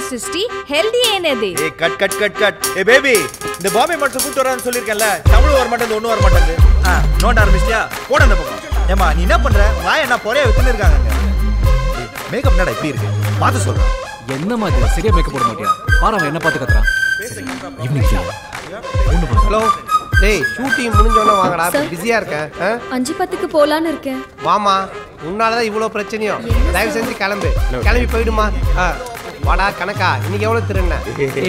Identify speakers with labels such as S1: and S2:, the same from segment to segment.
S1: ಸಿಸ್ಟಿ healthy ಏನಿದೆ
S2: ஏய் cut cut cut cut ஏ பேபி இந்த பாம்பே மட்டும் கூட்டு வரான்னு சொல்லியிருக்கேன்ல தமிழ் வர மாட்டேங்குது ஒன்றும் வர மாட்டேங்குது ஆ நோண்ட ஆரம்பிச்சிட்டியா போட அந்த பக்கம் ஏமா நீ என்ன பண்ற வாய் என்ன பொறைய வித்துன்னு இருக்காங்க மேக்கப் என்னடா இப்படி இருக்கு பார்த்து சொல்றேன்
S3: என்ன மாதிரி சரியா மேக்கப் போட மாட்டியா பாரு அவன் என்ன பார்த்து கத்துறான் ஈவினிங்
S4: ஹலோ டேய் ஷூட்டிங் முடிஞ்சோடனே வாங்கடா பிஸியா இருக்கேன் ஆ?
S5: அஞ்சு பத்துக்கு போலான்னு இருக்கேன்
S4: வாமா உன்னாலதான் இவ்வளோ பிரச்சனையும் தயவு செஞ்சு கிளம்பு கிளம்பி போயிடுமா ஆ வாடா கணக்கா இன்னைக்கு எவ்வளோ திருண்ண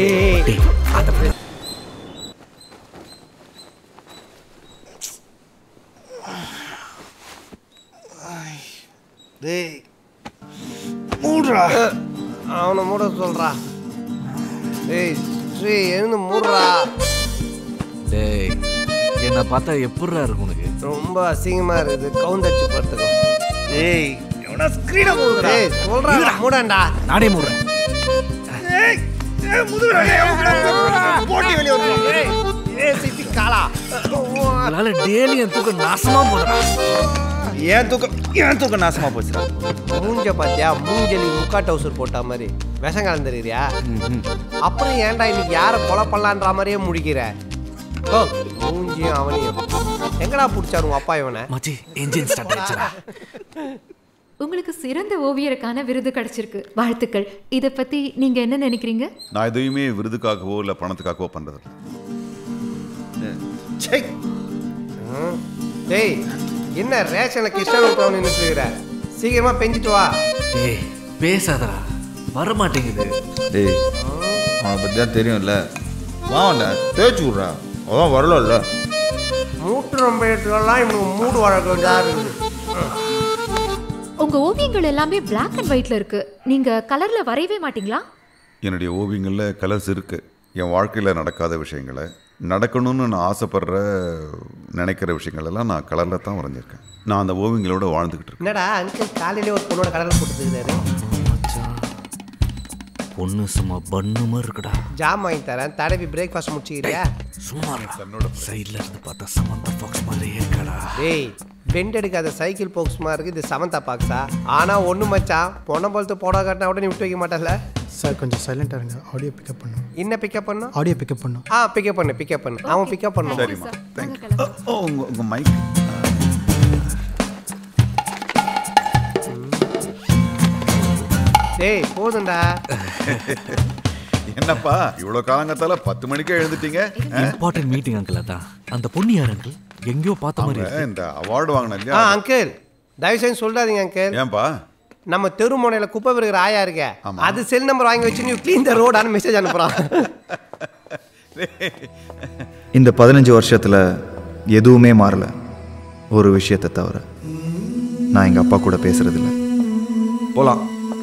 S2: டேய் மூடுறா
S4: அவனை மூட சொல்றா டேய் ஸ்ரீ எழுந்து மூடுறா
S3: டேய் என்ன பார்த்தா எப்படிரா இருக்கு உனக்கு
S4: ரொம்ப அசிங்கமா இருக்குது கவுந்தடிச்சு படுத்துக்கோ
S2: டேய் எவனா ஸ்கிரீனை மூடுறா
S4: டேய் சொல்றா மூடண்டா
S3: நானே மூடுறேன்
S2: ஏய் ஏய் முதுகுடா ஏய் போட்டி வெளிய வந்து
S4: ஏய் ஏய் சிட்டி காலா
S3: அதனால டெய்லி என் தூக்கம் நாசமா போடுறா
S2: ஏன் தூக்கம் ஏன் தூக்கம் நாசமா போச்சுடா
S4: மூஞ்ச பாத்தியா மூஞ்சலி முக்கா டவுசர் போட்ட மாதிரி விஷம் கலந்துருக்கிறியா அப்புறம் ஏன்டா இன்னைக்கு யாரை கொலை பண்ணலான்ற மாதிரியே முடிக்கிற ஓ மூஞ்சியும் அவனையும் எங்கடா பிடிச்சாரு உங்க அப்பா இவனை
S3: மச்சி என்ஜின் ஸ்டார்ட் ஆயிடுச்சுடா
S6: உங்களுக்கு சிறந்த ஓவியருக்கான விருது கிடைச்சிருக்கு வாழ்த்துக்கள் இதை பத்தி நீங்க என்ன நினைக்கிறீங்க
S7: நான் எதையுமே விருதுக்காகவோ இல்லை பணத்துக்காகவோ பண்ணுறது
S2: சே
S4: ம். டேய் என்ன ரேஷன்ல கிருஷ்ணன் விட்டு நின்றுட்டு இருக்கிற சீக்கிரமா பெஞ்சிட்டு வா
S3: டேய் பேசாதடா வர மாட்டேங்குது
S2: டேய் அவனை பற்றி தான் தெரியும்ல வாண்டா தேய்ச்சி விட்றா அதான் வரலாம்ல
S4: மூட்டு ரொம்ப எடுத்துக்கலாம் இவனுக்கு மூடு வழக்க வேண்டியதா இருக்குது
S6: உங்க ஓவியங்கள் எல்லாமே Black அண்ட் ஒயிட்ல இருக்கு நீங்க கலர்ல வரையவே மாட்டீங்களா
S7: என்னுடைய ஓவியங்களில் கலர்ஸ் இருக்குது என் வாழ்க்கையில் நடக்காத விஷயங்களை நடக்கணும்னு நான் ஆசைப்படுற நினைக்கிற விஷயங்கள் எல்லாம் நான் கலரில் தான் வரைஞ்சிருக்கேன் நான் அந்த ஓவியங்களோட வாழ்ந்துக்கிட்டு இருக்கேன்
S4: என்னடா அங்கிள் காலையிலே ஒரு பொண்ணோட கடல் போட்டுருக்காரு
S3: பொண்ணு சும்மா பண்ணு மாதிரி இருக்குடா
S4: ஜாம் வாங்கி தரேன் தடவி பிரேக்ஃபாஸ்ட் முடிச்சுக்கிறியா
S3: சும்மா சைட்ல இருந்து பார்த்தா சமந்தா பாக்ஸ் மாதிரியே இருக்கடா
S4: டேய் பெண்ட் எடுக்காத சைக்கிள் போக்ஸ்மா இருக்கு இது சமந்தா பாக்ஸா ஆனா ஒண்ணு மச்சான் பொண்ணை பொழுத்து போட காட்டினா கூட நீ விட்டு வைக்க மாட்டல
S8: சார் கொஞ்சம் சைலண்டாக இருங்க ஆடியோ பிக்கப் பண்ணும்
S4: என்ன பிக்கப் பண்ணும்
S8: ஆடியோ பிக்கப் பண்ணும்
S4: ஆ பிக்கப் பண்ணு பிக்கப் பண்ணு அவன் பிக்கப் பண்ணும்
S7: சரிம்மா தேங்க்யூ ஓ உங்கள் உங்கள் மைக்
S4: டேய் போதும்டா
S7: என்னப்பா இவ்வளோ காலங்கத்தால பத்து மணிக்கே எழுந்துட்டீங்க ஆ?
S3: இம்பார்ட்டன்ட் மீட்டிங் அங்கிள் அதான் அந்த பொண்ணு யார் அங்கிள் எங்கேயோ பார்த்த மாதிரி
S7: அவங்க
S3: இருக்கு
S7: இந்த அவார்டு வாங்கின
S4: ஆ
S7: இல்லையா
S4: அங்கிள் தயவு செஞ்சு சொல்றாதீங்க அங்கிள்
S7: ஏன்பா
S4: நம்ம தெரு முனையில குப்பை இருக்கிற ஆயா இருக்க அது செல் நம்பர் வாங்கி வச்சு நீ க்ளீன் த ரோடான மெசேஜ் அனுப்புறான்
S9: இந்த பதினஞ்சு வருஷத்தில் எதுவுமே மாறல ஒரு விஷயத்தை தவிர நான் எங்கள் அப்பா கூட பேசுறதில்ல போகலாம்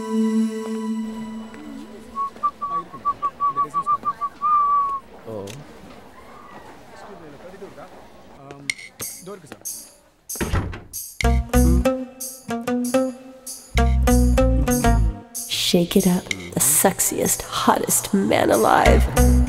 S10: Shake it up, the sexiest, hottest man alive.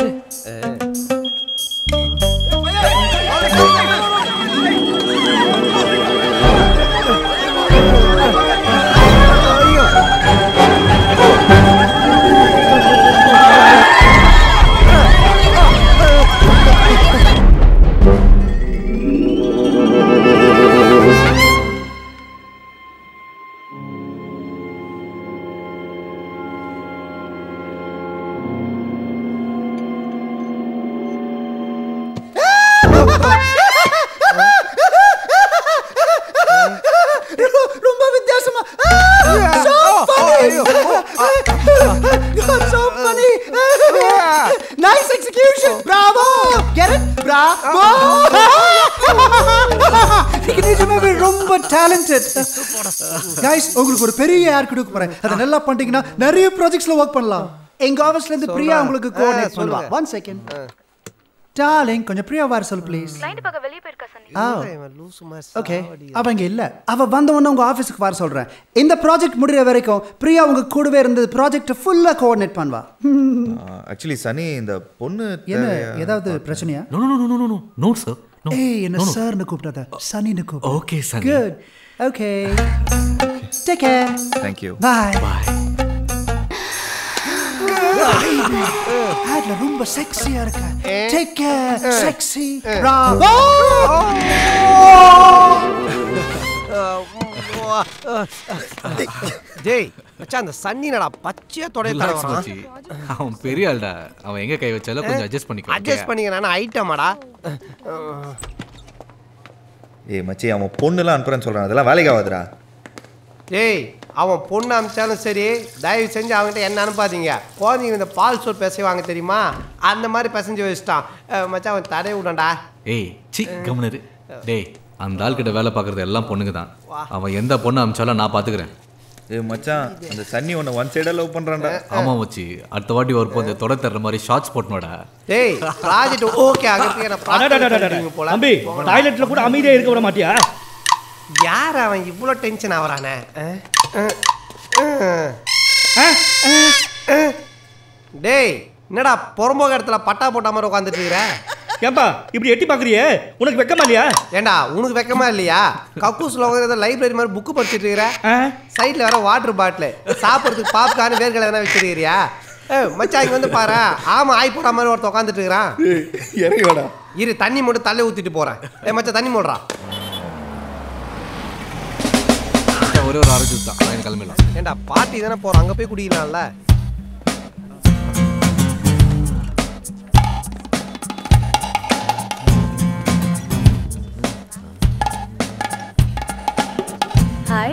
S8: ரொம்ப வித்தியாசமா so funny You're so funny nice execution bravo get it bravo நீங்க நிஜமாவே ரொம்ப டேலண்டட் கைஸ் உங்களுக்கு ஒரு பெரிய ஏர் கொடுக்க போறேன் அதை நல்லா பண்ணிட்டீங்கன்னா நிறைய ப்ராஜெக்ட்ஸ்ல ஒர்க் பண்ணலாம் எங்க ஆஃபீஸ்ல இருந்து பிரியா
S4: சொல்றேன்.
S8: உங்களுக்கு
S4: ஆ,
S8: கோஆர்டினேட் பண்ணுவா
S4: சொல்லுங்க.
S8: ஒன் செகண்ட் டார்லிங் கொஞ்சம் பிரியா வர சொல்லு ப்ளீஸ் ஆ ஓகே அவ இங்க இல்ல அவ வந்த உடனே உங்க ஆபீஸ்க்கு வர சொல்றேன் இந்த ப்ராஜெக்ட் முடிகிற வரைக்கும் பிரியா உங்க கூடவே இருந்து ப்ராஜெக்ட் ஃபுல்லா கோஆர்டினேட் பண்ணுவா
S2: ஆக்சுவலி சனி இந்த பொண்ணு
S8: என்ன
S2: தேவையா?
S8: ஏதாவது பிரச்சனையா
S3: no no no no no no sir no
S8: ஏய் என்ன சார்னு கூப்பிடாத சனின்னு கூப்பிடு
S3: okay sir
S8: good okay take care
S9: thank you
S8: bye
S3: bye
S8: ஆட்ல ரொம்ப செக்ஸியா இருக்க
S4: ஏ.
S8: டேக் கேர்
S4: ஏ.
S8: செக்ஸி
S4: ஏ.
S8: ராவோ
S4: ஜெய் மச்சான் அந்த சன்னினடா பச்சையா தொடைய
S3: Relax
S4: தரவறான்
S3: மச்சி. அவன் பெரிய ஆள்டா அவன் எங்க கை வச்சாலும் கொஞ்சம் அட்ஜஸ்ட் பண்ணிக்கோ
S4: அட்ஜஸ்ட் பண்ணிக்க நான் ஐட்டமாடா
S2: ஏய் மச்சி அவன் பொண்ணுலாம் அனுப்புறேன்னு சொல்றான் அதெல்லாம் வேலைக்கு ஆகாதுடா
S4: டேய் அவன் பொண்ணு அனுப்பிச்சாலும் சரி தயவு செஞ்சு அவன்கிட்ட என்ன அனுப்பாதீங்க குழந்தைங்க இந்த பால் சோறு பிசைவாங்க தெரியுமா அந்த மாதிரி பிசைஞ்சு வச்சுட்டான் அஹ் மச்சான் அவன் தடை விடண்டா
S3: ஏய் சி கம்னரு டேய் அந்த ஆள் கிட்ட வேலை பார்க்கறது எல்லாம் பொண்ணுங்க தான் அவன் எந்த பொண்ணு அமிச்சாலும் நான் பாத்துக்கிறேன்
S2: ஏய் மச்சான் அந்த சன்னி உன்னை ஒன் சைடா லவ் பண்றான்டா
S3: ஆமா வச்சு அடுத்த வாட்டி வரப்போ இந்த தொடர் தர்ற மாதிரி ஷார்ட்ஸ் போட்டனோடா
S4: டேய் ப்ராஜெக்ட் ஓகே ஆகிறதுக்கு நான்
S11: அடடடடடட.
S4: போல
S11: தம்பி டாய்லெட்ல கூட அமைதியா இருக்க விட மாட்டியா
S4: யார் அவன் இவ்வளோ டென்ஷன் ஆவறானே அஹ், அஹ், அஹ். அஹ். டேய் என்னடா புறம்போக இடத்துல பட்டா போட்ட மாதிரி உட்காந்துட்டு இருக்கிற
S11: ஏன்பா இப்படி எட்டி பாக்குறியே உனக்கு வெக்கமா இல்லையா
S4: ஏண்டா உனக்கு வெக்கமா இல்லையா கக்கூஸ்ல உட்காந்து லைப்ரரி மாதிரி புக்கு படிச்சிட்டு இருக்கிற சைடுல வேற வாட்டர் பாட்டில் சாப்பிட்றதுக்கு பாப்கார்ன் வேர்க்கடலை எதனா வச்சிருக்கிறியா ஏ மச்சான் இங்க வந்து பாரு ஆமா ஆய் போடுற மாதிரி ஒருத்தன் உட்காந்துட்டு இருக்கிறான்
S2: இறங்கி வாடா
S4: இரு தண்ணி மட்டும் தள்ளி ஊத்திட்டு போறேன் ஏ மச்சான் தண்ணி மூடுறா
S3: ஒரே ஒரு ஆரஞ்சு தான் நான் கிளம்பிடலாம்
S4: ஏண்டா பாட்டி தானே போறோம் அங்க போய் குடிக்கலாம்ல
S5: ஹாய்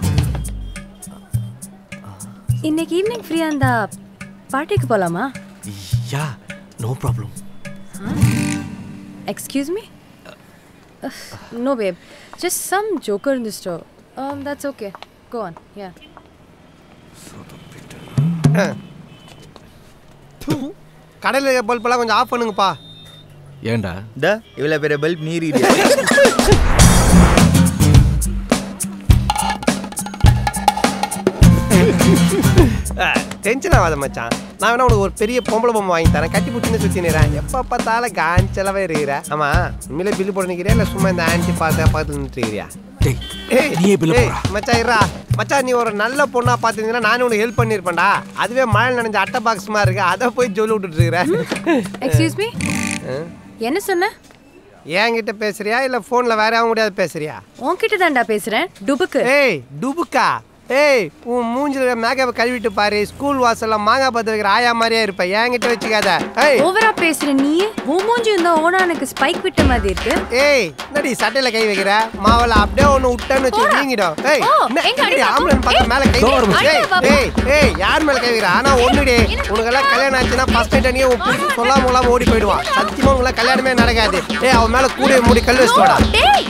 S5: இன்னைக்கு ஈவினிங் ஃப்ரீயா இருந்தா பார்ட்டிக்கு போலாமா
S12: yeah no problem
S5: excuse me no babe just some joker in the store um that's okay go on yeah
S4: கடையில் இருக்க பல்பெல்லாம் கொஞ்சம் ஆஃப் பண்ணுங்கப்பா
S3: ஏன்டா
S2: டா இவ்வளோ பெரிய பல்ப் நீர்
S4: டென்ஷன் ஆகாத மச்சான் நான் வேணா உனக்கு ஒரு பெரிய பொம்பளை பொம்மை வாங்கி தரேன் கட்டி பிடிச்சின்னு சுற்றினேன் எப்போ பார்த்தாலும் காஞ்சலவே இருக்கிற ஆமா உண்மையிலே பில்லு போட நிற்கிறியா இல்லை சும்மா இந்த ஆன்டி பார்த்து பார்த்து நின்றுக்கிறியா
S12: நீயே bill போடுறா.
S4: மச்சான் இருடா மச்சான் நீ ஒரு நல்ல பொண்ணா பார்த்துருந்தீங்கன்னா நானும் உனக்கு ஹெல்ப் பண்ணியிருப்பேன்டா அதுவே மழை நனைஞ்ச அட்டை பாக்ஸ் மாதிரி இருக்கு அதை போய் சொல்லி விட்டுட்டு இருக்கிற
S5: எக்ஸ்கியூஸ் மீ என்ன சொன்ன
S4: என்கிட்ட பேசுறியா இல்லை ஃபோனில் வேற யாரும் முடியாது பேசுறியா
S5: உன்கிட்ட தான்டா பேசுறேன் டுபுக்கு
S4: ஏய் டுபுக்கா ஏய் உன் மூஞ்சில மேக்கப் கழுவிட்டு பாரு ஸ்கூல் வாசல்ல மாங்காய் பத்து வைக்கிற ஆயா மாதிரியே இருப்ப என்கிட்ட வச்சுக்காத ஏய்
S5: ஓவரா பேசுற நீ உன் மூஞ்சி இருந்தா ஓனானுக்கு ஸ்பைக் விட்ட மாதிரி இருக்கு
S4: ஏய் என்னடி சட்டையில கை வைக்கிற மாவல அப்படியே ஒண்ணு விட்டேன்னு வச்சு வீங்கிடும் ஏய்
S5: ஓ,
S4: என்ன-
S5: எங்க
S4: என்னடி
S5: அடி
S4: ஆம்பளன் பார்த்து மேல கை
S5: தோ வரும்.
S4: ஏய்
S5: அடி பாப்பா.
S4: ஏய் ஏய் யார் மேல கை வைக்கிற ஆனா ஒண்ணுடி உனக்கெல்லாம் கல்யாணம் ஆச்சுன்னா ஃபர்ஸ்ட் நைட் அன்னைக்கு உன் புருஷன் சொல்லாம கொள்ளாம ஓடி போயிடுவான் சத்தியமா உங்களை கல்யாணமே நடக்காது ஏய் அவன் மேல கூட மூடி கல் வச்சுடா
S5: டேய்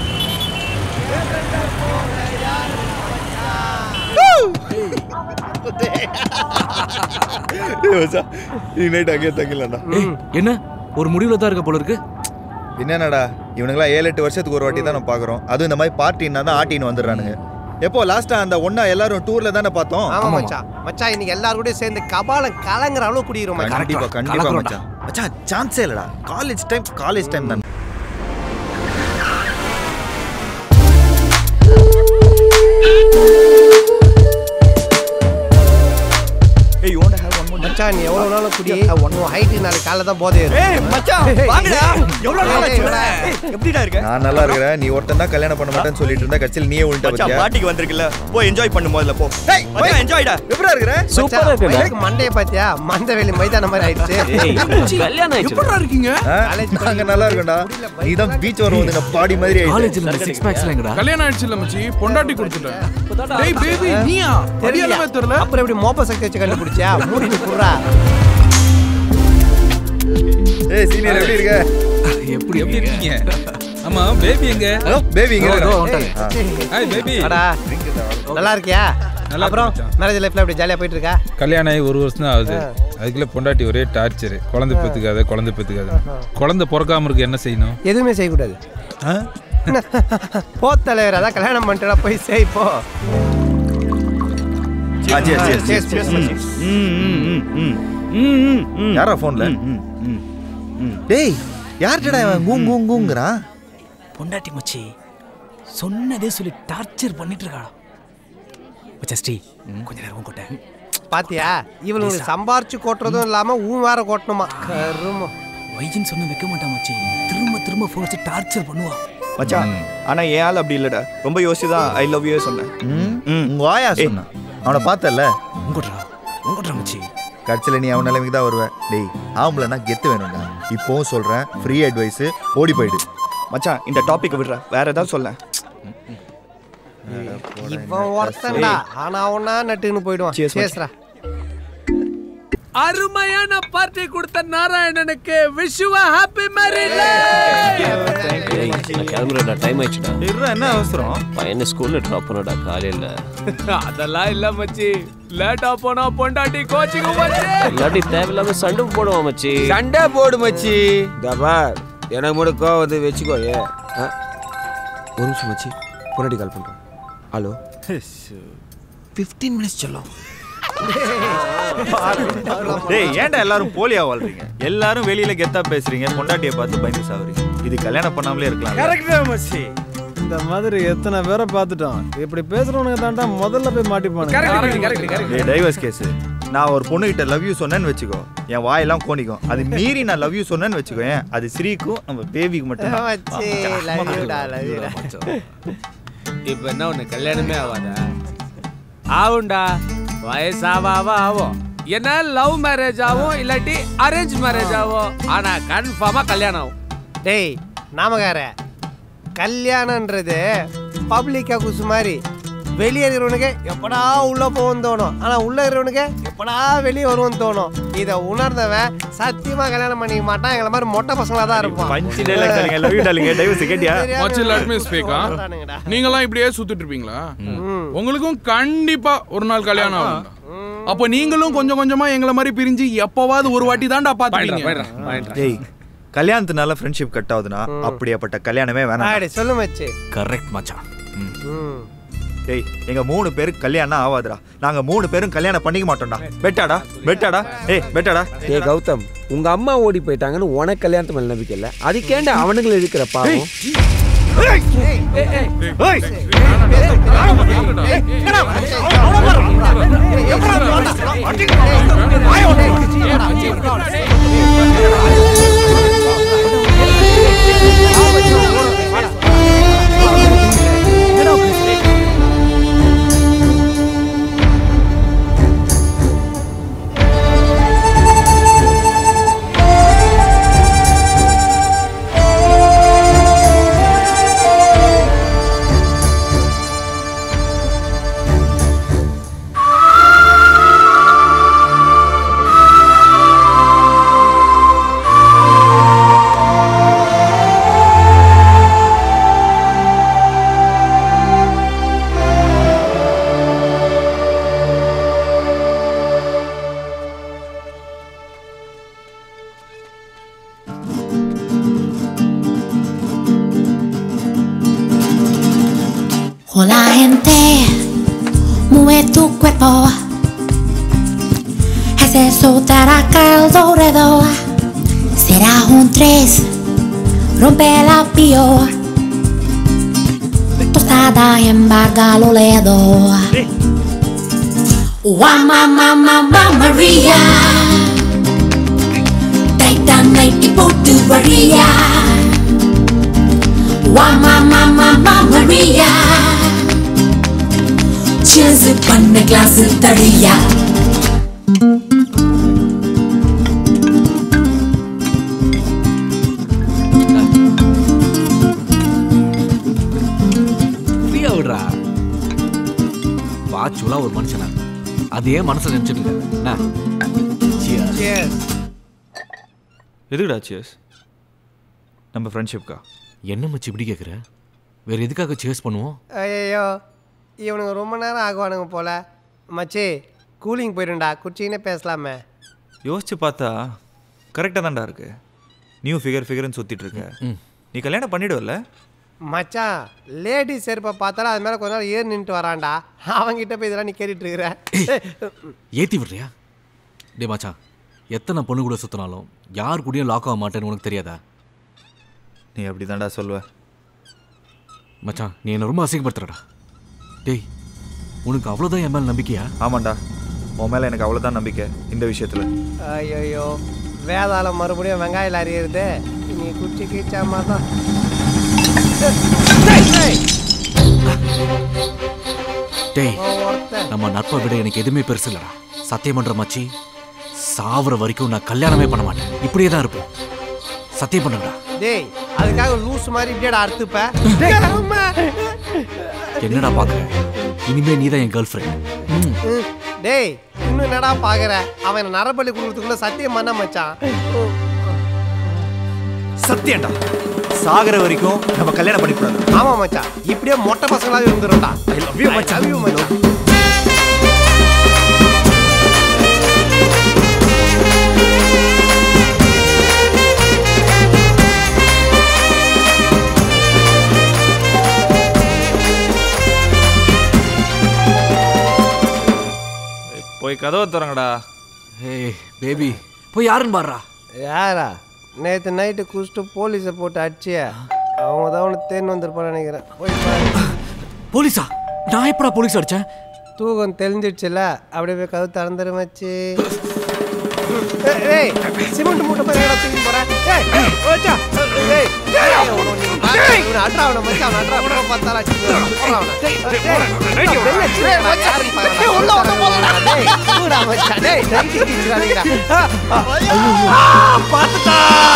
S2: நைட் அங்கேயே தங்கிடலாம்டா
S3: ஏய் என்ன ஒரு முடிவுல தான் இருக்க போல இருக்கு
S2: என்னடா இவனுங்களாம் ஏழு எட்டு வருஷத்துக்கு ஒரு வாட்டி தான் நம்ம பார்க்குறோம் அதுவும் இந்த மாதிரி பார்ட்டின்னா தான் ஆட்டின்னு வந்துடுறானுங்க எப்போ லாஸ்டா அந்த ஒண்ணா எல்லாரும் டூர்ல தானே பார்த்தோம்
S4: ஆமா மச்சான் மச்சான் இன்னைக்கு எல்லாரும் கூட சேர்ந்து கபாலம் கலங்குற அளவு குடிக்கிறோம் மச்சான்
S2: கண்டிப்பா கண்டிப்பா மச்சான் மச்சான் சான்ஸே இல்லடா காலேஜ் டைம் காலேஜ் டைம் தான் ஏய் you want to have one more
S4: மச்சான் நீ எவ்வளவு நாளும் குடி உன் ஹைட் நாளைக்கு காலைல தான் போதே
S11: ஏய் மச்சான் வாங்கடா எவ்வளவு நாள் ஆச்சு ஏய், எப்படிடா இருக்க
S2: நான் நல்லா இருக்கிறேன் நீ ஒருத்தன் தான் கல்யாணம் பண்ண மாட்டேன்னு சொல்லிட்டு இருந்தா கட்சியில் நீயே உள்ட்ட
S11: மச்சான்
S2: பத்தியா
S11: பார்ட்டிக்கு வந்திருக்கல போய் என்ஜாய் பண்ணு முதல்ல போ டேய் மச்சான் என்ஜாய்டா
S2: எப்படிடா இருக்கிற
S4: சூப்பரா இருக்கு மண்டைய பாத்தியா மந்தவெளி மைதானம் மாதிரி ஆயிடுச்சு
S12: எப்படிடா இருக்கீங்க
S2: நாங்க நல்லா இருக்கோம்டா நீ தான் பீச் வரும் வந்து நான் பாடி மாதிரி ஆயிடுச்சு
S3: காலேஜ்ல இந்த சிக்ஸ் பேக்ஸ்ல எங்கடா
S13: கல்யாணம் ஆயிடுச்சு இல்ல மச்சி பொண்டாட்டி கொடுத்துட்டேன் டேய் பேபி நீயா
S4: தெரியல
S13: தெரியலவே தெரியல
S4: அப்புறம் எப்படி மோப்ப சக்தி வச்சு கண்டுபிடிச்சியா மூடி நீ குடுறா
S2: ஏய் சீனியர் எப்படி இருக்க
S3: எப்படி
S14: எப்படி இருக்கீங்க ஆமா பேபி எங்க
S2: பேபி இங்க
S3: இதோ, இதோ
S2: இருடா.
S3: வந்துட்டாங்க.
S14: ஹாய் பேபி
S4: அடா நல்லா இருக்கியா
S14: நல்லா
S4: அப்புறம்
S14: இருக்கேன்.
S4: மேரேஜ் லைஃப்ல அப்படி ஜாலியா போயிட்டு இருக்கா
S14: கல்யாணம் ஆகி ஒரு வருஷம் தான் ஆகுது அதுக்குள்ள பொண்டாட்டி ஒரே டார்ச்சர் குழந்தை பெத்துக்காத குழந்தை பெத்துக்காத குழந்தை பிறக்காம இருக்கு என்ன செய்யணும்
S4: எதுவுமே செய்யக்கூடாது போ தலைவர் அதான் கல்யாணம் பண்ணிட்டு போய் செய் போ
S2: ஆ, cheers, cheers,
S4: Cheers,
S2: cheers,
S4: cheers,
S2: cheers.
S11: ம்
S2: யாரா போன்ல டேய் யார்கிட்டடா இவன் கூங் கூங் கூங்குறான்
S12: பொண்டாட்டி மச்சி சொன்னதே சொல்லி டார்ச்சர் பண்ணிட்டு இருக்காடா மச்சா ஸ்ரீ கொஞ்ச நேரம் கொட்ட
S4: பாத்தியா இவனுக்கு சம்பாரிச்சு கொட்டுறதும் இல்லாம ஊன் வேற கொட்டணுமா கருமம்
S12: வைஜின்னு சொன்ன வைக்க மாட்டான் மச்சி திரும்ப திரும்ப ஃபோன் வச்சு டார்ச்சர் பண்ணுவா
S15: மச்சான் ஆனா என் ஆள் அப்படி இல்லடா ரொம்ப யோசிச்சு தான் ஐ லவ் யூ சொன்னேன்
S2: உங்க வாயா சொன்ன அவனை பார்த்தல
S12: உங்கட்ரா உங்கட்ரா மச்சி
S2: கடைசியில் நீ அவன் நிலைமைக்கு தான் வருவேன் டேய் ஆம்பளைனா கெத்து வேணும்டா இப்போவும் சொல்றேன் ஃப்ரீ அட்வைஸ் ஓடி போயிடு
S15: மச்சான் இந்த டாபிக் விடுற வேற ஏதாவது சொல்ல
S4: இவன் ஒருத்தன்டா ஆனா அவனா நட்டுன்னு போயிடுவான்
S15: Cheers, மச்சி.
S4: சேஸ்ரா
S16: அருமையான பார்ட்டி கொடுத்த நாராயணனுக்கு விஷுவ ஹாப்பி மேரிட்
S17: கிளம்புறடா டைம் ஆயிடுச்சுடா
S2: இருடா என்ன அவசரம்
S17: பையனை ஸ்கூல்ல ட்ராப் பண்ணடா காலையில
S16: அதெல்லாம் இல்ல மச்சி லேட்டா போனா பொண்டாட்டி கோச்சிங் மச்சி
S17: இல்லாட்டி தேவையில்லாம சண்டை போடுவான் மச்சி
S18: சண்டை போடு மச்சி தபார் எனக்கு மட்டும் கோவம் வந்து வச்சுக்கோ ஏ ஆ. ஒரு நிமிஷம் மச்சி பொன்னாடி கால் பண்ணுறோம் ஹலோ ஃபிஃப்டீன் மினிட்ஸ் சொல்லும்
S2: டேய் ஏன்டா எல்லாரும் போலியா வாழ்றீங்க எல்லாரும் வெளியில கெத்தா பேசுறீங்க பொண்டாட்டியை பார்த்து பயந்து சாவறீங்க இது கல்யாணம் பண்ணாமலே இருக்கலாம்
S19: கரெக்டா மச்சி இந்த மாதிரி எத்தனை பேரை பார்த்துட்டோம் இப்படி பேசுறவனுங்க தாண்டா முதல்ல போய் மாட்டிப்பானுங்க
S2: டேய் டைவர்ஸ் கேஸ் நான் ஒரு பொண்ணுகிட்ட லவ் யூ சொன்னேன்னு வச்சுக்கோ என் வாயெல்லாம் கோணிக்கும் அது மீறி நான் லவ் யூ சொன்னேன்னு வச்சுக்கோ ஏன் அது ஸ்ரீக்கும் நம்ம பேபிக்கு மட்டும்
S4: மச்சி லவ் யூடா லவ் யூடா
S16: இப்ப என்ன உன்னை கல்யாணமே ஆகாதா ஆகும்டா வயசாவாவா ஆகும் என்ன லவ் மேரேஜ் ஆகும் இல்லாட்டி அரேஞ்ச் மேரேஜ் ஆகும் ஆனா கன்ஃபார்மா கல்யாணம் ஆகும்
S4: டேய் நாமகார கல்யாணன்றது பப்ளிக்கா குசு மாதிரி வெளியே இருக்கிறவனுக்கு எப்படா உள்ள போகும் தோணும் ஆனா உள்ள இருக்கிறவனுக்கு எப்படா வெளியே வருவோம்னு தோணும் இதை உணர்ந்தவன் சத்தியமா கல்யாணம் பண்ணிக்க மாட்டான் எங்களை மாதிரி மொட்டை பசங்களா தான் இருப்பான்
S2: பஞ்சு dialogue தரீங்க, love you darling, divorce கேட்டியா?
S13: மச்சி லெட் மீ ஸ்பீக் நீங்களாம் இப்படியே சுத்திட்டு இருப்பீங்களா உங்களுக்கும் கண்டிப்பா ஒரு நாள் கல்யாணம் ஆகும் அப்போ நீங்களும் கொஞ்சம் கொஞ்சமா எங்களை மாதிரி பிரிஞ்சு எப்பவாவது ஒரு வாட்டி தான்டா பாத்துப்பீங்க
S2: டேய் கல்யாணத்தினால ஃப்ரெண்ட்ஷிப் கட் ஆகுதுன்னா அப்படியாப்பட்ட கல்யாணமே வேணாம்
S4: ஆடி சொல்லு மச்சி
S3: கரெக்ட் மச்சான்
S2: டேய் எங்க மூணு பேருக்கு கல்யாணம் ஆகாதுடா நாங்க மூணு பேரும் கல்யாணம் பண்ணிக்க மாட்டோம்டா பெட்டாடா பெட்டாடா ஏய் பெட்டாடா
S18: ஏ கௌதம் உங்க அம்மா ஓடி போயிட்டாங்கன்னு உனக்கு கல்யாணத்து மேல நம்பிக்கை இல்லை அதுக்கேண்ட அவனுங்களை இருக்கிற பாவம்
S20: Hola gente, mueve tu cuerpo. Hace soltar acá alrededor. Será un tres, rompe la pio. Tostada y embarga lo ledo. Wama mama mama Maria. Titan y putu varia. Wama mama mama Maria. Cheers பண்ண glass தடியா
S3: ஃப்ரீயா விடுறா வாச்சுலா ஒரு மனுஷனா அதே மனசுல நினைச்சிட்டு இருக்க என்ன? Cheers.
S2: எதுக்குடா சியர்ஸ் நம்ம ஃப்ரெண்ட்ஷிப்க்கா
S3: என்ன மச்சி இப்படி கேக்குற வேற எதுக்காக சேஸ் பண்ணுவோம்
S4: ஐயோ இவனுங்க ரொம்ப நேரம் ஆகுவானுங்க போல மச்சி கூலிங் போயிடும்டா குச்சின்னே பேசலாமே
S2: யோசிச்சு பார்த்தா கரெக்டாக தான்டா இருக்கு நியூ ஃபிகர் ஃபிகர்னு சுத்திட்டு இருக்க நீ கல்யாணம் பண்ணிடுவல்ல
S4: மச்சான் லேடி செருப்பை பார்த்தாலும் அது மேலே கொஞ்ச நாள் ஏறி நின்றுட்டு வரான்டா அவன்கிட்ட போய் இதெல்லாம் நீ கேட்டுட்டு இருக்கிற
S3: ஏத்தி விடுறியா டே மச்சான் எத்தனை பொண்ணு கூட சுத்தினாலும் யார் கூடயும் லாக் ஆக மாட்டேன்னு உனக்கு தெரியாதா
S2: நீ அப்படி தான்டா சொல்லுவ
S3: மச்சான் நீ என்ன ரொம்ப அசிங்கப்படுத்துறடா டேய் உனக்கு அவ்வளோதான் என் மேல நம்பிக்கையா
S2: ஆமாண்டா
S9: உன் மேலே எனக்கு அவ்வளோதான் நம்பிக்கை இந்த விஷயத்தில்
S4: ஐயோ வேதாளம் மறுபடியும் வெங்காயம் அறியறது நீ குச்சி கீச்சாமா தான்
S3: டேய் நம்ம நட்பை விட எனக்கு எதுவுமே பெருசு இல்லடா சத்தியம் பண்ற மச்சி சாவர வரைக்கும் நான் கல்யாணமே பண்ண மாட்டேன் இப்படியே தான் இருப்போம் சத்தியம் பண்ணுங்கடா
S4: டேய் அதுக்காக லூஸ் மாதிரி இப்படியேடா அறுத்துப்ப
S3: என்னடா பாக்குற இனிமே நீ தான் என் கேர்ள் ஃப்ரெண்ட்
S4: ம், டேய் இன்னும் என்னடா பாக்குற அவன் என்ன நரபலி கொடுக்கறதுக்குள்ள சத்தியம் பண்ண மச்சான்
S9: சத்தியம்டா சாகிற வரைக்கும் நம்ம கல்யாணம் பண்ணிக்கூடாது
S4: ஆமா மச்சான் இப்படியே மொட்டை பசங்களாவே இருந்துரும்டா ஐ லவ் யூ மச்சான் லவ் யூ மச்சான்
S15: போய் கதவை திறங்கடா
S3: ஏய் பேபி போய் யாருன்னு பாடுறா
S4: யாரா நேற்று நைட்டு குடிச்சிட்டு போலீஸை போட்டு அடிச்சிய அவங்க தான் உனக்கு தேன் வந்திருப்பான்னு நினைக்கிறேன் போய் பாரு
S3: போலீஸா நான் எப்படா போலீஸ் அடிச்சேன்
S4: தூக்கம் தெளிஞ்சிடுச்சுல அப்படியே போய் கதவு திறந்துரு மச்சி ஏய், ஏய் சிமெண்ட் மூட்டை போய் எங்கடா தூக்கி போற ஏய் ஏய், ஓச்சா ஏய் ஏய் அவன நீ இவன அட்ரா அவன மச்சி அவன அட்ரா அவன பார்த்தால அடிச்சு போறா அவன டேய் டேய் டேய் மச்சி டேய் உள்ள வந்த போறா டேய் கூடா மச்சி டேய் டேய் கிச்சிராதீங்கடா பாத்துட்டா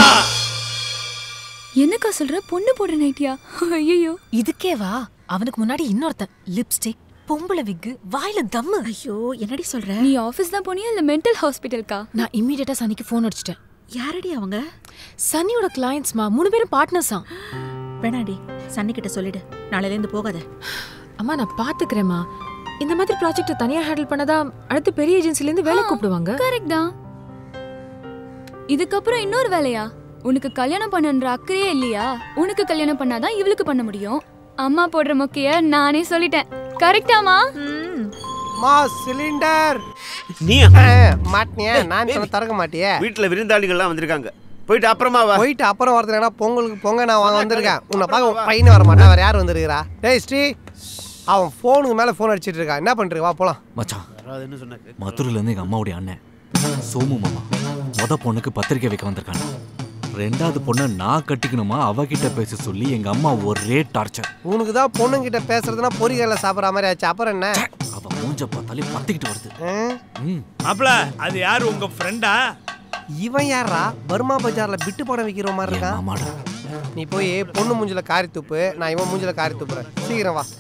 S1: என்னக்கா சொல்ற பொண்ணு போடுற நைட்டியா ஐயோ
S21: இதுக்கே வா அவனுக்கு முன்னாடி இன்னொருத்தன் லிப்ஸ்டிக் பொம்பளை விக்கு வாயில தம்மு ஐயோ என்னடி சொல்ற
S1: நீ ஆபீஸ் தான் போனியா இல்ல மென்டல் ஹாஸ்பிட்டல்க்கா
S21: நான் இம்மீடியட்டா சனிக்கு ஃபோன் அடிச்சிட்டேன் யாரடி அவங்க சனியோட கிளையண்ட்ஸ்மா மூணு பேரும் பார்ட்னர்ஸா
S22: வேணாடி சன்னி கிட்ட சொல்லிடு நாளையில இருந்து போகாத
S21: அம்மா நான் பாத்துக்கிறேம்மா இந்த மாதிரி ப்ராஜெக்ட் தனியா ஹேண்டில் பண்ணதா அடுத்து பெரிய ஏஜென்சில இருந்து வேலை கூப்பிடுவாங்க
S1: கரெக்ட் தான் இதுக்கப்புறம் இன்னொரு வேலையா உனக்கு கல்யாணம் பண்ணன்ற அக்கறையே இல்லையா உனக்கு கல்யாணம் பண்ணாதான் இவளுக்கு பண்ண முடியும் அம்மா போடுற மொக்கைய நானே சொல்லிட்டேன் கரெக்டாமா
S4: மா சிலிண்டர்
S18: நீ
S4: மாட்டினியா நான் சொல்ல திறக்க மாட்டியே
S18: வீட்டுல விருந்தாளிகள்லாம் வந்திருக்காங்க போயிட்டு அப்புறமா வா
S4: போயிட்டு அப்புறம் வரதுனா பொங்கலுக்கு பொங்க நான் வாங்க வந்திருக்கேன் உன்னை பார்க்க உன் பையன் வர மாட்டான் வேற யார் வந்திருக்கிறா டேய் ஸ்ரீ அவன் ஃபோனுக்கு மேல ஃபோன் அடிச்சிட்டு இருக்கான் என்ன பண்றீங்க வா போலாம்
S3: மச்சான்
S18: யாராவது என்ன சொன்னாங்க
S3: மதுரையில இருந்து எங்க அம்மாவுடைய அண்ணன் சோமு மாமா முத பொண்ணுக்கு பத்திரிக்கை வைக்க வந்திருக்காங்க ரெண்டாவது பொண்ணை நான் கட்டிக்கணுமா அவகிட்ட பேச சொல்லி எங்க அம்மா ஒரே டார்ச்சர்
S4: உனக்கு தான் பொண்ணுங்கிட்ட பேசுறதுனா பொறிகல்ல சாப்பிட்ற மாதிரி ஆச்சு அப்புறம் என்ன
S3: அவ மூஞ்ச பார்த்தாலே பத்திக்கிட்டு வருது ம்
S23: மாப்ள அது யாரு உங்க ஃப்ரெண்டா
S4: இவன் யாரா பர்மா பஜார்ல பிட்டு படம் விற்கிற மாதிரி இருக்கான் நீ போய் பொண்ணு மூஞ்சில காரி துப்பு நான் இவன் மூஞ்சில காரி துப்புறேன் சீக்கிரம் வா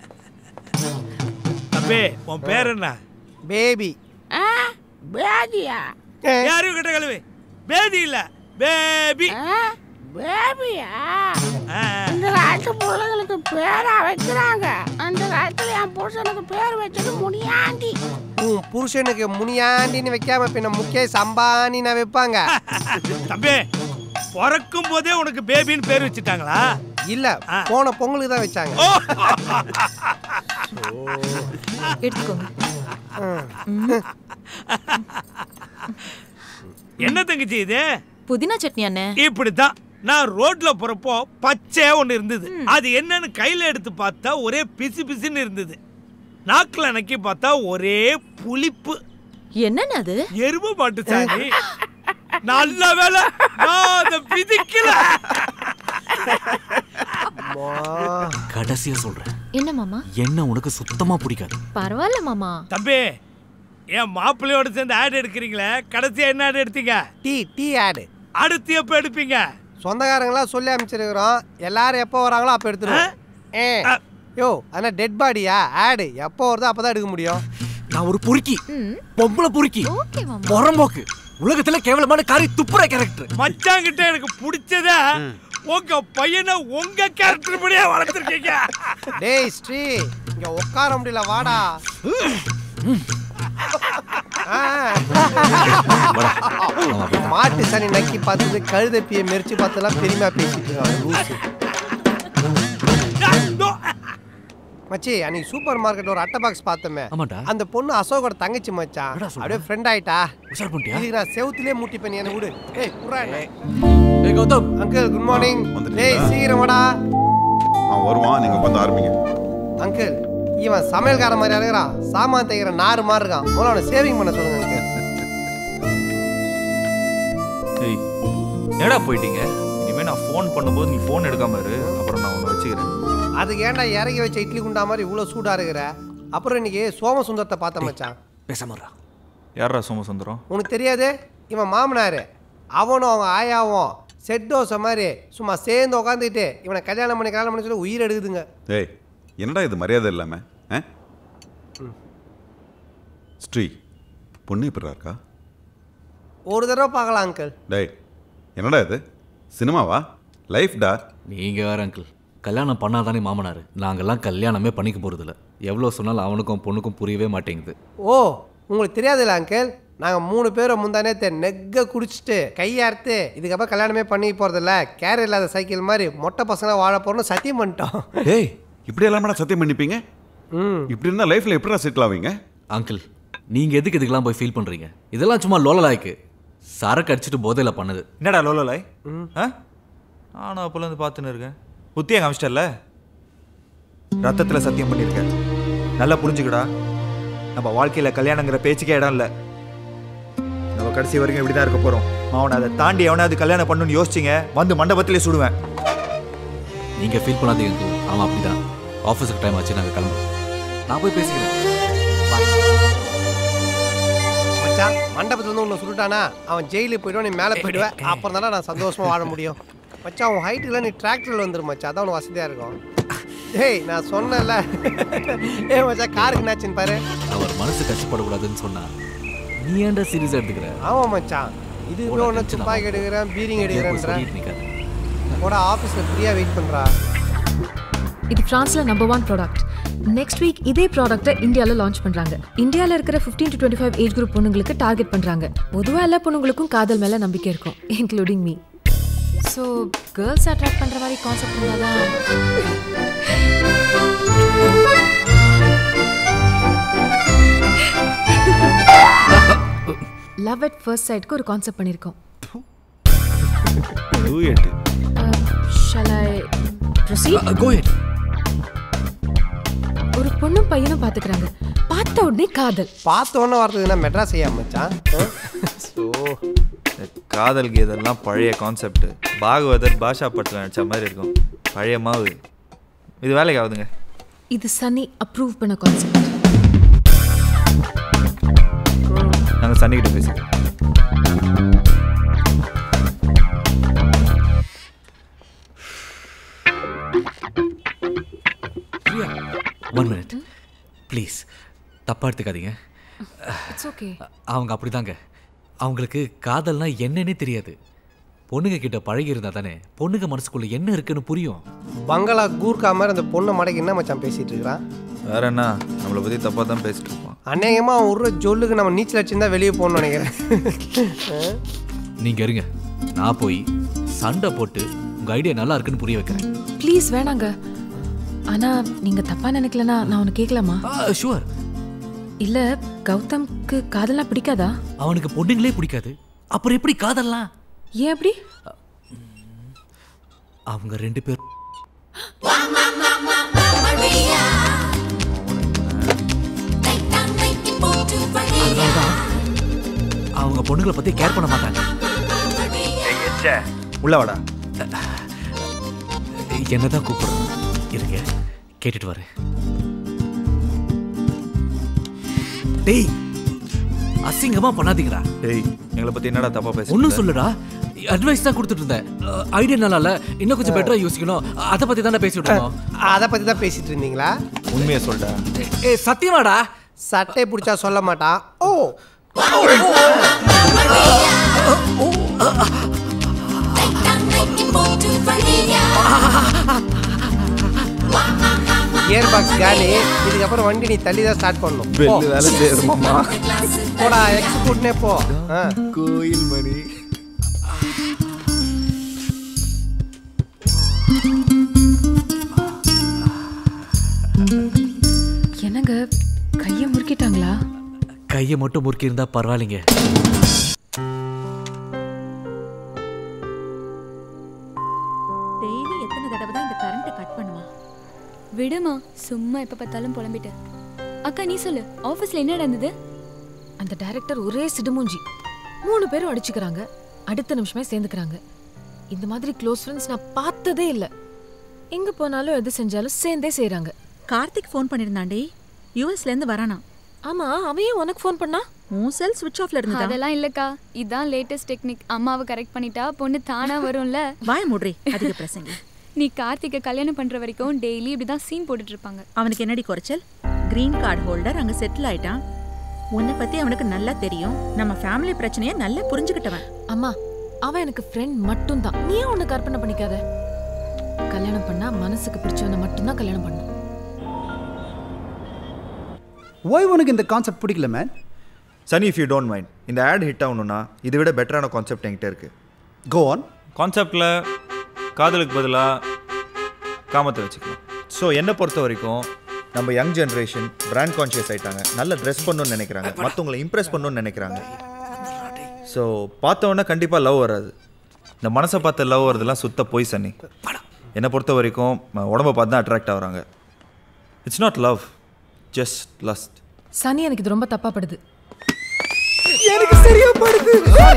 S23: தம்பி உன் பேர் என்ன
S4: பேபி
S23: பேதியா யாரும் கிட்ட கழுவி பேதி இல்ல பேபி
S24: பேபியா இந்த காலத்து பிள்ளைங்களுக்கு பேரா வைக்கிறாங்க அந்த காலத்துல என் புருஷனுக்கு பேர் வச்சது முனியாண்டி
S4: உன் புருஷனுக்கு முனியாண்டின்னு வைக்காம பின்ன முகேஷ் அம்பானின்னு வைப்பாங்க
S23: தம்பி பிறக்கும் போதே உனக்கு பேபின்னு பேர் வச்சுட்டாங்களா
S4: இல்ல போன பொங்கலுக்கு தான் வச்சாங்க
S21: எடுத்துக்கோங்க
S23: என்ன தங்கச்சி இது
S21: புதினா சட்னி அண்ணே
S23: இப்படித்தான் நான் ரோட்ல போறப்போ பச்சையா ஒண்ணு இருந்தது அது என்னன்னு கையில எடுத்து பார்த்தா ஒரே பிசு பிசுன்னு இருந்தது நாக்குல நக்கி பார்த்தா ஒரே புளிப்பு
S21: என்னன்னு அது
S23: எருமை மாட்டு சாணி நல்ல வேலை நான் அதை பிதிக்கல
S3: கடைசியா சொல்றேன்
S21: என்ன மாமா
S3: என்ன உனக்கு சுத்தமா பிடிக்காது
S21: பரவாயில்ல மாமா
S23: தம்பி என் மாப்பிள்ளையோட சேர்ந்து ஆட் எடுக்கிறீங்களே கடைசியா என்ன ஆட் எடுத்தீங்க
S4: டீ டீ ஆடு
S23: அடுத்து எப்போ எடுப்பீங்க
S4: சொந்தக்காரங்களாம் சொல்லி அமைச்சிருக்கிறோம் எல்லாரும் எப்போ வராங்களோ அப்போ எடுத்துருவோம் ஏ யோ அண்ணா டெட் பாடியா ஆடு எப்போ வருதோ அப்போ தான் எடுக்க முடியும்
S3: நான் ஒரு பொறுக்கி பொம்பளை பொறுக்கி புறம்போக்கு உலகத்துல கேவலமான காரி துப்புற கேரக்டர்
S23: மச்சான் கிட்ட எனக்கு பிடிச்சத உங்க பையனை உங்க கேரக்டர் படியே வளர்த்துருக்கீங்க
S4: டேய் ஸ்ரீ இங்க உட்கார முடியல வாடா ஆ. மாட்டு சனி நக்கி பார்த்தது கழுதப்பியை மெரிச்சு பார்த்ததெல்லாம் பெருமையா பேசிட்டு இருக்கான் லூசு மச்சி அன்னைக்கு சூப்பர் மார்க்கெட்ல ஒரு அட்டை பாக்ஸ் பார்த்தோமே
S3: ஆமாடா.
S4: அந்த பொண்ணு அசோகோட தங்கச்சி மச்சான் அப்படியே ஃப்ரெண்ட் ஆயிட்டா
S3: உஷார் பண்ணிட்டியா?
S4: இதுக்கு நான் செவுத்திலே மூட்டி பண்ணி என்ன விடு ஏய் புறா என்ன
S3: ஏய் கௌதம்
S4: அங்கிள் குட் மார்னிங்
S7: வந்துட்டீங்களா?
S4: டேய் சீக்கிரம் வாடா
S7: அவன் வருவான் நீங்கள் உட்காந்து ஆரம்பிங்க
S4: அங்கிள் இவன் சமையல்கார மாதிரி இருக்கிறான் சாமான் தைக்கிற நாறு மாதிரி இருக்கான் முதல்ல அவனை சேவிங் பண்ண சொல்லுங்க எனக்கு
S2: ஏய் என்னடா போயிட்டீங்க இனிமே நான் ஃபோன் பண்ணும்போது நீ ஃபோன் எடுக்காம இரு அப்புறம் நான் உன்னை வச்சுக்கிறேன்
S4: அதுக்கு ஏன்டா இறங்கி வச்ச இட்லி குண்டா மாதிரி இவ்வளோ சூடாக இருக்கிற அப்புறம் இன்னைக்கு சோமசுந்தரத்தை பார்த்த மச்சான்
S3: பேசாமறா
S2: யாரா சோமசுந்தரம்
S4: உனக்கு தெரியாது இவன் மாமனார் அவனும் அவங்க ஆயாவும் செட் தோசை மாதிரி சும்மா சேர்ந்து உட்காந்துக்கிட்டு இவனை கல்யாணம் பண்ணி கல்யாணம் பண்ணி சொல்லி உயிர் எடுக்குதுங்க
S7: ஏய் என்னடா இது மரியாதை இல்லாமல் ஆ ஸ்ரீ பொண்ணு எப்படி இருக்கா
S4: ஒரு தடவை பார்க்கலாம் அங்கிள்
S7: டேய் என்னடா இது சினிமாவா லைஃப்டா
S3: நீங்க வேற அங்கிள் கல்யாணம் பண்ணாதானே மாமனார் நாங்கெல்லாம் கல்யாணமே பண்ணிக்க போறதில்ல எவ்வளோ சொன்னாலும் அவனுக்கும் பொண்ணுக்கும் புரியவே மாட்டேங்குது
S4: ஓ உங்களுக்கு தெரியாதுல்ல அங்கிள் நாங்கள் மூணு பேரும் முந்தானே நெக்க குடிச்சிட்டு கையார்த்து இதுக்கப்புறம் கல்யாணமே பண்ணி போகிறதில்ல கேர் இல்லாத சைக்கிள் மாதிரி மொட்டை பசங்க வாழ போகிறோம்னு சத்தியம் பண்ணிட்டோம்
S7: ஏய் இப்படி எல்லாமே சத்தியம் பண்ணிப்பீங்க இப்படி இருந்தால் லைஃப்பில் எப்படிடா செட்டில் ஆவீங்க
S3: அங்கிள் நீங்க எதுக்கு இதுக்கெல்லாம் போய் ஃபீல் பண்றீங்க இதெல்லாம் சும்மா லோலலாய்க்கு சரக்கு அடிச்சிட்டு போதையில பண்ணுது
S2: என்னடா லோலோலாய் ஆ நானும் அப்போலேருந்து பார்த்துன்னு இருக்கேன் புத்தியை காமிச்சிட்டல
S5: ரத்தத்தில் சத்தியம் பண்ணியிருக்கேன் நல்லா புரிஞ்சுக்கடா நம்ம வாழ்க்கையில் கல்யாணங்கிற பேச்சுக்கே இடம் இல்லை நம்ம கடைசி வரைக்கும் இப்படி தான் இருக்க போகிறோம் அவனை அதை தாண்டி எவனாவது கல்யாணம் பண்ணணும்னு யோசிச்சிங்க வந்து மண்டபத்திலே சுடுவேன்
S3: நீங்க ஃபீல் பண்ணாதீங்க அங்கிள் அவன் அப்படிதான் ஆஃபீஸுக்கு டைம் ஆச்சு நாங்க கிளம்புறோம் நான் போய் பேசிக்கிறேன்
S4: மச்சான் மண்டபத்துல வந்து உன்னை சுட்டுட்டானா அவன் ஜெயிலுக்கு போயிடுவான் நீ மேலே போயிடுவேன் அப்புறம் தானே நான் சந்தோஷமா வாழ முடியும் மச்சான் உன் ஹைட்டுல நீ டிராக்டர்ல வந்துரு மச்சான் அதான் உனக்கு வசதியா இருக்கும் ஏய் நான் சொன்னேன்ல ஏய் மச்சான் காருக்கு என்னாச்சுன்னு பாரு
S3: அவர் மனசு கஷ்டப்படக்கூடாதுன்னு சொன்னா நீ ஏன்டா சீரியஸ் எடுத்துக்கிற
S4: ஆமா மச்சான் இது
S3: போடா,
S4: ஒன்று
S3: tension
S4: துப்பாக்கி எடுக்கிறேன் பீரிங்
S3: இங்கே போய்
S4: எடுக்கிறேன்ற
S3: சொல்லிட்டு நிக்காத.
S4: கூட ஆஃபீஸில் ஃப்ரீயாக வெயிட் பண்ணுறா
S21: இது ஃப்ரான்ஸ்ல number one product next week இதே ப்ராடக்ட்டை இந்தியாவில் லான்ச் பண்றாங்க இந்தியாவில் இருக்கிற 15 to twenty five age group பொண்ணுங்களுக்கு டார்கெட் பண்றாங்க பொதுவாக எல்லா பொண்ணுங்களுக்கும் காதல் மேல நம்பிக்கை இருக்கும் including me so girls attract பண்ற மாதிரி கான்செப்ட் இருந்தால் தான் லவ் அட் ஃபர்ஸ்ட் சைட்க்கு ஒரு கான்செப்ட் பண்ணியிருக்கோம்
S2: duet
S21: shall I proceed
S3: go it
S21: ஒரு பொண்ணும் பையனும் பாத்துக்கிறாங்க பார்த்த உடனே காதல்
S4: பார்த்த உடனே வரதுக்கு என்ன மெட்ராஸ் ஐயா மச்சான்
S2: ஸோ காதல் இதெல்லாம் பழைய கான்செப்ட் பாகவதர் பாஷா படத்தில் நினச்ச மாதிரி இருக்கும் பழைய மாவு இது வேலைக்கு ஆகுதுங்க
S21: இது சன்னி அப்ரூவ் பண்ண கான்செப்ட்
S2: நாங்கள் சன்னிக்கிட்ட பேசிக்கிறோம்
S3: ஒன் மினிட் ப்ளீஸ் தப்பாக எடுத்துக்காதீங்க
S21: இட்ஸ் ஓகே
S3: அவங்க அப்படிதாங்க அவங்களுக்கு காதல்னா என்னன்னே தெரியாது பொண்ணுங்க கிட்ட பழகி இருந்தா தானே பொண்ணுங்க மனசுக்குள்ள என்ன இருக்குன்னு புரியும்
S4: பங்களா கூர்க்கா மாதிரி அந்த பொண்ணை மடக்கி என்ன மச்சான் பேசிட்டு இருக்கிறான்
S2: வேற என்ன நம்மளை பற்றி தப்பாக தான் பேசிட்டு இருப்பான்
S4: அநேகமா அவன் விடுற ஜொல்லுக்கு நம்ம நீச்சல் அடிச்சிருந்தா வெளியே போகணும்னு நினைக்கிறேன்
S3: நீங்க இருங்க நான் போய் சண்டை போட்டு உங்க ஐடியா நல்லா இருக்குன்னு புரிய வைக்கிறேன்
S21: ப்ளீஸ் வேணாங்க ஆனா நீங்க தப்பா நினைக்கலனா நான் உனக்கு கேட்கலாமா
S3: ஷுவர்
S21: இல்ல கௌதம்க்கு காதல்லாம் பிடிக்காதா
S3: அவனுக்கு பொண்ணுங்களே பிடிக்காது அப்புறம் எப்படி காதல்லாம்
S21: ஏன் அப்படி
S3: அவங்க ரெண்டு பேர் அதனாலதான் அவங்க பொண்ணுங்களை பத்தி கேர் பண்ண மாட்டாங்க
S5: உள்ள வாடா
S3: என்னதான் கூப்பிடுறோம் இருங்க கேட்டுட்டு வரேன் டேய் அசிங்கமா பண்ணாதீங்கடா
S2: டேய் எங்களை பற்றி என்னடா தப்பாக பேச
S3: ஒன்றும் சொல்லுடா அட்வைஸ் தான் கொடுத்துட்டு இருந்தேன் ஐடியா நல்லா இல்ல இன்னும் கொஞ்சம் பெட்டரா யோசிக்கணும் அதை பத்தி தானே பேசிட்டு இருந்தோம்
S4: அதை பத்தி தான் பேசிட்டு இருந்தீங்களா
S2: உண்மையை சொல்டா
S3: ஏ சத்தியமாடா
S4: சட்டை பிடிச்சா சொல்ல மாட்டான் ஓ கியர் பாக்ஸ் காலி இதுக்கப்புறம் வண்டி நீ தள்ளி தான் ஸ்டார்ட் பண்ணணும் போ.
S5: பெல்லு வேலை செய்யணுமாம்மா
S4: போடா எக்ஸ் கூட்டினே போ ஆ.
S5: கோயில் மணி
S21: என்னங்க கையை முறுக்கிட்டாங்களா
S3: கையை மட்டும் முறுக்கி இருந்தா பரவாயில்லைங்க
S22: டெய்லி எத்தனை தடவை தான் இந்த கரண்ட்டை கட் பண்ணுவான்
S1: விடுமா சும்மா எப்ப பார்த்தாலும் புலம்பிட்டு அக்கா நீ சொல்லு ஆபீஸ்ல என்ன நடந்தது
S21: அந்த டைரக்டர் ஒரே சிடுமூஞ்சி மூணு பேரும் அடிச்சுக்கிறாங்க அடுத்த நிமிஷமே சேர்ந்துக்கிறாங்க இந்த மாதிரி க்ளோஸ் ஃப்ரெண்ட்ஸ் நான் பார்த்ததே இல்ல எங்க போனாலும் எது செஞ்சாலும் சேர்ந்தே செய்றாங்க
S22: கார்த்திக் ஃபோன் பண்ணிருந்தாண்டி யூஎஸ்ல இருந்து வரானா
S21: ஆமா அவன் ஏன் உனக்கு ஃபோன் பண்ணா
S22: உன் செல் ஸ்விட்ச் ஆஃப்ல இருந்ததா
S1: அதெல்லாம் இல்லக்கா இதான் லேட்டஸ்ட் டெக்னிக் அம்மாவை கரெக்ட் பண்ணிட்டா பொண்ணு தானா வரும்ல
S22: வாய மூடுறி அதிக பிரசங்கி
S1: நீ கார்த்திகை கல்யாணம் பண்ற வரைக்கும் டெய்லி இப்படிதான் சீன் போட்டுட்டு இருப்பாங்க
S22: அவனுக்கு என்னடி குறைச்சல் கிரீன் கார்டு ஹோல்டர் அங்க செட்டில் ஆயிட்டான் உன்னை பத்தி அவனுக்கு நல்லா தெரியும் நம்ம ஃபேமிலி பிரச்சனைய நல்லா புரிஞ்சுக்கிட்டவன்
S21: அம்மா அவன் எனக்கு ஃப்ரெண்ட் மட்டும்தான் நீ ஏன் உன்னை கற்பனை பண்ணிக்காத கல்யாணம் பண்ணா மனசுக்கு பிடிச்சவனை மட்டும்தான் கல்யாணம் பண்ணணும்
S6: ஓய் உனக்கு இந்த கான்செப்ட் பிடிக்கல man
S9: Sunny if you don't mind இந்த ஆட் ஹிட் ஆகணும்னா இதை விட பெட்டரான கான்செப்ட் என்கிட்ட இருக்கு
S6: கோ ஆன்
S5: கான்செப்டில் காதலுக்கு பதிலாக காமத்தை வச்சுக்கலாம்
S9: ஸோ என்னை பொறுத்த வரைக்கும் நம்ம யங் ஜென்ரேஷன் பிராண்ட் கான்ஷியஸ் ஆயிட்டாங்க நல்ல ட்ரெஸ் பண்ணணும்னு நினைக்கிறாங்க மற்றவங்களை இம்ப்ரெஸ் பண்ணணும்னு நினைக்கிறாங்க ஸோ பார்த்தவொன்னே கண்டிப்பாக லவ் வராது இந்த மனசை பார்த்து லவ் வரதுலாம் சுத்த போய் சனி என்னை பொறுத்த வரைக்கும் ம- உடம்ப பார்த்து தான் அட்ராக்ட் ஆகுறாங்க it's not love just lust
S21: Sunny எனக்கு இது ரொம்ப தப்பா படுது
S6: எனக்கு சரியா படுது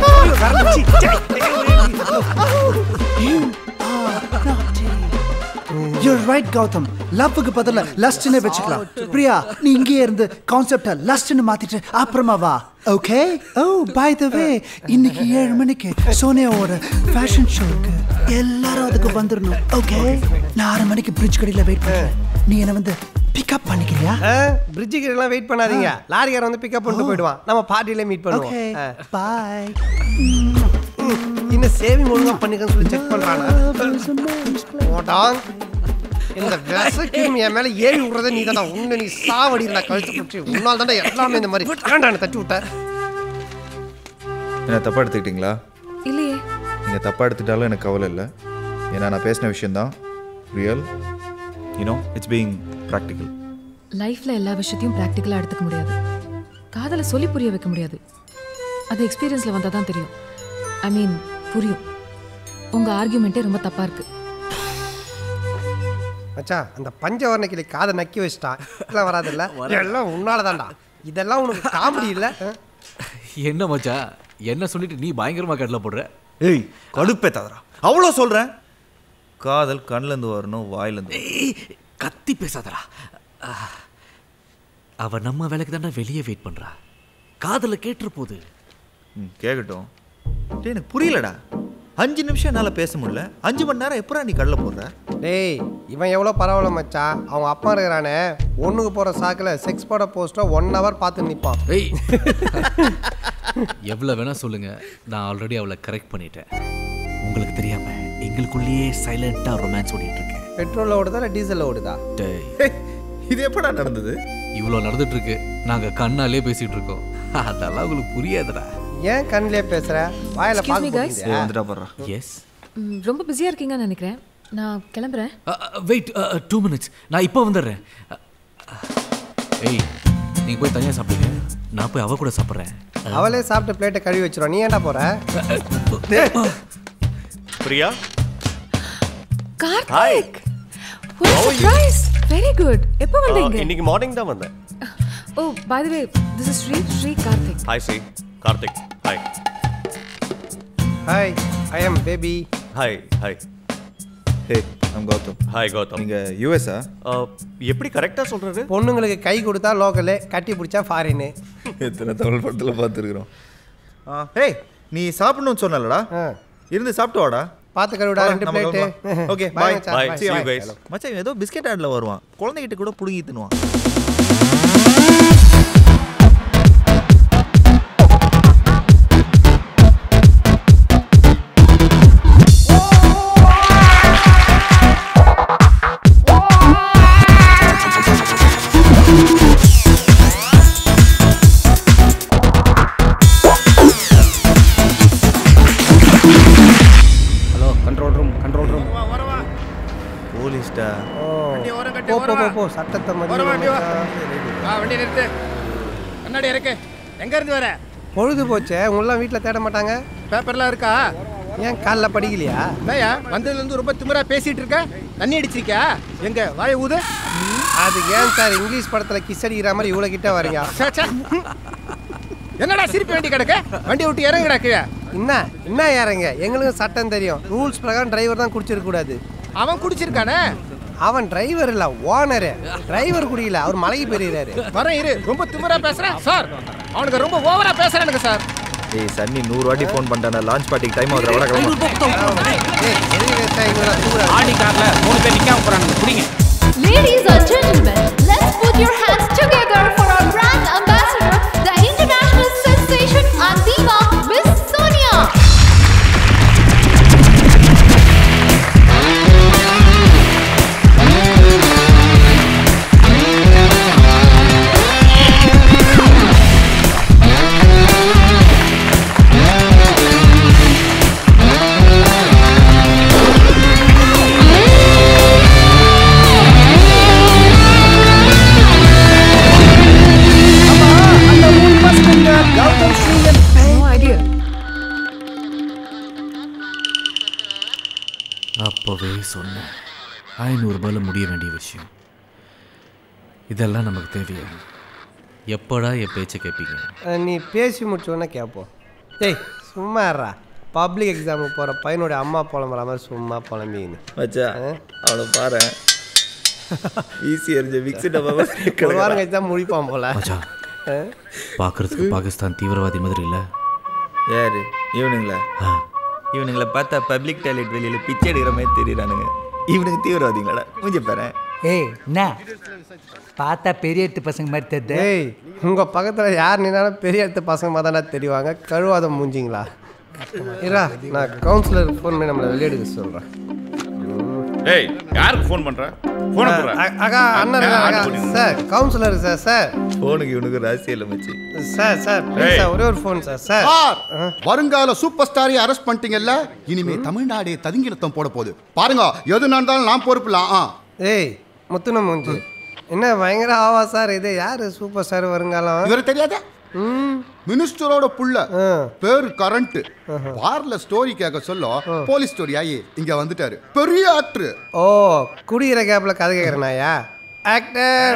S6: யூர் ரைட் கௌதம் லவ்வுக்கு பதிலா லஸ்ட்னு வச்சுக்கலாம் பிரியா நீ இங்கேயே இருந்து கான்செப்டை லஸ்ட்னு மாத்திட்டு அப்புறமா வா ஓகே ஓ பை த வே இன்னைக்கு ஏழு மணிக்கு சோனியாவோட ஃபேஷன் ஷோக்கு எல்லாரும் அதுக்கு வந்துடணும் ஓகே நான் ஆறு மணிக்கு பிரிட்ஜ் கடையில் வெயிட் பண்றேன் நீ என்ன வந்து பிக்கப் பண்ணிக்கிறியா
S4: பிரிட்ஜுக்கு எல்லாம் வெயிட் பண்ணாதீங்க லாரிக்காரன் வந்து பிக்கப் பண்ணிட்டு போயிடுவான் நம்ம பார்ட்டியில மீட் பண்ணுவோம்
S6: Okay,
S4: ஆ.
S6: பாய்
S4: இன்னும் சேவிங் ஒழுங்கா பண்ணிக்கன்னு சொல்லி செக் பண்றானா ஓட்டான் இந்த விசக்கிருமி என் மேல ஏறி விடுறதே நீ தானே உன்னை நீ சாவடிடா கழிச்சு குச்சி உன்னால் தானே எல்லாமே இந்த மாதிரி வேண்டாம் தட்டி விட்ட
S9: என்ன தப்பாக எடுத்துக்கிட்டீங்களா
S21: இல்லையே
S9: நீங்கள் தப்பாக எடுத்துட்டாலும் எனக்கு கவலை இல்லை ஏன்னா நான் பேசின விஷயந்தான் real you know it's being practical
S21: லைஃப்ல எல்லா விஷயத்தையும் ப்ராக்டிக்கலா எடுத்துக்க முடியாது காதலை சொல்லி புரிய வைக்க முடியாது அது எக்ஸ்பீரியன்ஸ்ல வந்தா தான் தெரியும் ஐ மீன் புரியும் உங்க ஆர்கியூமெண்ட்டே ரொம்ப தப்பா இருக்கு
S4: மச்சான் அந்த பஞ்சவர்ண கிளி காதை நக்கி வச்சிட்டான் இதெல்லாம் வராதுல்ல எல்லாம் உன்னால தான்டா இதெல்லாம் உனக்கு காமெடி இல்ல ஆ?
S3: என்ன மச்சா என்ன சொல்லிட்டு நீ பயங்கரமா கடல போடுற
S9: ஏய் கடுப்பேத்தாதரா அவ்வளோ சொல்கிறேன் காதல் கண்ணிலேருந்து வரணும் வாயிலேருந்து
S3: கத்தி பேசாதடா ஆஹ். அவ நம்ம வேலைக்கு தானே வெளியே வெயிட் பண்றா காதல கேட்டுற போது
S9: ம் கேட்கட்டும் டேய் எனக்கு புரியலடா அஞ்சு நிமிஷம் என்னால் பேச முடியல அஞ்சு மணி நேரம் எப்படா நீ கடலை போடுற
S4: டேய் இவன் எவ்வளோ பரவாயில்ல மச்சான் அவங்க அப்பா இருக்கிறானே ஒண்ணுக்கு போற சாக்கில் செக்ஸ் போட போஸ்ட்டை ஒன் ஹவர் பார்த்து நிற்பான்
S3: ஏய் எவ்வளவு வேணா சொல்லுங்க நான் ஆல்ரெடி அவளை கரெக்ட் பண்ணிட்டேன் உங்களுக்கு தெரியாம எங்களுக்குள்ளேயே சைலண்டா ரொமான்ஸ் ஓடிட்டு இருக்கேன்
S4: பெட்ரோலில் ஓடுதா இல்லை டீசலில் ஓடுதா
S3: டேய்
S9: இது எப்படா நடந்தது
S3: இவ்வளோ நடந்துட்டு இருக்கு நாங்க கண்ணாலே பேசிட்டு இருக்கோம் அதெல்லாம் உங்களுக்கு புரியாதுடா
S4: ஏன் கண்ணிலே பேசுற வாயில
S21: Excuse me, guys.
S4: பார்க்க
S9: வந்துட்டா போடுறா
S3: எஸ்
S21: ம், ரொம்ப பிஸியா இருக்கீங்கன்னு நினைக்கிறேன் நான் கிளம்புறேன்
S3: வெயிட் டூ மினிட்ஸ் நான் இப்போ வந்துடுறேன் அ, அ, ஏய் நீங்க போய் தனியா சாப்பிடுங்க நான் போய் அவ கூட சாப்பிட்றேன்
S4: அவளே சாப்பிட்டு பிளேட்டை கழுவி வச்சிரும் நீ ஏன்டா போற
S5: Priya
S21: Karthik surprise very good எப்போ வந்தீங்க
S8: இன்னைக்கு மார்னிங் தான் வந்தேன்
S21: oh by the way this is Sri Sri Karthik
S8: hi Sri Karthik hi
S4: hi I am baby
S8: hi hi
S9: hey I'm Gautham
S8: hi Gautham
S9: நீங்கள் யூஎஸ்ஆ
S8: எப்படி கரெக்டாக சொல்கிறது
S4: பொண்ணுங்களுக்கு கை கொடுத்தா லோக்கலு கட்டி பிடிச்சா ஃபாரின்னு
S9: எத்தனை தமிழ் படத்தில் பார்த்துருக்குறோம் ஏய் நீ சாப்பிடணும்னு சொன்னலடா இருந்து சாப்பிட்டு வாடா
S4: பார்த்து கழுவிடா, ரெண்டு plate.
S9: ஓகே
S4: Bye,
S9: பாய்
S4: மச்சான். Bye. See you guys.
S9: மச்சான் இவன் ஏதோ பிஸ்கெட் ஆட்ல வருவான் குழந்தைகிட்ட கூட புடுங்கி தின்னுவான்
S6: hello control room control room
S9: போலீஸ்டா
S4: போ போ போ போ சட்டத்தை மதியம்
S10: வண்டி நிறுத்து கண்ணாடி இருக்கு எங்க இருந்து வர
S4: பொழுது போச்சே உங்களாம் வீட்டில் தேட மாட்டாங்க
S10: பேப்பர்லாம் இருக்கா
S4: ஏன் காலைல படிக்கலையா
S11: என்னய்யா வந்ததுலேருந்து ரொம்ப திமிரா பேசிட்டு இருக்க தண்ணி அடிச்சிருக்கியா எங்க வாய ஊது
S4: அது ஏன் சார் இங்கிலீஷ் படத்துல கிஸ் அடிக்கிற மாதிரி இவ்வளோ கிட்ட வரீங்க
S11: சே, சே. என்னடா சிரிப்பு வேண்டி கிடக்கு வண்டி விட்டு இறங்குடா கீழே
S4: என்ன என்ன யாருங்க எங்களுக்கும் சட்டம் தெரியும் ரூல்ஸ் பிரகாரம் டிரைவர் தான் குடிச்சிருக்க கூடாது
S11: அவன் குடிச்சிருக்கானே
S4: அவன் டிரைவர் இல்ல ஓனரு டிரைவர் குடிக்கல அவர் மலைக்கு பெரியறாரு
S11: வரேன் இரு ரொம்ப திமிரா பேசுறேன் சார் அவனுக்கு ரொம்ப ஓவரா பேசுறானுங்க சார்
S9: ஏய் சன்னி நூறு வாட்டி ஃபோன் பண்ணிட்டேன் லான்ச் பார்ட்டிக்கு டைம் ஆகுது வர கிளம்ப
S16: ஆடி கார்ல மூணு பேர் நிக்காம போறானுங்க புடிங்க
S12: Ladies and gentlemen, let's put your hands together for our brand ambassador, the international sensation and diva, Miss Sonia.
S21: No idea.
S3: அப்போவே சொன்னேன் ஐநூறுரூபாயில் முடிய வேண்டிய விஷயம் இதெல்லாம் நமக்கு தேவையா எப்படா என் பேச்சை கேட்பீங்க
S4: அஹ் நீ பேசி முடிச்சோன்னே கேட்போம் டேய் சும்மா இருடா பப்ளிக் எக்ஸாமுக்கு போகிற பையனோட அம்மா புலம்புற மாதிரி சும்மா புலம்பின்னு
S9: மச்சா அவனை பாரு ஈஸி எரிஞ்ச மிக்ஸி டப்பா
S4: ஒரு வாரம் கழிச்சு தான் முடிப்பான் போல
S3: மச்சான்
S4: அஹ்?
S3: பார்க்கறதுக்கு பாகிஸ்தான் தீவிரவாதி மாதிரி இல்லை
S9: யாரு இவனுங்களா இவனுங்களை பார்த்தா பப்ளிக் டாய்லெட் வெளியில பிச்சை எடுக்கிற மாதிரி தெரியுறானுங்க இவனுக்கு தீவிரவாதிங்களா மூஞ்ச பாரு
S14: ஏய் என்ன பார்த்தா பெரிய எடுத்து பசங்க மாதிரி தெரியுது
S4: ஏய் உங்க பக்கத்துல யார் நின்னாலும் பெரிய இடத்து பசங்க மாதிரி தானே தெரிவாங்க கழுவாத மூஞ்சிங்களா இரா நான் கவுன்சிலர் ஃபோன் பண்ணி நம்மளை வெளியெடுக்க சொல்றேன்
S17: டேய் யாருக்கு ஃபோன் பண்ற ஃபோன் பண்ற
S4: அ- அக்கா அண்ணன் இருக்காங்க, அக்கா. சார் கவுன்சிலர் சார் சார்
S9: ஃபோனுக்கு இவனுக்கு ராசி இல்லை மச்சி
S4: சார் சார் please
S11: ஏய்.
S4: சார் ஒரே ஒரு ஃபோன் சார் சார்
S11: சார் வருங்கால சூப்பர் ஸ்டாரை அரெஸ்ட் பண்ணிட்டீங்கல்ல இனிமே தமிழ்நாடே ததுங்கிலத்தம் போட போகுது பாருங்க எது நடந்தாலும் நான் பொறுப்புல ஆ
S4: ஏய் முத்துன மூஞ்சி என்ன பயங்கர ஆவா சார் இது யாரு சூப்பர் ஸ்டார் வருங்காலம்
S11: இவரு தெரியாத மினிஸ்டரோட புள்ள பேரு கரண்ட் பார்ல ஸ்டோரி கேட்க சொல்ல போலீஸ் ஸ்டோரி ஆகி இங்க வந்துட்டாரு பெரிய ஆக்டர்
S4: ஓ குடிக்கிற கேப்ல கதை கேட்குறனாயா ஆக்டர்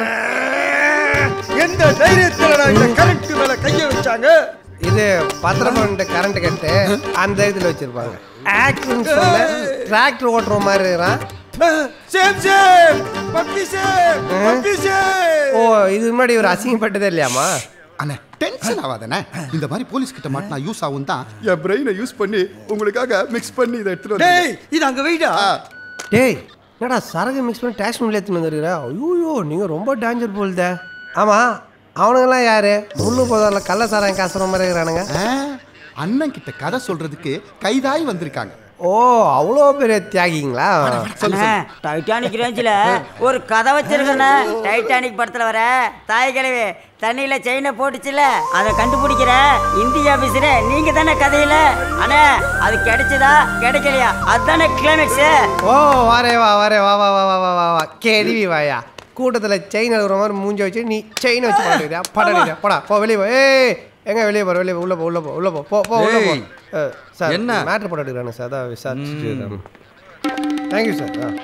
S11: எந்த தைரியத்துல நான் இந்த கரண்ட் மேல கைய வச்சாங்க
S4: இது பத்திரம் பண்ணிட்டு கரண்ட் கட்டு அந்த இடத்துல வச்சிருப்பாங்க ஆக்டர்னு சொல்ல டிராக்டர் ஓட்டுற மாதிரி இருக்கிறான்
S11: same same puppy same puppy same
S4: oh இது முன்னாடி ஒரு அசிங்கப்பட்டதே இல்லையாமா
S11: அண்ணே டென்ஷன் ஆகாதண்ணே இந்த மாதிரி போலீஸ் கிட்ட மாட்டினா யூஸ் ஆகும் தான் என் பிரெயினை யூஸ் பண்ணி உங்களுக்காக மிக்ஸ் பண்ணி இதை எடுத்துட்டு
S4: டேய்,
S11: இது அங்க வெயிடா
S4: டேய் என்னடா சரகு மிக்ஸ் பண்ணி டேக்ஸ் உள்ள எடுத்துன்னு வந்துருக்கிற ஐயோ நீங்கள் ரொம்ப டேஞ்சர் போல்தே ஆமாம் அவனுங்கெல்லாம் யாரு முள்ளு போதாரில் கள்ள சாராயம் காசுற மாதிரி இருக்கிறானுங்க
S11: அண்ணன் கிட்ட கதை சொல்றதுக்கு கைதாய் வந்திருக்காங்க
S4: ஓ அவ்வளோ பெரிய தியாகிங்களா
S25: அண்ணே, டைட்டானிக் ரேஞ்சில் ஒரு கதை வச்சிருக்கண்ணே டைட்டானிக் படத்தில் வர தாய் கிழவி தண்ணியில் செயினை போட்டுச்சுல அதை கண்டுபிடிக்கிற இந்திய ஆஃபீஸரு நீங்க தானே கதையில அண்ணே அது கிடைச்சதா கிடைக்கலையா அதுதானே கிளைமேக்ஸு
S4: ஓ வாரே வா வாரே வா வா வா வா வா வா வா கேள்வி வாயா கூட்டத்தில் செயின் எடுக்கிற மாதிரி மூஞ்ச வச்சு நீ செயினை வச்சு பாட்டுக்கிறியா படம் போடா போ வெளியே போ ஏய் எங்க வெளியே போற வெளியே போ உள்ள போ உள்ள போ உள்ள போ போ போ உள்ள போ
S9: ஏய்.
S4: அஹ், சார்
S9: என்ன?
S4: மேட்ரு போட்டு எடுக்கிறானு சார் அதான் விசாரிச்சுட்டு தேங்க்யூ சார் ஆ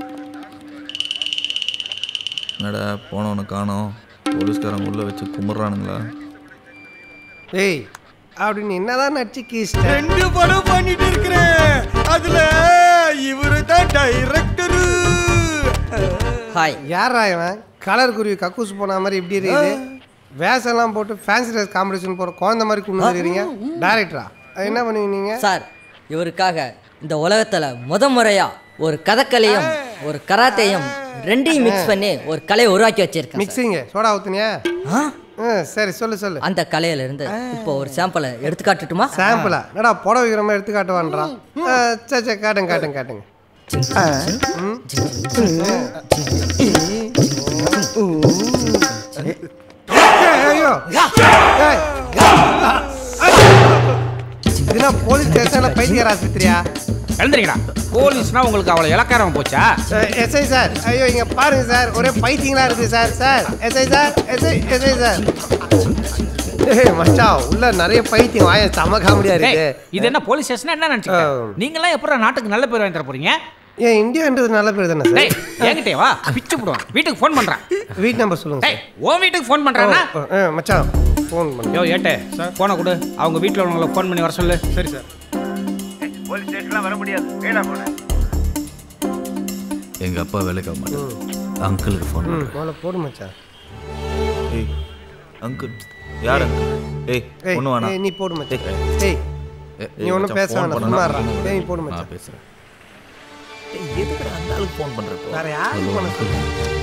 S9: என்னடா போனவனை காணோம் போலீஸ்காரங்க உள்ள வச்சு கும்பிட்றானுங்களா
S4: ஏய் அப்படின்னு என்னதான் நடிச்சு கீஸ்ட
S11: ரெண்டு படம் பண்ணிட்டு இருக்கிறேன் அதுல இவரு தான் டைரக்டரு
S4: ஹாய் யாரா இவன் கலர் குருவி கக்கூஸ் போன மாதிரி இப்படி இருக்குது வேஷம்லாம் போட்டு ஃபேன்சி ட்ரெஸ் காம்படிஷன் போகிற குழந்தை மாதிரி கொண்டு வந்துருக்கீங்க டேரக்டரா என்ன பண்ணுவீங்க நீங்க
S26: சார் இவருக்காக இந்த உலகத்துல முத முறையா ஒரு கதக்கலையும் ஒரு கராத்தையும் ரெண்டையும் மிக்ஸ் பண்ணி ஒரு கலையை உருவாக்கி வச்சிருக்கேன்
S4: மிக்சிங்க சோடா ஊத்துனியா சரி சொல்லு சொல்லு
S26: அந்த கலையில இருந்து இப்போ ஒரு சாம்பிளை எடுத்து காட்டுட்டுமா
S4: சாம்பிளா என்னடா புடவை வைக்கிற மாதிரி எடுத்து காட்டுவான்றான் ஆ, சரி சரி காட்டுங்க காட்டுங்க காட்டுங்க ஆ, ம். ஐயோ ஏய். இதுனா போலீஸ் ஸ்டேஷன்ல பைத்தியர் ஆஸ்பத்திரியா
S16: எழுந்துறீங்கடா போலீஸ்னா உங்களுக்கு அவ்வளோ இலக்காரம் போச்சா
S4: எஸ்ஐ சார் ஐயோ இங்க பாருங்க சார் ஒரே பைத்தியங்களா இருக்கு sir sir SI sir SI SI sir ஏய் மச்சான் உள்ள நிறைய பைத்தியம் வாய செம காமெடியா இருக்கு
S13: டேய், இது என்ன போலீஸ் ஸ்டேஷன் என்ன நினைச்சுக்க நீங்களாம் எப்பறம் நாட்டுக்கு நல்ல பேர் வாங்கி தர போறீங்க
S4: ஏன் இந்தியான்றது நல்ல பேர் தானே
S13: டேய்
S4: சார்
S13: என்கிட்டே வா பிச்சு போடுவான் வீட்டுக்கு ஃபோன் பண்றேன்
S4: வீட் நம்பர் சொல்லுங்க
S13: டேய் உன் வீட்டுக்கு ஃபோன் பண்றானா
S4: ஓ, ஓ, மச்சான் ஃபோன் பண்ணு
S13: யோ ஏட்டே போனை கொடு அவங்க வீட்டில் உள்ளவங்களை ஃபோன் பண்ணி வர சொல்லு
S4: சரி சார்
S2: போலீஸ் ஸ்டேஷன்லாம் வர முடியாது ஏடா போன
S3: எங்க அப்பா வேலைக்கு ஆக மாட்டார் அங்கிளுக்கு ஃபோன்
S4: ம் முதல்ல போடு மச்சான்
S9: ஏய் அங்கிள் யார் அங்கிள் ஏய்
S4: ஏய்,
S9: ஒன்றும் வேணாம்
S4: ஏய், நீ போடு மச்சான் ஏய் நீ ஒன்றும் பேச வேணாம் சும்மா இருடா. ஏய் நீ போடு மச்சான்
S3: பேசுறேன்
S9: எதுக்குடா அந்த ஆளுக்கு ஃபோன் பண்றப்போ
S4: வேற யாருக்கு பண்ண சொல்லு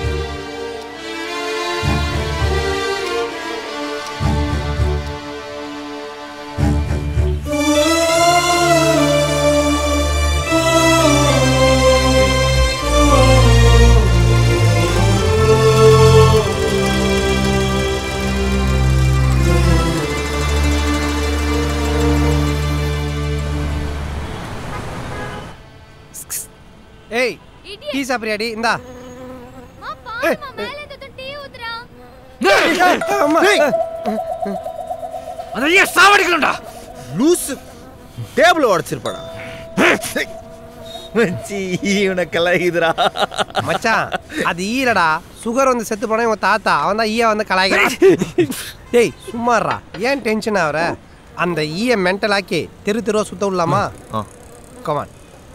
S4: ஏய் டீ சாப்பிடுறியாடி இந்தா ஏய், ஏய், அம்மா.
S9: அதையே சாவடிக்கணும்டா லூசு டேபிள் உடச்சிருப்பாடா மச்சி இவனுக்கெல்லாம் இதுடா
S4: மச்சான் அது ஈரடா சுகர் வந்து செத்து போனா உன் தாத்தா அவன் தான் ஈய வந்து கலாய்க்கிறான் டேய் சும்மாறா ஏன் டென்ஷன் ஆகுற அந்த ஈய மென்டல் ஆக்கி தெரு தெருவா சுத்த விடலாமா கமான்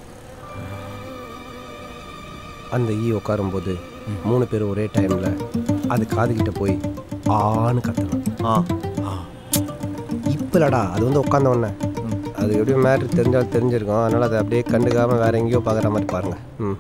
S4: அந்த ஈ உட்காரும்போது மூணு பேர் ஒரே டைம்ல அது காதுகிட்ட போய் ஆன்னு கத்தணும் இப்பலடா அது வந்து உட்காந்த உடனே அது எப்படியும் மேட்ரு தெரிஞ்சாலும் தெரிஞ்சிருக்கும் அதனால அதை அப்படியே கண்டுக்காம வேற எங்கேயோ பார்க்குற மாதிரி பாருங்க ம்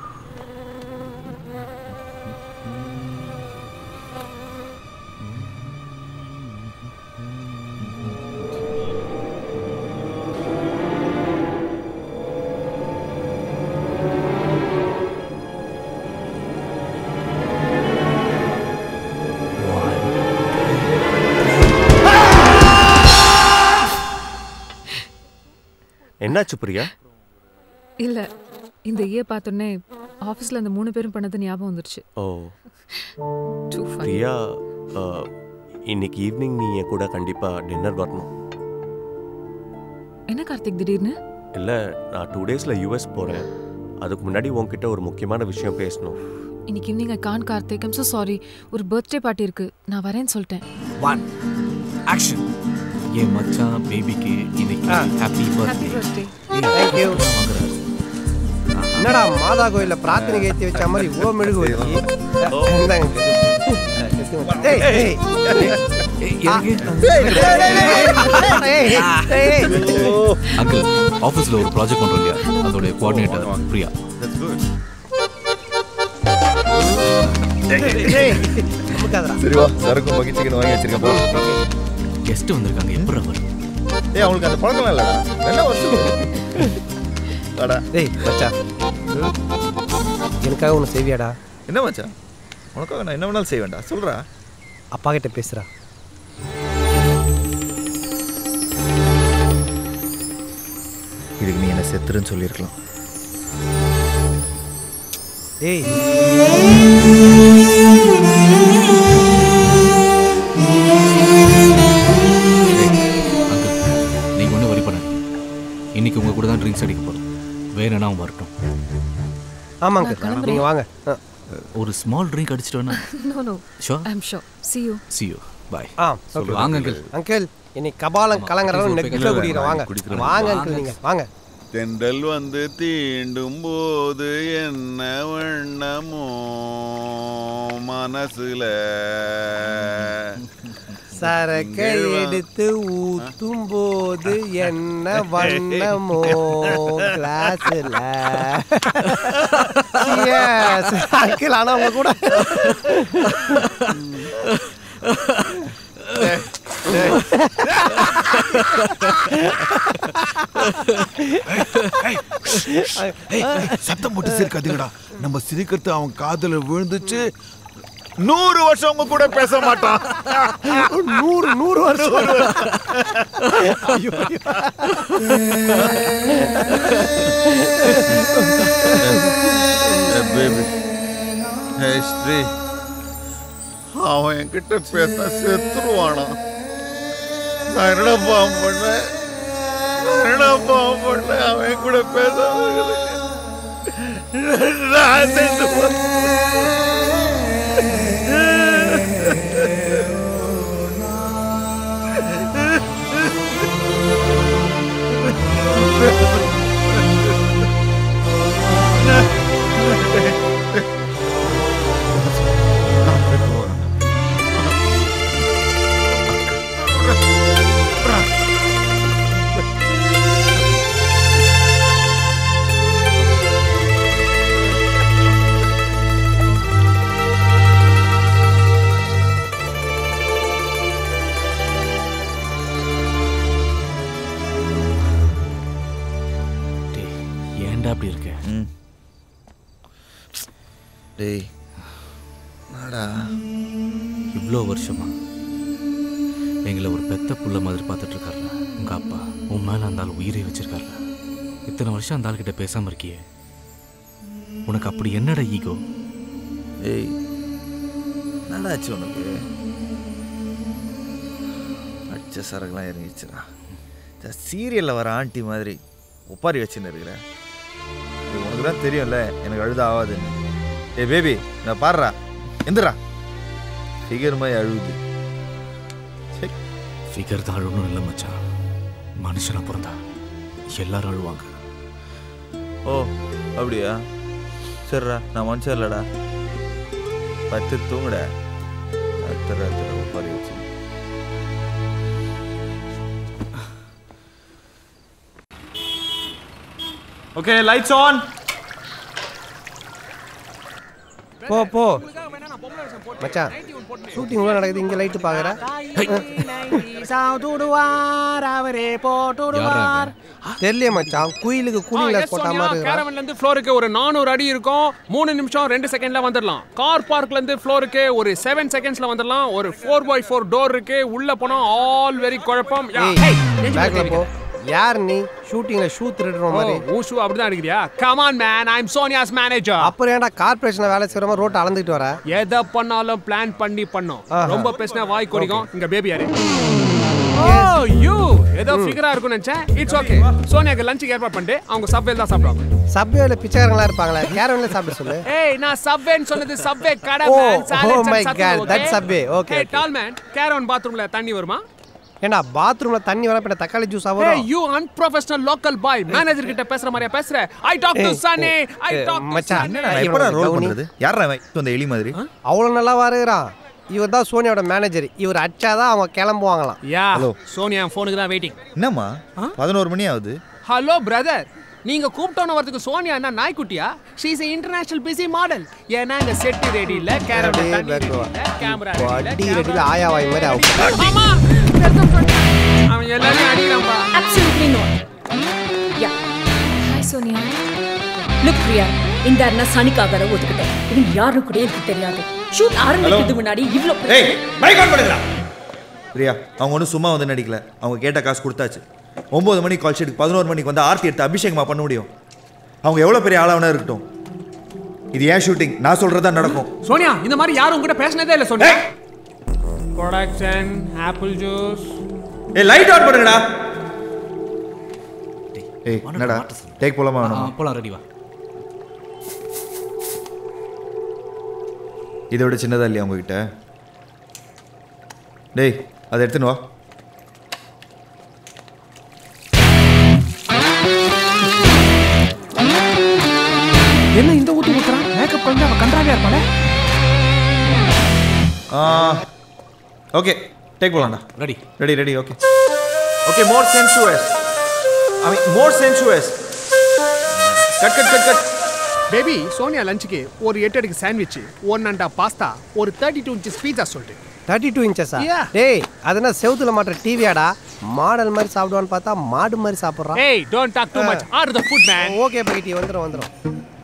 S8: என்னாச்சு பிரியா
S21: இல்ல இந்த ஈய பார்த்தோன்னே ஆஃபீஸ்ல அந்த மூணு பேரும் பண்ணது ஞாபகம் வந்துருச்சு
S8: ஓ
S21: Too funny.
S8: பிரியா அஹ், இன்னைக்கு ஈவினிங் நீ என் கூட கண்டிப்பா டின்னர் வரணும்
S21: என்ன கார்த்திக் திடீர்னு
S8: இல்லை நான் டூ டேஸில் யூஎஸ் போகிறேன் அதுக்கு முன்னாடி உன்கிட்ட ஒரு முக்கியமான விஷயம் பேசணும்
S21: இன்னைக்கு evening I can Karthik I'm so sorry ஒரு பர்த்டே பார்ட்டி இருக்கு நான் வரேன்னு சொல்லிட்டேன்
S3: ஒன் ஆக்ஷன் என் மச்சான் பேபிக்கு இன்னைக்கு happy birthday
S21: birthday.
S4: Thank you. என்னடா மாதா கோயில்ல பிரார்த்தனை ஏத்தி வச்ச மாதிரி இவ்வளோ மெழுகு வச்சு இந்தாங்க. ஏய், ஏய், ஏய், ஏய்.
S3: அங்கிள் ஆஃபீஸில் ஒரு ப்ராஜெக்ட் பண்ணுறோம் இல்லையா அதோடைய கோஆர்டினேட்டர் பிரியா
S4: ஏய், நமக்காதடா.
S9: சரி வா சரக்கு மகி சிக்கன் வாங்கி வச்சிருக்கேன் போ
S3: கெஸ்ட் வந்திருக்காங்க எப்படி அவர்
S9: ஏய் அவங்களுக்கு அந்த பழக்கம் இல்லடா என்ன வருஷம் அடா
S4: டேய் மச்சான் ம். எனக்காக ஒன்று செய்வியாடா
S9: என்ன மச்சான் உனக்காக நான் என்ன வேணாலும் செய்வேன்டா சொல்றா
S4: அப்பா கிட்ட பேசுறா
S9: இதுக்கு நீ என்ன செத்துருன்னு சொல்லியிருக்கலாம்
S4: ஏய்
S3: நீங்கள் ஒன்றும் வரி பண்ணாதீங்க இன்னைக்கு உங்கள் கூட தான் ட்ரிங்க்ஸ் அடிக்க போகிறோம் வேணும்னா அவன் வரட்டும்
S4: ஆமாங்க நீங்க வாங்க ஆ.
S3: ஒரு ஸ்மால் ட்ரிங்க் அடிச்சிட்டு வேணா
S21: no no
S3: sure
S21: I'm sure see you
S3: see you bye
S4: ஆ
S3: சொல்லுங்க வாங்க அங்கிள்
S4: அங்கிள் இன்னைக்கு கபாலம்
S3: ஆமா.
S4: கலங்குறவங்க
S3: குடிக்கிற
S4: நெக்ஸ்ட்ல
S3: குடிக்கிற
S4: குடிக்கிறோம் வாங்க
S7: குடிக்கிறோம்.
S4: வாங்க
S7: வாங்க.
S4: அங்கிள் நீங்க வாங்க
S7: தென்றல் வந்து தீண்டும் போது என்ன வண்ணமோ மனசுல
S4: சரக்கை எடுத்து ஊத்தும் போது என்ன வண்ணமோ கிளாஸ்ல அங்கிள் ஆனா உங்க கூட
S15: சத்தம் போட்டு சிரிக்காதீங்கடா நம்ம சிரிக்கிறது அவன் காதுல விழுந்துச்சு நூறு வருஷம் அவங்க கூட பேச மாட்டான்
S4: நூறு நூறு வருஷம் ஐயோ,
S7: பேபி ஸ்ரீ அவன் என்கிட்ட பேச செத்துருவானா
S17: நான் என்னடா பாவம் பண்ணேன் நான் என்னடா பாவம் பண்ணேன் அவன் கூட பேசாம இருக்கிறதுக்கு. நான் செத்து
S3: ஏன்டா அப்படி இருக்க
S9: டேய் என்னடா
S3: இவ்வளோ வருஷமா எங்களை ஒரு பெத்த புள்ள மாதிரி பார்த்துட்டு இருக்காருல உங்க அப்பா உன் மேல அந்த ஆள் உயிரை வச்சிருக்காருல இத்தனை வருஷம் அந்த ஆள்கிட்ட பேசாம இருக்கியே உனக்கு அப்படி என்னடா ஈகோ
S9: ஏய் என்னடா ஆச்சு உனக்கு அடிச்ச சரக்குலாம் இறங்கிச்சுடா இந்த சீரியலில் வர ஆண்டி மாதிரி ஒப்பாரி வச்சுன்னு இருக்கிற இது உனக்கு தான் தெரியும்ல எனக்கு அழுத ஆகாதுன்னு ஏ பேபி நான் பாடுறா எந்திரா ஃபிகர் மாதிரி அழுகுது
S3: ஃபிகர் தான் அழுகணும் இல்லை மச்சான் மனுஷனா பிறந்தா எல்லாரும் அழுவாங்க
S9: ஓ அப்படியா சரிடா நான் மனுஷன் இல்லைடா பத்து தூங்குடா அத்தர அத்தர ஒப்பாரி வச்சு
S5: ஓகே லைட்ஸ் ஆன்
S4: போ போ மச்சான் ஷூட்டிங் உள்ள நடக்குது இங்க லைட் பாக்குற
S16: அவரே போட்டுடுவார்
S4: தெரியல மச்சான் குயிலுக்கு கூலிங் கிளாஸ் போட்ட மாதிரி இருக்கிறான்.
S16: கேரவன்ல இருந்து ஃப்ளோருக்கு ஒரு நானூறு அடி இருக்கும் மூணு நிமிஷம் ரெண்டு செகண்ட்ல வந்துடலாம் கார் பார்க்ல இருந்து ஃப்ளோருக்கு ஒரு செவன் செகண்ட்ஸ்ல வந்துடலாம் ஒரு ஃபோர் பை ஃபோர் டோர் இருக்கு உள்ள போனா ஆல் வெரி குழப்பம் யா,
S4: ஏய்
S16: hey, நெஞ்சு
S4: பேக்ல
S16: வலி
S4: போ யார் நீ ஷூட்டிங்ல ஷூ திருடுற மாதிரி
S16: ஓ, உன் ஷூ அப்படிதான் எடுக்கிறியா come on man I am Sonia's manager
S4: அப்புறம் ஏன்டா கார்பரேஷன்ல வேலை செய்யற மாதிரி ரோட் அளந்துட்டு வர
S16: எதை பண்ணாலும் பிளான் பண்ணி பண்ணோம்
S4: ஆஹா.
S16: ரொம்ப பேசினா வாய் கொடிக்கும் இங்க பேபி யாரு ஓ யூ ஏதோ ஃபிகரா இருக்கும்னு நினைச்சேன் இட்ஸ் ஓகே சோனியாக்கு லஞ்சுக்கு ஏற்பாடு பண்ணிட்டு அவங்க சப்வே தான் சாப்பிடுவாங்க
S4: சப்வேல பிச்சைக்காரங்களா இருப்பாங்களே கேரவன்ல சாப்பிட சொல்லு
S16: ஏய் நான் சப்வேன்னு சொன்னது சப்வே கடை
S4: oh,
S16: man salads
S4: oh
S16: and
S4: my
S16: சத்து,
S4: God,
S16: okay?
S4: that's Subway. Okay,
S16: Hey,
S4: okay.
S16: tall man caravan பாத்ரூம்ல தண்ணி வருமா
S4: ஏண்டா பாத்ரூம்ல தண்ணி வர பின்ன தக்காளி ஜூஸ்
S16: Hey,
S4: ஆகும்
S16: you unprofessional local boy. Manager கிட்ட பேசுற மாதிரியா பேசுற? I talk to
S4: ஏய்,
S16: Sunny.
S4: ஏய்,
S16: I
S4: ஏய்,
S16: talk to
S4: மச்சான்,
S16: Sunny.
S4: என்னடா
S9: நான்
S4: இவனை
S9: எப்படா ரோல்
S4: கவுனி?
S9: பண்றது யாரா அந்த எலி மாதிரி
S4: அவ்வளவு நல்லா வருகிறான் இவர் தான் சோனியோட மேனேஜர் இவர் அடிச்சாதான் அவங்க கிளம்புவாங்களாம்
S16: யா
S9: Hello.
S16: சோனியா ஃபோனுக்கு தான் வெயிட்டிங்
S9: என்னம்மா பதினோரு மணி ஆகுது
S16: ஹலோ பிரதர் நீங்க கூப்பிட்டோன்னு வரதுக்கு சோனியா என்ன நாய்க்குட்டியா she is international busy model ஏன்னா இங்க செட் ரெடி இல்ல கேரட்
S4: அப்படியே
S16: தண்ணி ready
S4: பேக்குவா.
S16: இல்ல கேமரா
S4: இப்போ அடி ரெடியில் ஆயா வாய் மாதிரி ஆகும்
S16: மாமா அவன் எல்லாரையும் அடிக்கிறான்பா
S1: Absolutely not. Yeah.
S21: Hi Sonia
S1: look Priya இந்த அண்ணா சனிக்காக ஒத்துக்கிட்டேன் இவன் யாருன்னு கூட எனக்கு தெரியாது ஷூட் ஆரம்பிக்கிறதுக்கு முன்னாடி இவ்ளோ
S9: ஏய் மைக் ஆன் பண்ணுங்கடா பிரியா அவங்க ஒன்றும் சும்மா வந்து நடிக்கல அவங்க கேட்ட காசு கொடுத்தாச்சு ஒம்பது மணிக்கு கால் ஷீட்டுக்கு பதினோரு மணிக்கு வந்து ஆர்த்தி எடுத்து அபிஷேகமா பண்ண முடியும் அவங்க எவ்வளோ பெரிய ஆளாவனா இருக்கட்டும் இது ஏன் ஷூட்டிங் நான் சொல்றதா நடக்கும்
S16: சோனியா இந்த மாதிரி யாரும் உங்ககிட்ட பேசினதே இல்ல சோனியா ப்ரொடக்ஷன் ஆப்பிள் ஜூஸ்
S9: ஏய் லைட் ஆன் பண்ணுங்கடா ஏய் என்னடா டேக் போலாமா வேணுமா
S3: போலாம் ரெடி வா
S9: இதை விட சின்னதா இல்லையா உங்ககிட்ட டேய் அதை எடுத்துன்னு வா
S16: என்ன இந்த ஊத்து ஊத்துறான் மேக்கப் பண்ணி அவன் கண்டாவியா இருப்பானே
S9: ஓகே டேக் போலாம்டா
S3: ready
S9: ready ready okay okay more sensuous I mean more sensuous cut cut cut cut
S16: baby Sonia லஞ்சுக்கு ஒரு எட்டு அடிக்கு சாண்ட்விச் ஒன் அண்ட் பாஸ்தா ஒரு தேர்ட்டி டூ இன்ச்சஸ் பீஸா சொல்லிட்டு
S4: தேர்ட்டி டூ இன்ச்சஸா
S16: Yeah.
S4: டேய் அது என்ன செவுத்துல மாட்டுற டிவியாடா மாடல் மாதிரி சாப்பிடுவான்னு பார்த்தா மாடு மாதிரி சாப்பிட்றான்
S16: ஏய் don't talk too much are the food man
S4: okay fifty வந்துடும் வந்துடும்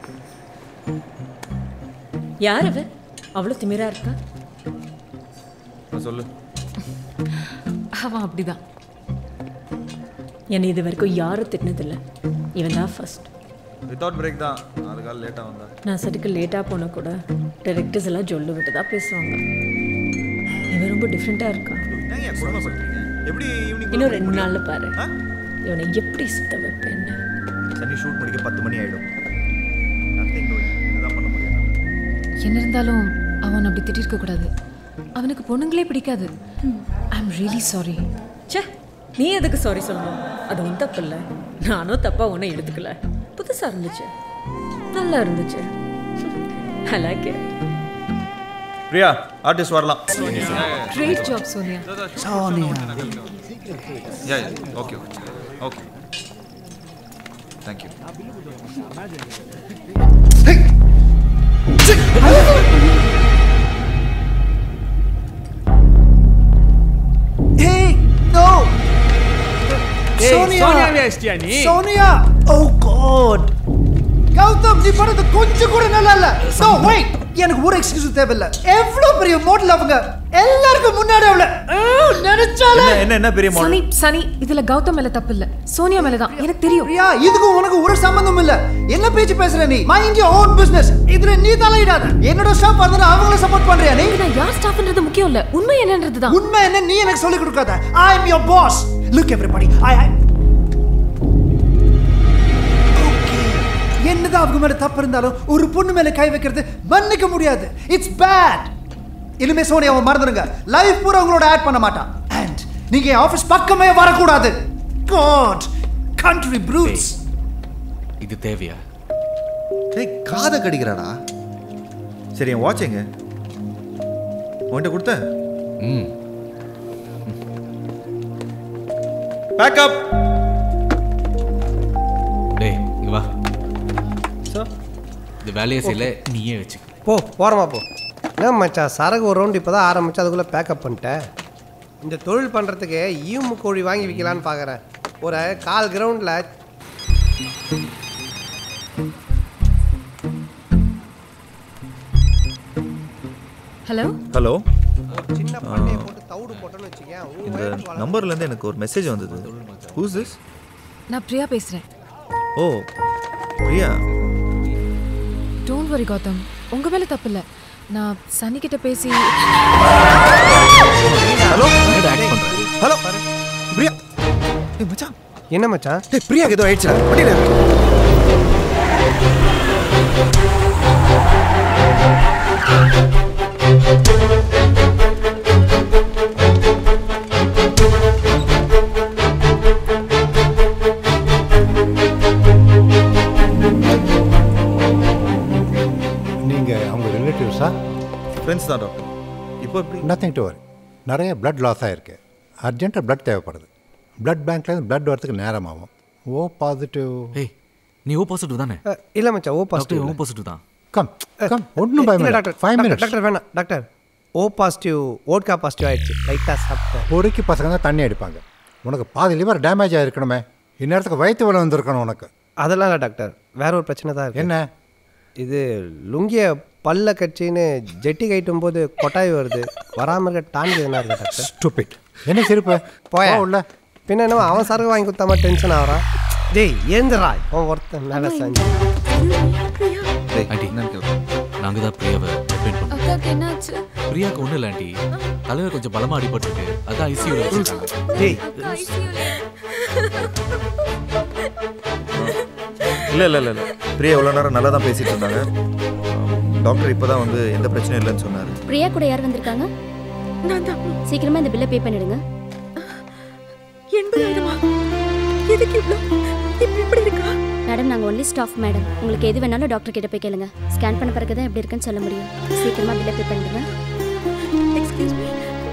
S1: யார் அவ அவ்வளோ திமிரா இருக்கா
S9: சொல்லு
S21: அவன் அப்படிதான்
S1: என்னை இது வரைக்கும் யாரும் திட்டினதில்ல இவன் தான் ஃபர்ஸ்ட்
S9: வித்தவுட் பிரேக் தான் நாலு கால் லேட்டாக வந்தா
S1: நான் சட்டுக்கு லேட்டாக போனால் கூட டைரக்டர்ஸ் எல்லாம் ஜொல்லு விட்டு தான் பேசுவாங்க இவன் ரொம்ப டிஃப்ரெண்ட்டாக இருக்கான்
S9: ஏன் கொடுமைப்படுத்துறீங்க எப்படி ஈவினிங்
S1: இன்னும் ரெண்டு நாள்ல பாரு இவனை எப்படி சுத்த வைப்பேன்னு
S9: சனி ஷூட் முடிக்க பத்து மணி ஆயிடும் நத்திங் டூயிங் இதுதான் பண்ண முடியும்
S21: என்ன இருந்தாலும் அவன் அப்படி திட்டிருக்க கூடாது அவனுக்கு பொண்ணுங்களே பிடிக்காது ஐ எம் ரியலி சாரி
S1: ச்சே நீ எதுக்கு சாரி சொல்லணும் அது உன் தப்பு இல்லை நானும் தப்பா ஒன்றும் எடுத்துக்கல புதுசா இருந்துச்சு நல்லா இருந்துச்சு I like it.
S9: Priya artist வரலாம்
S21: great job Sonia
S6: Sonia
S9: yeah okay okay thank you
S6: Hey, no!
S16: ஏய்,
S6: சோனியா
S16: சோனியாவை அடிச்சிட்டியா நீ?
S6: சோனியா ஓ காட் கௌதம் நீ பண்ணது கொஞ்சம் கூட நல்லா இல்ல நோ வெயிட் எனக்கு ஒரு எக்ஸ்கியூஸ் தேவையில்ல எவ்வளவு பெரிய மாடல் அவங்க எல்லாருக்கும் முன்னாடி அவள நினைச்சாலே
S9: என்ன என்ன பெரிய
S21: சனி சனி இதுல கௌதம் மேல தப்பு இல்ல சோனியா மேல தான் எனக்கு தெரியும்
S6: பிரியா இதுக்கும் உனக்கு ஒரு சம்பந்தம் இல்ல என்ன பேச்சு பேசுற நீ மைண்ட் யுவர் ஓன் பிசினஸ் இதுல நீ தலையிடாத என்னோட ஸ்டாஃப் வந்து அவங்கள சப்போர்ட் பண்றியா நீ
S21: நான் யார் ஸ்டாஃப்ன்றது முக்கியம் இல்ல உண்மை என்னன்றது தான்
S6: உண்மை என்ன நீ எனக்கு சொல்லி கொடுக்காத I am your boss look everybody I என்னதான் அவங்க மேல தப்பு இருந்தாலும் ஒரு பொண்ணு மேல கை வைக்கிறது மன்னிக்க முடியாது இட்ஸ் பேட் இனிமே சோனியாவை மறந்துடுங்க லைஃப் பூரா உங்களோட ஆட் பண்ண மாட்டான் அண்ட் நீங்க ஆபீஸ் பக்கமே வரக்கூடாது காட் கண்ட்ரி ப்ரூட்ஸ்
S3: இது தேவையா
S9: டேய் காதை கடிக்கிறாடா சரி என் வாட்ச் எங்க உன்கிட்ட கொடுத்தேன்
S3: ம்
S9: பேக்கப்
S3: டேய் இங்க வா இந்த வேலையை செய்யல நீயே வச்சுக்க
S4: போ போகிறோமா போ என்ன மச்சான் சரகு ஒரு ரவுண்டு இப்போ தான் ஆரம்பிச்சு அதுக்குள்ளே பேக்கப் பண்ணிட்டேன் இந்த தொழில் பண்ணுறதுக்கு ஈமு கோழி வாங்கி விற்கலான்னு பார்க்குறேன் ஒரு கால் கிரவுண்டில்
S21: ஹலோ
S9: ஹலோ
S4: சின்ன பண்ணையை போட்டு தவிடு போட்டோன்னு வச்சுக்கேன் உன்
S9: இந்த
S4: வயிறு வளரும்.
S9: நம்பர்ல இருந்து எனக்கு ஒரு மெசேஜ் வந்தது ஹூஸ் திஸ்
S21: நான் பிரியா பேசுறேன்
S9: ஓ பிரியா
S21: டோன்ட் வரி கௌதம் உங்க மேல தப்பு இல்ல நான் சனி கிட்ட பேசி
S9: ஹலோ ஹலோ பிரியா ஏய் மச்சான்
S4: என்ன மச்சான்
S9: டேய் பிரியாக்கு ஏதோ ஆயிடுச்சுடா வண்டியில இரு.
S18: நீங்க அவங்க ரிலேட்டிவ்ஸா
S9: ஃப்ரெண்ட்ஸ் தான் டாக்டர் இப்போ எப்படி
S18: நத்திங் டு வரி நிறைய பிளட் லாஸ் ஆகிருக்கு அர்ஜென்ட்டாக பிளட் தேவைப்படுது பிளட் பேங்க்லேருந்து பிளட் வரதுக்கு நேரம் ஆகும் ஓ பாசிட்டிவ்
S3: ஏய் நீ ஓ பாசிட்டிவ் தானே
S4: இல்லை மச்சான் ஓ பாசிட்டிவ்
S3: ஓ பாசிட்டிவ் தான்
S18: கம் கம் ஒன்றும் பயம்
S4: இல்லை
S18: இல்லை
S4: doctor
S18: five
S4: doctor,
S18: minutes
S4: doctor வேணாம் doctor O positive vodka positive ஆயிடுச்சு லைட்டாக சாப்பிட்டேன்
S18: பொறுக்கி பசங்க தான் தண்ணி அடிப்பாங்க உனக்கு பாதி லிவர் டேமேஜ் ஆகிருக்கணுமே இந்நேரத்துக்கு வயிற்று வலி வந்திருக்கணும் உனக்கு
S4: அதெல்லாம் இல்லை டாக்டர் வேற ஒரு பிரச்சனை தான் இருக்கு
S18: என்ன
S4: இது லுங்கிய பல்ல கட்சின்னு ஜெட்டி கட்டும் போது கொட்டாய் வருது வராமல் இருக்க டான்கு என்ன இருக்கு டாக்டர்
S18: ஸ்டூபிட் என்ன சிரிப்பு
S4: போய
S18: போ உள்ள
S4: பின்ன என்ன அவன் சரக்கு வாங்கி கொடுத்தா மாதிரி டென்ஷன் ஆகிறான் டேய் ஏந்திரா அவன் ஒருத்தன் மேலே செஞ்சு
S3: ஆண்டி நாங்கள் தான் பிரியாவை அட்மிட் பண்ணோம்
S21: அக்காக்கு என்னாச்சு
S3: பிரியாவுக்கு ஒன்றும் இல்லை ஆண்டி தலைவர் கொஞ்சம் பலமாக அடிபட்டிருக்கு அதான் ஐசியூவில் வச்சுருக்காங்க
S4: டேய்
S9: இல்லை இல்லை இல்லை இல்லை பிரியா இவ்வளோ நேரம் நல்லா தான் பேசிட்டு இருந்தாங்க டாக்டர் இப்போ தான் வந்து எந்த பிரச்சனையும் இல்லைன்னு சொன்னார்
S19: பிரியா கூட யார் வந்திருக்காங்க
S1: நான் தான்
S19: சீக்கிரமா இந்த பில்லை பே பண்ணிடுங்க
S1: எண்பதாயிரமா எதுக்கு இவ்வளோ இப்ப இப்படி இருக்கா
S19: மேடம் நாங்கள் ஒன்லி ஸ்டாஃப் மேடம் உங்களுக்கு எது வேணாலும் டாக்டர் கிட்ட போய் கேளுங்க ஸ்கேன் பண்ண பிறகு தான் எப்படி இருக்குன்னு சொல்ல முடியும் சீக்கிரமா பில்லை பே பண்ணிடுங்க
S1: எக்ஸ்கியூஸ் மீ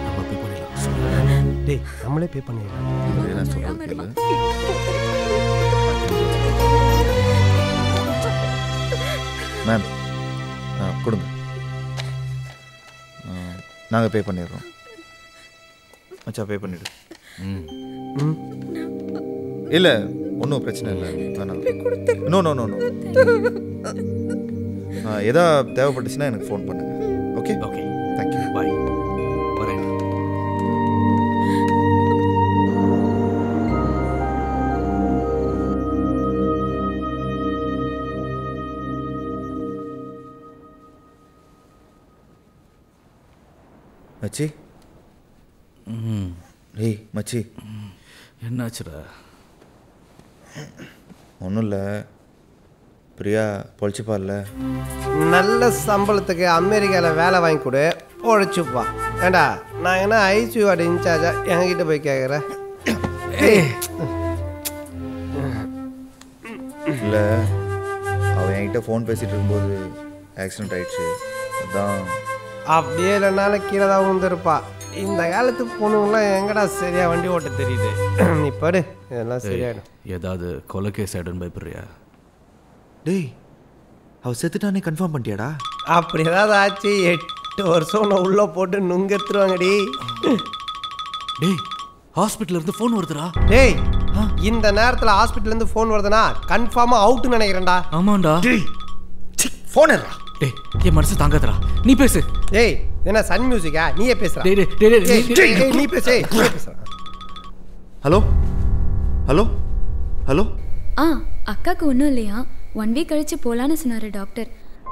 S4: டேய் நம்மளே பே பண்ணிடலாம்
S9: நான் சொல்றது கேளு மேம் ஆ, கொடுங்க நாங்கள் பே பண்ணிடுறோம் மச்சா பே பண்ணிடு இல்லை ஒன்றும் பிரச்சனை இல்லை வேணாம் நோ நோ நோ நோ எதா தேவைப்பட்டுச்சுன்னா எனக்கு ஃபோன் பண்ணுங்க ஓகே
S3: ஓகே
S9: தேங்க்யூ
S3: பாய் வரேன்
S9: மச்சி
S3: ம்
S9: ஏய் மச்சி
S3: என்னாச்சுடா
S9: ஒன்றும் இல்லை பிரியா பொழிச்சுப்பார்ல
S4: நல்ல சம்பளத்துக்கு அமெரிக்காவில் வேலை வாங்கி கொடு உழைச்சுப்பா ஏண்டா நான் என்ன ஐசியூ வார்டு இன்சார்ஜா என்கிட்ட போய் கேட்குறேன்
S9: இல்லை அவன் என்கிட்ட ஃபோன் பேசிகிட்டு இருக்கும்போது ஆக்சிடென்ட் ஆயிடுச்சு அதான்
S4: அப்படியே இல்லைனாலும் கீழே தான் விழுந்திருப்பா இந்த காலத்து பொண்ணுங்களாம் எங்கடா சரியா வண்டி ஓட்ட தெரியுது நீ படு இதெல்லாம் சரியாயிடும்
S3: ஏதாவது கொலை கேஸ் ஆயிடுன்னு பயப்படுறியா
S9: டேய் அவ செத்துட்டானே கன்ஃபார்ம் பண்ணிட்டியாடா
S4: அப்படி ஏதாவது ஆச்சு எட்டு வருஷம் உன்னை உள்ள போட்டு நுங்க எடுத்துருவாங்கடி
S3: டேய் ஹாஸ்பிட்டல்ல இருந்து ஃபோன் வருதுடா
S4: டேய் இந்த நேரத்துல ஹாஸ்பிட்டல்ல இருந்து ஃபோன் வருதுன்னா கன்ஃபார்மா அவுட்னு நினைக்கிறேன்டா
S3: ஆமாண்டா
S9: ஃபோன் எடுறா
S3: டேய் என் மனசு தாங்காதடா நீ பேசு
S4: டேய் என்ன சன் மியூசிக்கா நீயே பேசுற
S3: டேய், டேய், டேய், டேய்,
S4: டேய்,
S3: டேய்,
S4: டேய், நீ பேசு ஏய், நீயே பேசுற
S9: ஹலோ ஹலோ ஹலோ
S10: ஆ அக்காக்கு ஒன்றும் இல்லையா ஒன் வீக் கழிச்சு போகலான்னு சொன்னார் டாக்டர்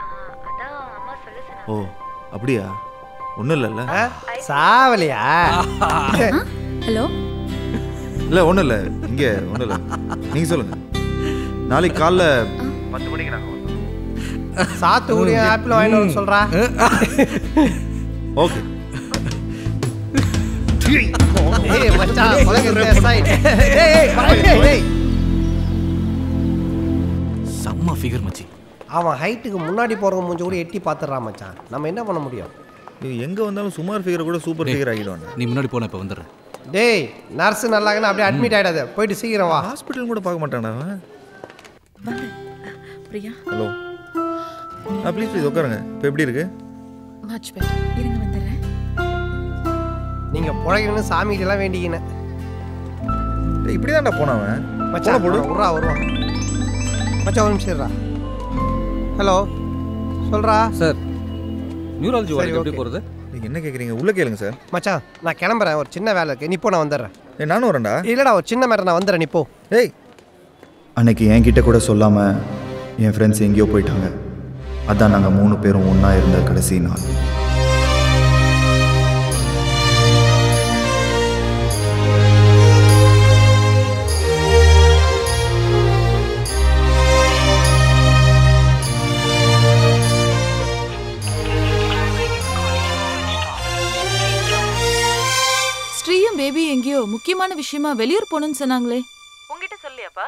S9: ஓ அப்படியா ஒன்றும் இல்லைல்ல
S4: சாவலியா
S10: ஹலோ
S9: இல்லை ஒன்றும் இல்லை இங்கே ஒன்றும் இல்லை நீங்கள் சொல்லுங்கள் நாளைக்கு காலைல பத்து மணிக்கு நாங்கள்
S4: சாத்துக்குடி ஆப்பிள் வாங்கிட்டு வர சொல்றா
S9: ஓகே
S4: ஏய் மச்சான் உலகத்துல side. ஏய் ஏய் ஏய், ஏய்
S3: செம்ம ஃபிகர் மச்சி
S4: அவன் ஹைட்டுக்கு முன்னாடி போறவங்க மூஞ்சி கூட எட்டி பார்த்துடுறான் மச்சான் நம்ம என்ன பண்ண முடியும்
S9: இது எங்கே வந்தாலும் சுமார் ஃபிகரை கூட சூப்பர் ஃபிகர் ஆகிடுவாங்க
S3: நீ முன்னாடி போன இப்போ வந்துடுறேன்
S4: டேய் நர்ஸ் நல்லாங்கன்னு அப்படியே அட்மிட் ஆயிடாத போயிட்டு சீக்கிரம் வா
S9: ஹாஸ்பிட்டல் கூட பார்க்க மாட்டானா அவன்
S1: பிரியா
S9: ஹலோ ஆ ப்ளீஸ் ப்ளீஸ் உட்காருங்க இப்போ எப்படி இருக்கு
S1: மச் பெட்டர் இருங்க வந்துடுறேன்
S4: நீங்க புழைக்கணும்னு சாமி எல்லாம் வேண்டிக்கினேன்
S9: இப்படி தான்டா போனவன்
S4: மச்சான்
S9: போடு.
S4: போடு விட்றா வருவான் மச்சான் ஒரு நிமிஷம் இருடா ஹலோ சொல்றா
S12: சார் நியூராலஜி
S4: சரி,
S12: வார்டுக்கு எப்படி
S4: okay.
S12: போகிறது
S9: நீங்கள் என்ன கேட்குறீங்க உள்ளே கேளுங்க சார்
S4: மச்சான் நான் கிளம்புறேன் ஒரு சின்ன வேலை இருக்கு நீ போ நான் வந்துடுறேன்
S9: ஏய் நானும் வரேன்டா
S4: இல்லடா ஒரு சின்ன மேடம் நான் வந்துடுறேன் நீ போ
S9: ஏய்
S5: அன்னைக்கு என்கிட்ட கூட சொல்லாமல் என் ஃப்ரெண்ட்ஸ் எங்கேயோ போயிட்டாங்க அதான் நாங்கள் மூணு பேரும் ஒன்றா இருந்த கடைசி நாள்
S20: ஸ்ரீயும் பேபி எங்கேயோ முக்கியமான விஷயமா வெளியூர் போகணும்னு சொன்னாங்களே
S1: உங்ககிட்ட சொல்லியாப்பா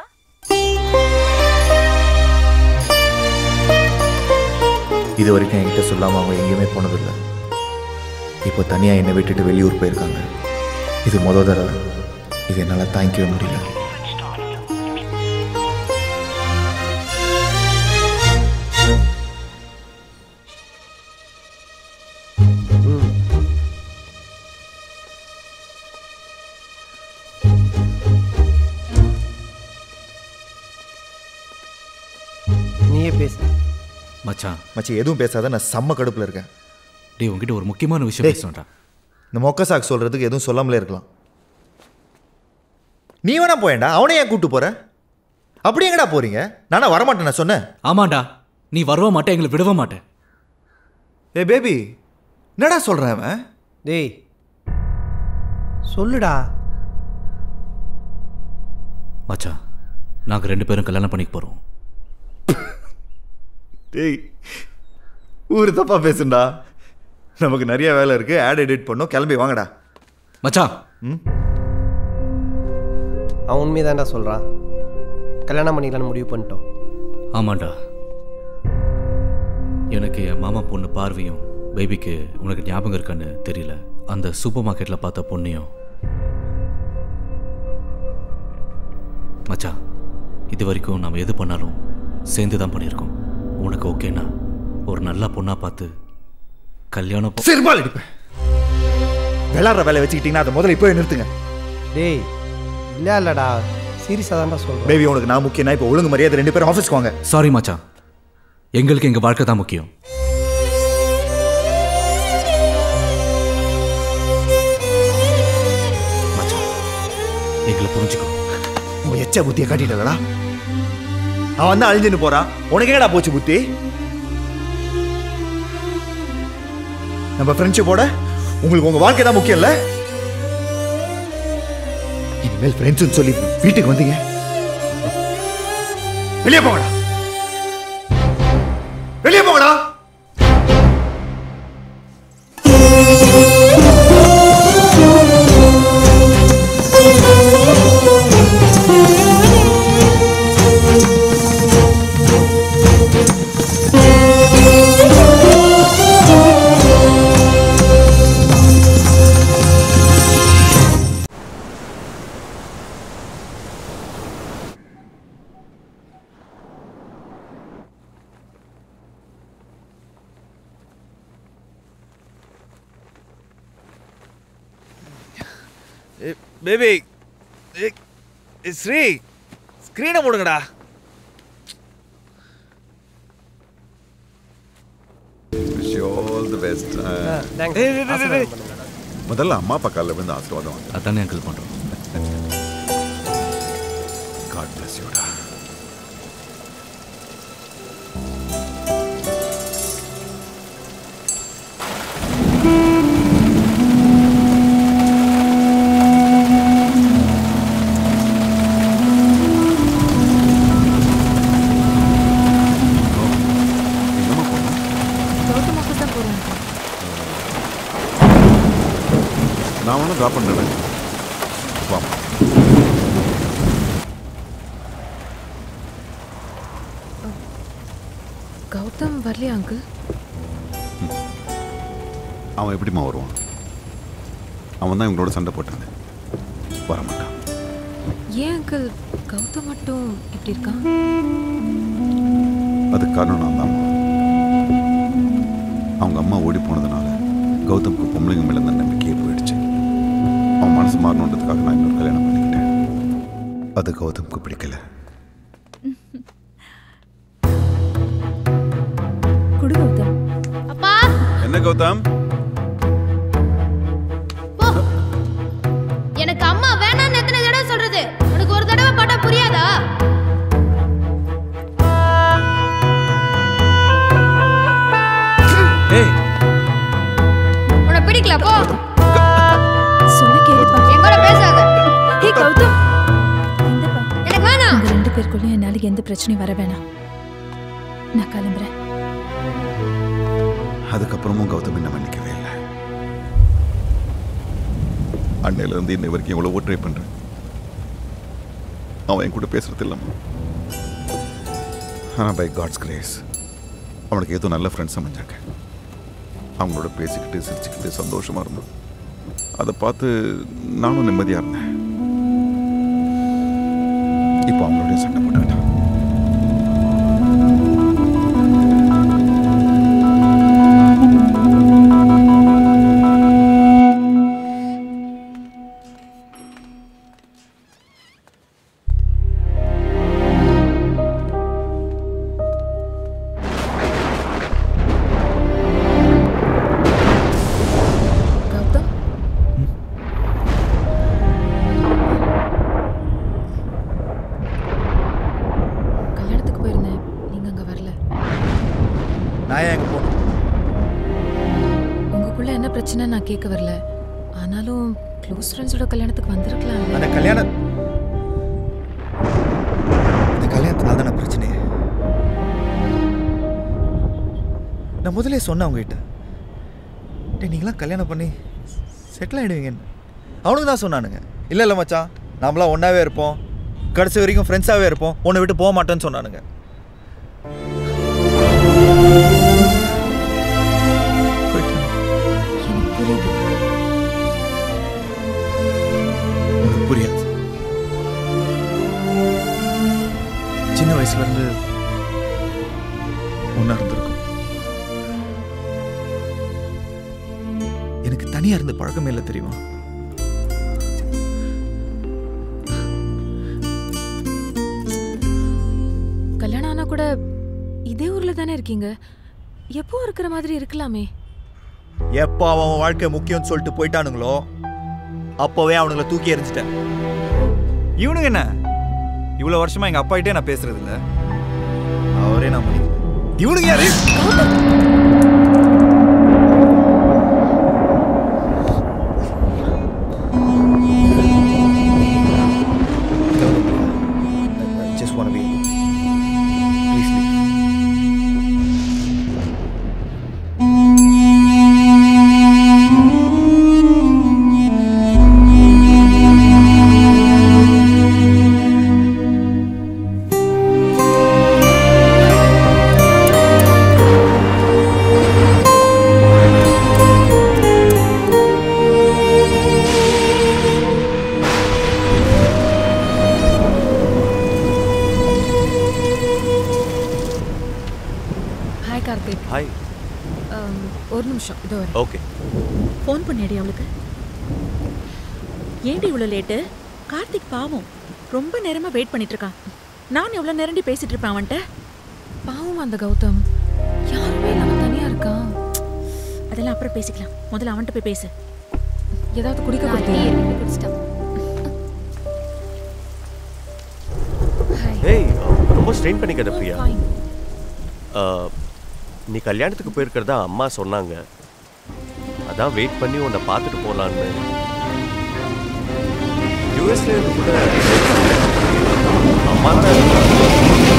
S5: இது வரைக்கும் என்கிட்ட சொல்லாமல் அவங்க எங்கேயுமே போனதில்லை இப்போ தனியாக என்னை விட்டுட்டு வெளியூர் போயிருக்காங்க இது முத தடவை இது என்னால் தாங்கிக்கவே முடியல
S4: நீயே பேசு
S3: மச்சான்
S9: மச்சி எதுவும் பேசாத நான் செம்ம கடுப்பில் இருக்கேன்
S3: டேய் உங்ககிட்ட ஒரு முக்கியமான விஷயம்
S9: டேய்,
S3: பேசணும்டா
S9: இந்த மொக்க சாக்கு சொல்கிறதுக்கு எதுவும் சொல்லாமலே இருக்கலாம் நீ வேணா போயேன்டா அவனை ஏன் கூட்டு போற அப்படி எங்கடா போறீங்க நானா வரமாட்டேன் நான் சொன்னேன்
S3: ஆமாண்டா நீ வரவே மாட்டே எங்களை விடவே மாட்டேன்
S9: ஏ பேபி என்னடா சொல்கிறேன் அவன்
S4: டேய் சொல்லுடா
S3: மச்சான் நாங்கள் ரெண்டு பேரும் கல்யாணம் பண்ணிக்க போகிறோம்
S9: டேய் ஊர் தப்பா பேசுண்டா நமக்கு நிறைய வேலை இருக்கு ஆட் எடிட் பண்ணோம் கிளம்பி வாங்கடா
S3: மச்சான்
S9: ம்
S4: அவன் உண்மைதான்டா சொல்றான் கல்யாணம் பண்ணிக்கலாம்னு முடிவு பண்ணிட்டோம்
S3: ஆமாண்டா எனக்கு என் மாமா பொண்ணு பார்வையும் பேபிக்கு உனக்கு ஞாபகம் இருக்கான்னு தெரியல அந்த சூப்பர் மார்க்கெட்டில் பார்த்த பொண்ணையும் மச்சான் இது வரைக்கும் நம்ம எது பண்ணாலும் சேர்ந்து தான் பண்ணியிருக்கோம் உனக்கு ஓகேனா ஒரு நல்ல பொண்ணாக பார்த்து கல்யாணம் ப-
S9: சிறுபால் அடிப்பேன் விளாட்ற வேலை வச்சுக்கிட்டீங்கன்னா அதை முதல்ல இப்போ நிறுத்துங்க
S4: டேய் இல்ல இல்லடா சீரியஸாக தான்டா சொல்கிறேன்
S9: பேபி உனக்கு நான் முக்கியம் இப்போ ஒழுங்கு மரியாதை ரெண்டு பேரும் ஆஃபீஸ்க்கு வாங்க
S3: சாரி மச்சான் எங்களுக்கு எங்கள் வாழ்க்கை தான் முக்கியம் மச்சான் எங்களை புரிஞ்சுக்கோ
S9: உன் எச்ச புத்தியை காட்டிட்டலடா அவன் வந்து அழிஞ்சுன்னு போறான் உனக்கு என்னடா போச்சு புத்தி நம்ம ஃப்ரெண்ட்ஷிப்போட உங்களுக்கு உங்க வாழ்க்கை தான் முக்கியம் இல்ல
S5: இனிமேல் ஃப்ரெண்ட்ஸ்னு சொல்லி வீட்டுக்கு வந்தீங்க வெளியே போங்கடா வெளியே போங்கடா
S9: பேபி ஸ்ரீ ஸ்க்ரீனை போடுங்கடா
S7: wish all the best
S4: thanks.
S9: டேய், டேய், டேய், டேய்.
S7: முதல்ல அம்மா அப்பா காலில் விழுந்து ஆசீர்வாதம் வாங்க
S3: அதானே அங்கிள் பண்ணுறோம்
S7: காட் பிளஸ் யூடா
S21: கௌதம் ஆஃபீஸ் தான் போகிறேன்
S7: நான் ஒன்றும் ட்ராப் பண்ணுறேன் வாமா
S21: கௌதம் வரலையா அங்கிள்
S7: அவன் எப்படிம்மா வருவான் அவன் தான் இவங்களோட சண்டை போட்டாங்க வரமாட்டான்
S21: ஏன் அங்கிள் கௌதம் மட்டும் இப்படி இருக்கான்
S7: அதுக்கு காரணம் நான் தான் அவங்க அம்மா ஓடி போனதுனால கௌதம்க்கு பொம்பளைங்க மேல இருந்த நம்பிக்கையே போயிடுச்சு அவன் மனசு மாறணுன்றதுக்காக நான் இன்னொரு கல்யாணம் பண்ணிக்கிட்டேன் அது கௌதம்க்கு பிடிக்கல
S21: குடு கௌதம்
S11: அப்பா
S7: என்ன கௌதம்
S11: போ எனக்கு அம்மா வேணாம்னு எத்தனை தடவை சொல்றது உனக்கு ஒரு தடவை பாட்டா புரியாதா
S9: ஏய்
S11: உன்னை பிடிக்கல போ
S21: சொன்ன கேளுப்பா
S11: என் கூட பேசாத
S21: ஹே கௌதம்
S11: எனக்கு வேணாம்
S21: உங்க ரெண்டு பேருக்குள்ளயும் என்னால எந்த பிரச்சனையும் வர வேணாம் நான் கிளம்புறேன்
S7: அதுக்கப்புறமும் கௌதம் என்ன மன்னிக்கவே இல்லை அன்னையில இருந்து இன்னை வரைக்கும் எவ்வளவோ ட்ரை பண்றேன் அவன் என் கூட பேசுறது இல்லம்மா ஆனா பை காட்ஸ் கிரேஸ் அவனுக்கு ஏதோ நல்ல ஃப்ரெண்ட்ஸ் அமைஞ்சாங்க அவங்களோட பேசிக்கிட்டு சிரிச்சுக்கிட்டு சந்தோஷமா இருந்தோம் அதை பார்த்து நானும் நிம்மதியா இருந்தேன் இப்போ அவங்களோட சண்டை போட்டுக்கிட்டான்
S21: கௌதம் கல்யாணத்துக்கு போயிருந்தேன் நீங்க அங்க வரல
S9: நான் ஏன் எங்க போகணும்
S21: உங்களுக்குள்ள என்ன பிரச்சனை நான் கேட்க வரல ஆனாலும் க்ளோஸ் ஃப்ரெண்ட்ஸோட கல்யாணத்துக்கு வந்திருக்கலாம்ல
S9: அந்த கல்யாணம் இந்த கல்யாணத்தினால தானே பிரச்சனை நான் முதலே சொன்னேன் அவங்ககிட்ட டேய் நீங்களாம் கல்யாணம் பண்ணி செட்டில் ஆகிடுவீங்கன்னு அவனுக்கு தான் சொன்னானுங்க இல்லை இல்லை மச்சான் நாமளாம் ஒன்றாவே இருப்போம் கடைசி வரைக்கும் ஃப்ரெண்ட்ஸாகவே இருப்போம் உன்னை விட்டு போக மாட்டேன்னு சொன்னானுங்க
S21: எனக்கு புரியுது
S9: உனக்கு புரியாது சின்ன வயசுல இருந்து ஒன்றா இருந்திருக்கும் எனக்கு தனியா இருந்து பழக்கமே இல்லை தெரியுமா
S21: கல்யாணம் ஆனா கூட இதே ஊர்ல தானே இருக்கீங்க எப்போ இருக்கிற மாதிரி இருக்கலாமே
S9: எப்போ அவன் அவன் வாழ்க்கை முக்கியம்னு சொல்லிட்டு போயிட்டானுங்களோ அப்போவே அவனுங்களை தூக்கி எறிஞ்சிட்டேன் இவனுங்க என்ன இவ்வளோ வருஷமா எங்க அப்பா கிட்டே நான் பேசுறது இல்ல அவரே நான் பண்ணி இவனுங்க யாரு
S21: ஹாய் கார்த்திக்
S8: ஹாய்
S21: Um, ஒரு நிமிஷம் இதோ வரேன்
S8: ஓகே
S14: ஃபோன் பண்ணியடி அவளுக்கு ஏண்டி இவ்வளோ லேட்டு கார்த்திக் பாவம் ரொம்ப நேரமா வெயிட் பண்ணிட்டு இருக்கான் நான் எவ்வளோ நேரண்டி பேசிட்டு இருப்பேன் அவன்கிட்ட
S21: பாவம் அந்த கௌதம் யாருமே இல்லாம தனியா இருக்கான்
S14: அதெல்லாம் அப்புறம் பேசிக்கலாம் முதல்ல அவன்கிட்ட போய் பேசு
S21: ஏதாவது குடிக்க
S19: நான்
S21: கொடுத்தியா?
S19: டீ எடுத்து குடிச்சிட்டேன்
S8: ஏய் ரொம்ப ஸ்ட்ரெயின் பண்ணிக்காத பிரியா அஹ், நீ கல்யாணத்துக்கு போயிருக்கிறதா அம்மா சொன்னாங்க அதான் வெயிட் பண்ணி உன்னை பார்த்துட்டு போகலான்னு யூஎஸ்ல இருந்து கூட அம்மா தான்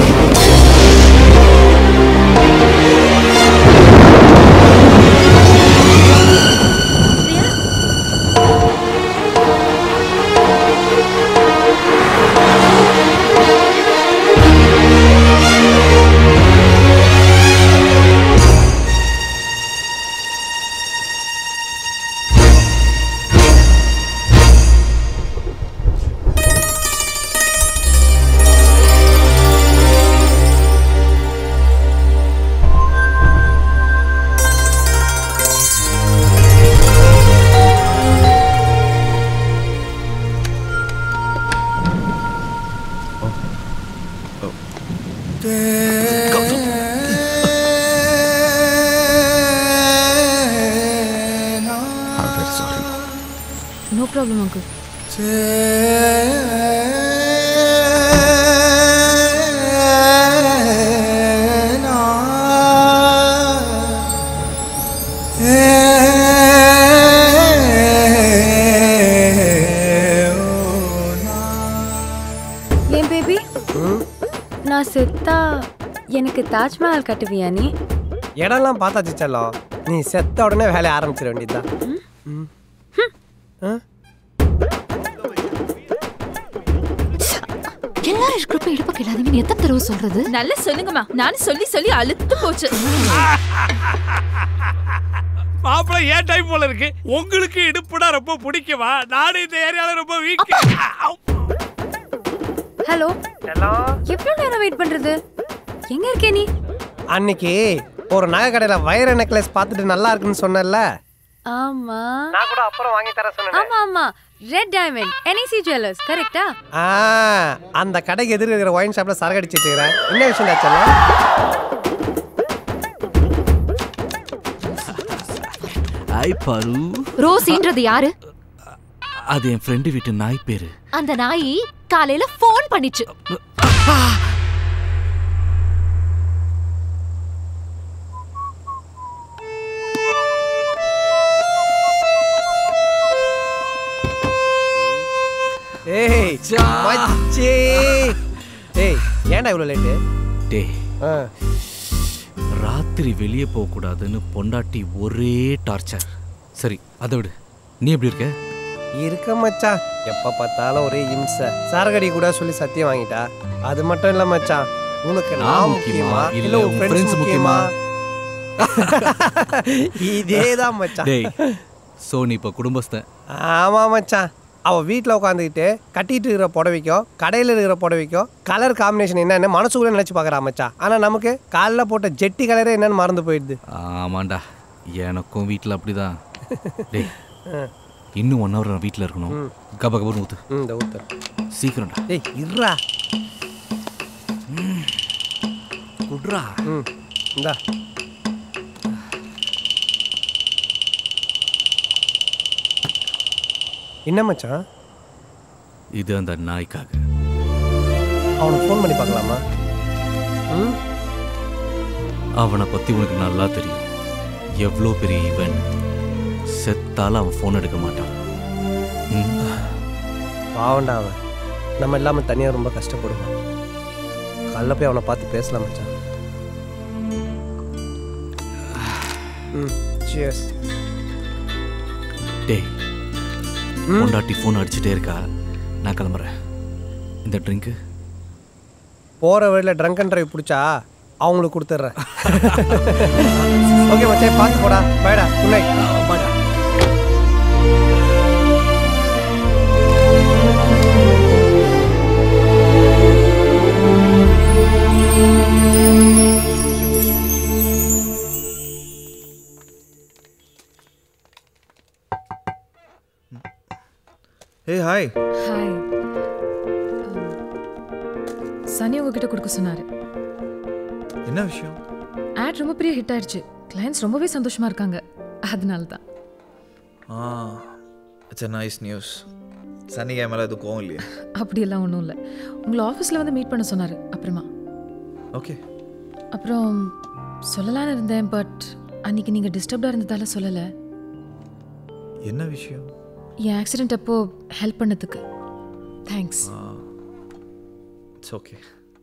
S21: நோ ப்ராப்ளம் அங்கு
S22: ஏன் பேபி நான் செத்தா எனக்கு தாஜ்மஹால் கட்டுவியா நீ
S4: இடம்லாம் பார்த்தாச்சு செல்லம் நீ செத்த உடனே வேலையை ஆரம்பிச்சிட வேண்டியதுதான் ம். ஆ?
S21: எல்லாரும் இருக்கிறப்ப இடுப்ப இல்லாதீங்கன்னு எத்தனை தடவை சொல்றது
S14: நல்லா சொல்லுங்கம்மா நானும் சொல்லி சொல்லி அழுத்து போச்சு
S16: மாப்பிள்ள ஏன் டைம் போல இருக்கு உங்களுக்கு இடுப்புனா ரொம்ப பிடிக்குமா நானும் இந்த ஏரியால ரொம்ப வீக்
S22: ஹலோ எவ்வளவு நேரம் வெயிட் பண்றது எங்க இருக்கே நீ
S4: அன்னைக்கு ஒரு நகை கடையில வைர நெக்லஸ் பார்த்துட்டு நல்லா இருக்குன்னு சொன்னேன்ல
S22: ஆமா
S4: நான் கூட அப்புறம் வாங்கி தர சொன்னேன்
S22: ஆமா ஆமா ரெட் டைமண்ட் என்இசி ஜுவல்லர்ஸ் கரெக்ட்டா
S4: ஆ அந்த கடைக்கு எதிர இருக்கிற ஒயின் ஷாப்ல சரக்கு அடிச்சிட்டு இருக்கிறேன் என்ன விஷயம் செல்லம்
S3: ஐ பரு
S21: ரோசின்றது யாரு
S3: அது என் ஃப்ரெண்டு வீட்டு நாய் பேரு
S21: அந்த நாய் காலையில ஃபோன் பண்ணிச்சு
S4: ஏய் மச்சி ஏய் ஏன்டா இவ்வளோ லேட்டு
S3: டேய் ராத்திரி வெளியே போகக்கூடாதுன்னு பொண்டாட்டி ஒரே டார்ச்சர் சரி அதை விடு நீ எப்படி இருக்க
S4: இருக்க மச்சான் எப்ப பார்த்தாலும் ஒரே இம்சை சரகடி கூட சொல்லி சத்தியம் வாங்கிட்டா அது மட்டும் இல்ல மச்சான் உனக்கு நான் முக்கியமா இல்ல உன் ஃப்ரெண்ட்ஸ் முக்கியமா இதேதான் மச்சான்
S3: டேய் சோ நீ இப்போ குடும்பஸ்தன்
S4: ஆமா மச்சான் அவ வீட்டில் உட்காந்துக்கிட்டு கட்டிட்டு இருக்கிற புடவைக்கும் கடையில் இருக்கிற புடவைக்கும் கலர் காம்பினேஷன் என்னன்னு மனசுக்குள்ளே நினச்சி பார்க்குறா மச்சான் ஆனால் நமக்கு காலைல போட்ட ஜெட்டி கலரே என்னன்னு மறந்து போயிடுது
S3: ஆமாண்டா எனக்கும் வீட்டில் அப்படிதான் டேய் இன்னும் ஒன் ஹவர் நான் வீட்டில் இருக்கணும் கப கபன்னு ஊத்து
S4: ம் இந்த ஊத்து
S3: சீக்கிரம்டா
S4: ஏய் இருடா
S3: குட்ரா
S4: ம் இந்தா என்ன மச்சான்
S3: இது அந்த நாய்க்காக
S4: அவனுக்கு ஃபோன் பண்ணி பார்க்கலாமா ம்
S3: அவனை பற்றி உனக்கு நல்லா தெரியும் எவ்வளோ பெரிய இவன் செத்தால அவன் ஃபோன் எடுக்க மாட்டான் ம்.
S4: பாவண்டா அவன் நம்ம இல்லாமல் தனியாக ரொம்ப கஷ்டப்படுவான் காலைல போய் அவனை பார்த்து பேசலாம் மச்சான் ம் சியர்ஸ்
S3: டேய் பொண்டாட்டி ஃபோன் அடிச்சுட்டே இருக்கா நான் கிளம்புறேன் இந்த ட்ரிங்க்கு
S4: போகிற வழியில் ட்ரங்க் அண்ட் ட்ரைவ் பிடிச்சா அவங்களுக்கு கொடுத்துட்றேன் ஓகே மச்சான் பார்த்து போடா பாய்டா குட் நைட் பாய்டா
S9: ஏய் ஹாய்
S21: ஹாய் சனி உங்ககிட்ட கொடுக்க சொன்னாரு
S9: என்ன விஷயம்
S21: ஆட் ரொம்ப பெரிய ஹிட் ஆயிடுச்சு கிளைண்ட்ஸ் ரொம்பவே சந்தோஷமா இருக்காங்க அதனால தான்
S9: ஆ இட்ஸ் a நைஸ் நியூஸ் சனிக்கிழமை மேலே எதுவும் கோவம் இல்லையா
S21: அப்படியெல்லாம் ஒன்றும் இல்லை உங்களை ஆஃபீஸில் வந்து மீட் பண்ண சொன்னார் அப்புறமா
S9: ஓகே
S21: அப்புறம் சொல்லலாம்னு இருந்தேன் பட் அன்னைக்கு நீங்கள் டிஸ்டர்ப்டாக இருந்ததால சொல்லலை
S9: என்ன விஷயம்
S21: என் ஆக்சிடென்ட் அப்போ ஹெல்ப் பண்ணதுக்கு தேங்க்ஸ்
S9: இட்ஸ் ஓகே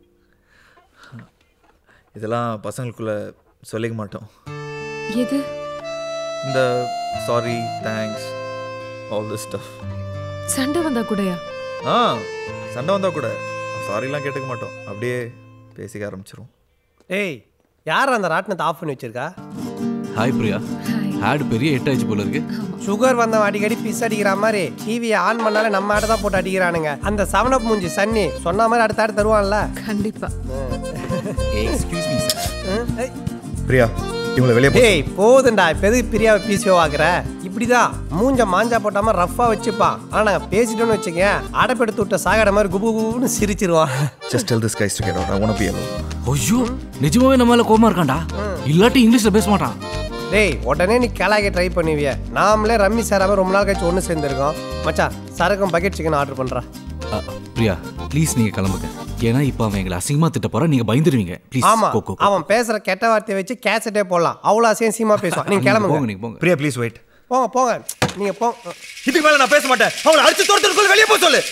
S9: இதெல்லாம் பசங்களுக்குள்ள சொல்லிக்க மாட்டோம்
S21: எது
S9: இந்த sorry thanks all this stuff
S21: சண்டை வந்தா கூடயா
S9: ஆ சண்டை வந்தால் கூட சாரிலாம் கேட்டுக்க மாட்டோம் அப்படியே பேசிக்க ஆரம்பிச்சிரும்
S4: ஏய் யார் அந்த ராட்டினத்தை ஆஃப் பண்ணி வச்சிருக்கா
S3: ஹாய் பிரியா ஆடு பெரிய ஹிட் ஆயிடுச்சு போல இருக்கு
S4: சுகர் வந்தவன் அடிக்கடி பிஸ் அடிக்கிற மாதிரி டிவியை ஆன் பண்ணாலே நம்ம ஆட்டை தான் போட்டு அடிக்கிறானுங்க அந்த செவன் அப் மூஞ்சி சன்னி சொன்ன மாதிரி அடுத்த ஆடு தருவான்ல
S21: கண்டிப்பா
S3: எக்ஸ்கியூஸ் மீ சார்
S9: பிரியா இவங்களை வெளியே போ
S4: ஏய் போதுண்டா இப்போ எதுக்கு பிரியாவை பிசிஓ ஆக்குற இப்படிதான் மூஞ்ச மாஞ்சா போட்டாம ரஃபா வச்சுப்பான் ஆனா நாங்க பேசிட்டோம்னு வச்சுக்க அடைப்பெடுத்து விட்ட சாகட மாதிரி குபு குபுன்னு சிரிச்சிருவான்
S9: just tell this guys to get out I want be alone
S3: ஐயோ நிஜமாவே நம்ம மேல கோமா இருக்கான்டா இல்லாட்டி இங்கிலீஷ்ல பேச மாட்டான்
S4: டேய் உடனே நீ கேளாக்க ட்ரை பண்ணுவிய நாமளே ரம்மி சேராம ரொம்ப நாள் கழிச்சு ஒன்று சேர்ந்துருக்கோம் மச்சான் சரக்கும் பக்கெட் சிக்கன் ஆர்டர் பண்றா
S3: அ, பிரியா ப்ளீஸ் நீங்க கிளம்புங்க ஏன்னா இப்போ அவன் எங்களை அசிங்கமா திட்ட போறா நீங்க பயந்துருவீங்க ப்ளீஸ்
S4: ஆமா
S3: கோ கோ
S4: அவன் பேசுற கெட்ட வார்த்தையை வச்சு கேசட்டே போடலாம் அவ்வளோ அசியசியமா பேசுவான் நீங்க
S3: போங்க
S4: கிளம்புங்க
S3: நீங்க போங்க
S9: பிரியா ப்ளீஸ் வெயிட்
S4: போங்க போங்க நீங்க போங்க
S9: இதுக்கு மேல நான் பேச மாட்டேன் அவங்கள அடிச்சு தோட்டத்துக்குள்ள வெளியே போக சொல்லு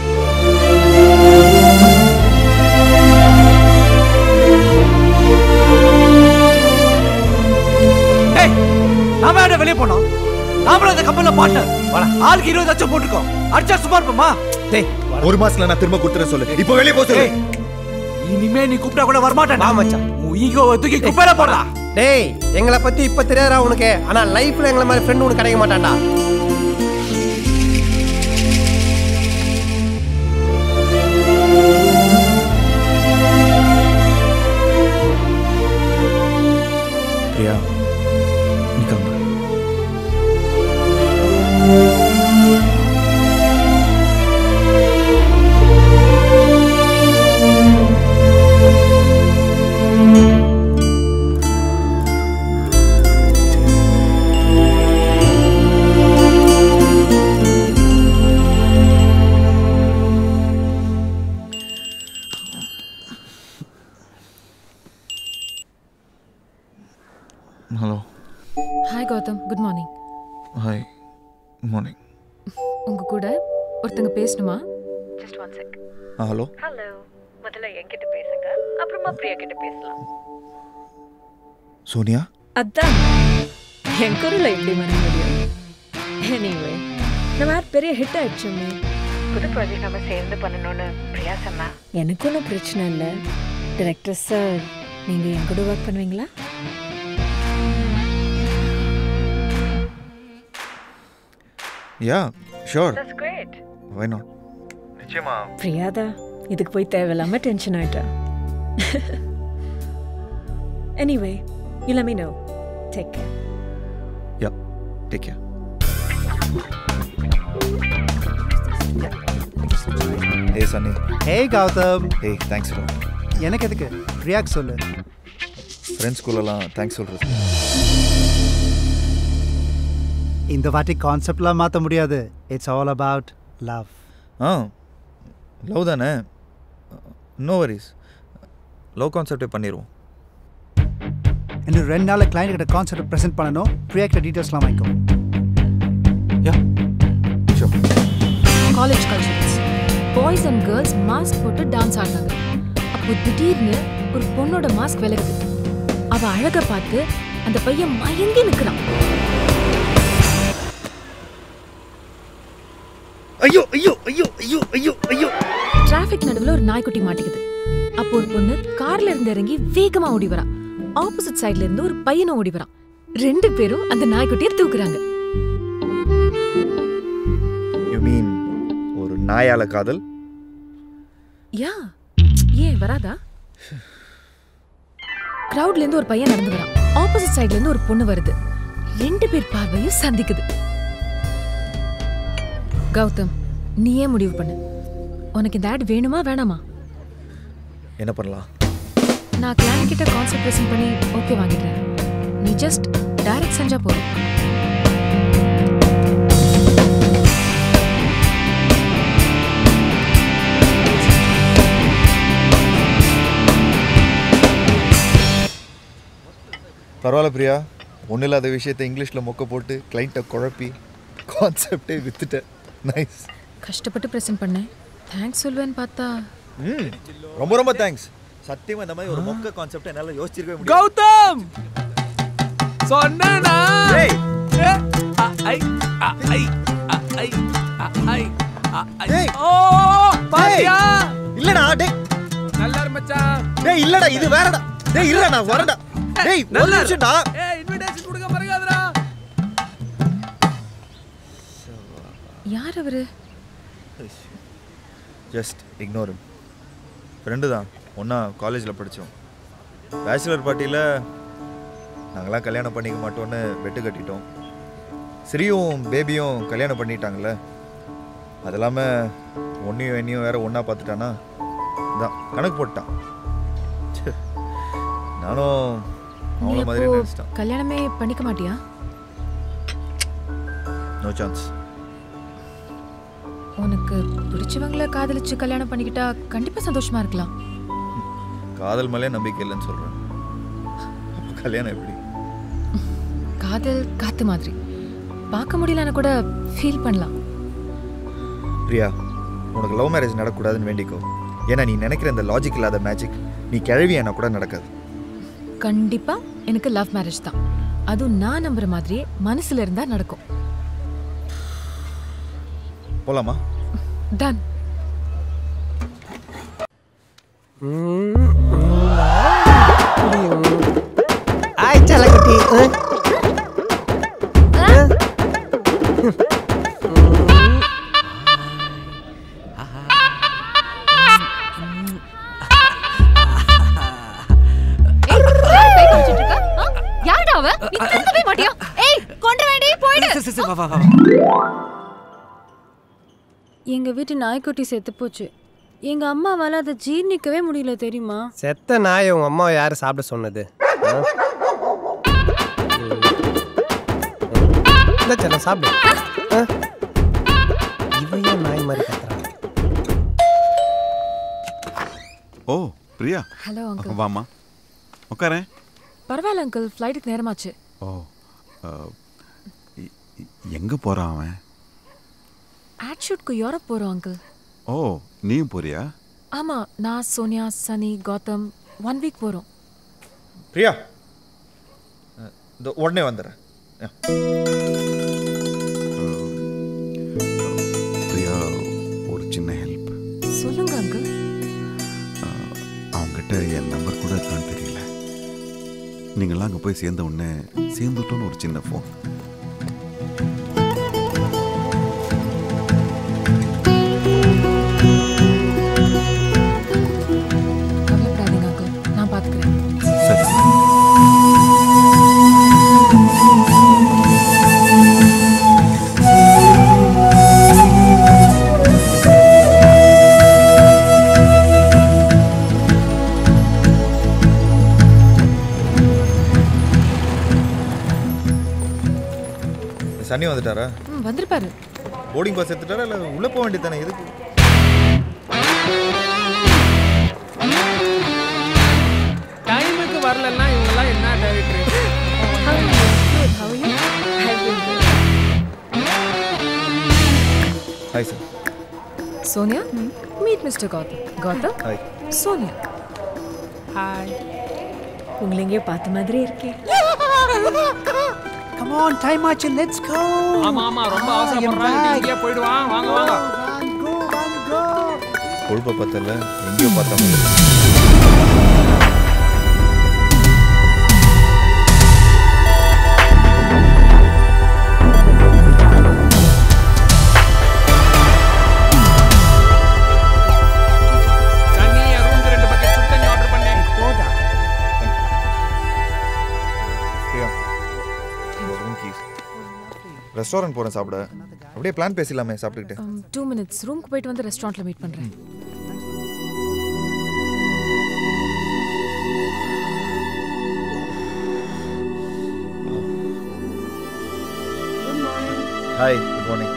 S6: டேய் நாம யார்டா வெளியே போனோம் நாமளும் அந்த கம்பெனில பார்ட்னர் ஆளுக்கு இருபது லட்சம் போட்டுக்கோ அடிச்சா சும்மா இருப்போமா
S4: டேய்
S9: ஒரு மாசத்துல நான் திரும்ப கொடுத்துறேன் சொல்லு இப்போ வெளியே போக சொல்லு
S6: இனிமே நீ கூப்பிட்டா கூட வரமாட்டேன்
S4: வா மச்சான்
S6: உன் ஈகோ தூக்கி குப்பையில போடா
S4: டேய் எங்களை பத்தி இப்ப தெரியாதா உனக்கு ஆனா லைஃப்ல எங்களை மாதிரி ஃப்ரெண்ட் உனக்கு கிடைக்க மாட்டான்டா
S9: பிரியா நீ கிளம்பு hello
S21: hi Gautham good morning
S9: hi morning
S21: உங்க கூட ஒருத்தங்க பேசணுமா ஜஸ்ட் ஒன் செக்
S9: ஆ ஹலோ
S1: ஹலோ முதல்ல என்கிட்ட பேசுங்க அப்புறமா பிரியா கிட்ட பேசலாம்
S9: சோனியா
S1: அதான் என் குரலை எப்படி வர முடியும் எனிவே நம்ம ஆட் பெரிய ஹிட் ஆயிடுச்சோமே புது ப்ராஜெக்ட் நம்ம சேர்ந்து பண்ணணும்னு பிரியா சொன்னா எனக்கு ஒன்றும் பிரச்சனை இல்லை டிரெக்டர் சார் நீங்கள் என் கூட ஒர்க் பண்ணுவீங்களா
S9: yeah sure
S1: That's great.
S9: Why not நிச்சயமா
S1: பிரியாதா இதுக்கு போய் தேவையில்லாம டென்ஷன் ஆயிட்டா anyway you let me know take care
S9: yeah take care ஏய் சன்னி
S6: ஏய் கௌதம்
S9: ஏய் தேங்க்ஸ் ப்ரோ
S6: எனக்கு எதுக்கு ரியாக்ட் சொல்லு
S9: ஃப்ரெண்ட்ஸ் ஸ்கூலெல்லாம் தேங்க்ஸ் சொல்கிறது
S6: இந்த வாட்டி கான்செப்ட்லாம் மாற்ற முடியாது இட்ஸ் ஆல் அபவுட் லவ்
S9: ஆ லவ் தானே நோ வரிஸ் லவ் கான்செப்டே பண்ணிடுவோம்
S6: இன்னும் ரெண்டு நாள் கிளைண்ட் கிட்ட கான்செப்ட் ப்ரெசென்ட் பண்ணணும் பிரியா கிட்ட டீட்டெயில்ஸ்லாம் வாங்கிக்கோ
S21: college culturals boys and girls mask போட்டு டான்ஸ் ஆடினாங்க அப்போ திடீர்னு ஒரு பொண்ணோட மாஸ்க் விலகுது அவ அழக பார்த்து அந்த பையன் மயங்கி நிக்கிறான்
S9: ஐயோ ஐயோ ஐயோ ஐயோ ஐயோ ஐயோ
S21: டிராஃபிக் நடுவுல ஒரு நாய்க்குட்டி மாட்டிக்குது அப்போ ஒரு பொண்ணு கார்ல இருந்து இறங்கி வேகமா ஓடி வரா ஆப்போசிட் சைடுல இருந்து ஒரு பையனும் ஓடி வரான் ரெண்டு பேரும் அந்த நாய்க்குட்டியை தூக்குறாங்க
S9: யூ மீன் ஒரு நாயால காதல்
S21: யா ஏன் வராதா கிரவுட்ல இருந்து ஒரு பையன் நடந்து வரான் ஆப்போசிட் சைடுல இருந்து ஒரு பொண்ணு வருது ரெண்டு பேர் பார்வையும் சந்திக்குது கௌதம் நீயே முடிவு பண்ணு உனக்கு இந்த ஆட் வேணுமா வேணாமா
S9: என்ன பண்ணலாம்
S21: நான் கிளைண்ட் கிட்ட கான்செப்ட் ப்ரெசென்ட் பண்ணி ஓகே வாங்கிடுறேன் நீ ஜஸ்ட் டைரக்ட் செஞ்சா போதும்
S9: பரவாயில்ல பிரியா ஒன்றும் இல்லாத விஷயத்தை இங்கிலீஷில் மொக்க போட்டு கிளைண்ட்டை குழப்பி கான்செப்டே வித்துட்டேன் நைஸ்
S21: கஷ்டப்பட்டு ப்ரெசென்ட் பண்ணேன் தேங்க்ஸ் சொல்வேன்னு பார்த்தா
S9: ம் ரொம்ப ரொம்ப தேங்க்ஸ் சத்தியமா இந்த மாதிரி ஒரு மொக்க கான்செப்ட் என்னால் யோசிச்சிருக்கவே முடியாது
S16: கௌதம் சொன்னா
S9: ஏய்
S16: ஐ ஐ ஐ ஐ
S9: டேய்.
S16: ஓ பாத்தியா
S9: இல்லடா டேய்
S16: நல்லா இரு மச்சான்
S9: டேய் இல்லடா இது வேறடா டேய் இல்லடா நான் வரடா டேய் ஒரு
S16: நல்லா இரு.
S9: நிமிஷம்டா
S16: ஏய் இன்விடேஷன் கொடுக்க மறக்காதடா
S21: யார் அவரு
S9: ஜஸ்ட் இக்னோர் ஃப்ரெண்டு தான் ஒன்றா காலேஜில் படித்தோம் பேச்சுலர் பார்ட்டியில் நாங்களாம் கல்யாணம் பண்ணிக்க மாட்டோன்னு வெட்டு கட்டிட்டோம் ஸ்ரீயும் பேபியும் கல்யாணம் பண்ணிட்டாங்கல்ல அது இல்லாமல் ஒன்றையும் என்னையும் வேற ஒன்றா பார்த்துட்டானா தான் கணக்கு போட்டான் ச்சே. நானும்
S21: நீ
S9: அவள மாதிரி
S21: அப்போ
S9: நினச்சிட்டான்
S21: கல்யாணமே பண்ணிக்க மாட்டியா
S9: நோ சான்ஸ்
S21: உனக்கு பிடிச்சவங்கள காதலிச்சு கல்யாணம் பண்ணிக்கிட்டா கண்டிப்பா சந்தோஷமா இருக்கலாம்
S9: காதல் மேலே நம்பிக்கை இல்லைன்னு சொல்கிறேன் அப்போ கல்யாணம் எப்படி
S21: காதல் காத்து மாதிரி பார்க்க முடியலன்னு கூட ஃபீல் பண்ணலாம்
S9: பிரியா உனக்கு லவ் மேரேஜ் நடக்கக்கூடாதுன்னு வேண்டிக்கோ ஏன்னா நீ நினைக்கிற இந்த லாஜிக் இல்லாத மேஜிக் நீ கிழவியானா கூட நடக்காது
S21: கண்டிப்பா எனக்கு லவ் மேரேஜ் தான் அதுவும் நான் நம்புற மாதிரியே மனசுல இருந்தா நடக்கும்
S9: போலாமா
S21: டன்
S4: ஆய் செல்லக்குட்டி
S22: யாருடா அவ நீ திருந்தவே மாட்டியா ஏய் கொண்டு வேண்டி போயிடு
S19: எங்க வீட்டு நாய்க்குட்டி செத்து போச்சு எங்க அம்மாவால அதை ஜீர்ணிக்கவே முடியல தெரியுமா
S4: செத்த நாயை உங்க அம்மாவை யாரு சாப்பிட சொன்னது ஆ? இந்த செல்லம் சாப்பிடு ஆ? இவன் ஏன் நாய் மாதிரி கத்துறான்
S7: ஓ பிரியா
S21: ஹலோ அங்கிள்
S7: வாம்மா உட்காரேன்
S21: பரவாயில்ல அங்கிள் ஃப்ளைட்டுக்கு நேரமாச்சு
S7: ஓ அஹ், எ- எ- எங்க போறான் அவன்
S21: ஆட் ஷூட்க்கு யூரோப் போறோம் அங்கிள்
S7: ஓ நீயும் போறியா
S21: ஆமா நான் சோனியா சனி கௌதம் ஒன் வீக் போறோம்
S9: பிரியா அஹ், இந்த உடனே வந்துடுறேன் அஹ்.
S7: பிரியா ஒரு சின்ன ஹெல்ப்
S21: சொல்லுங்க அங்கிள்
S7: அவங்ககிட்ட என் நம்பர் கூட இருக்கான்னு தெரியல நீங்களாம் அங்கே போய் சேர்ந்த உடனே சேர்ந்துட்டோன்னு ஒரு சின்ன ஃபோன்
S21: கவலைப்படாதீங்க அங்கிள் நான் பாத்துக்கிறேன்
S7: சரி
S9: சனி வந்துட்டாரா
S21: ம் வந்திருப்பாரு
S9: போர்டிங் பாஸ் எடுத்துட்டாரா இல்லை உள்ளே போக வேண்டியது தானே எதுக்கு
S16: டைமுக்கு வரலன்னா இவங்கெல்லாம் என்ன director
S9: hi sir
S21: Sonia meet mister Gautham Gautham
S9: hi
S21: Sonia
S1: hi உங்களை எங்கேயோ பார்த்த மாதிரி இருக்கே
S6: கம் ஆன் டைம் ஆச்சு லெட்ஸ் கோ
S16: ஆமா ஆமா ரொம்ப அவசரப்படுறாங்க இங்கே போயிடுவான் வாங்க வாங்க
S9: கொழுப்பை பார்த்தல எங்கேயோ பார்த்த மாதிரி
S16: தண்ணி ரூம் ரெண்டு பக்கெட் சுடு தண்ணி ஆர்டர் பண்ணேன்
S6: போடா
S9: பிரியா ரூம் கீஸ் ரெஸ்டாரண்ட் போகிறேன் சாப்பிட அப்படியே பிளான் பேசிடலாமே சாப்பிட்டுக்கிட்டு
S21: டூ மினிட்ஸ் ரூம்க்கு போயிட்டு வந்து ரெஸ்டாரண்ட்டில் மீட் பண்ணுறேன்
S9: ஹாய் குட் மார்னிங்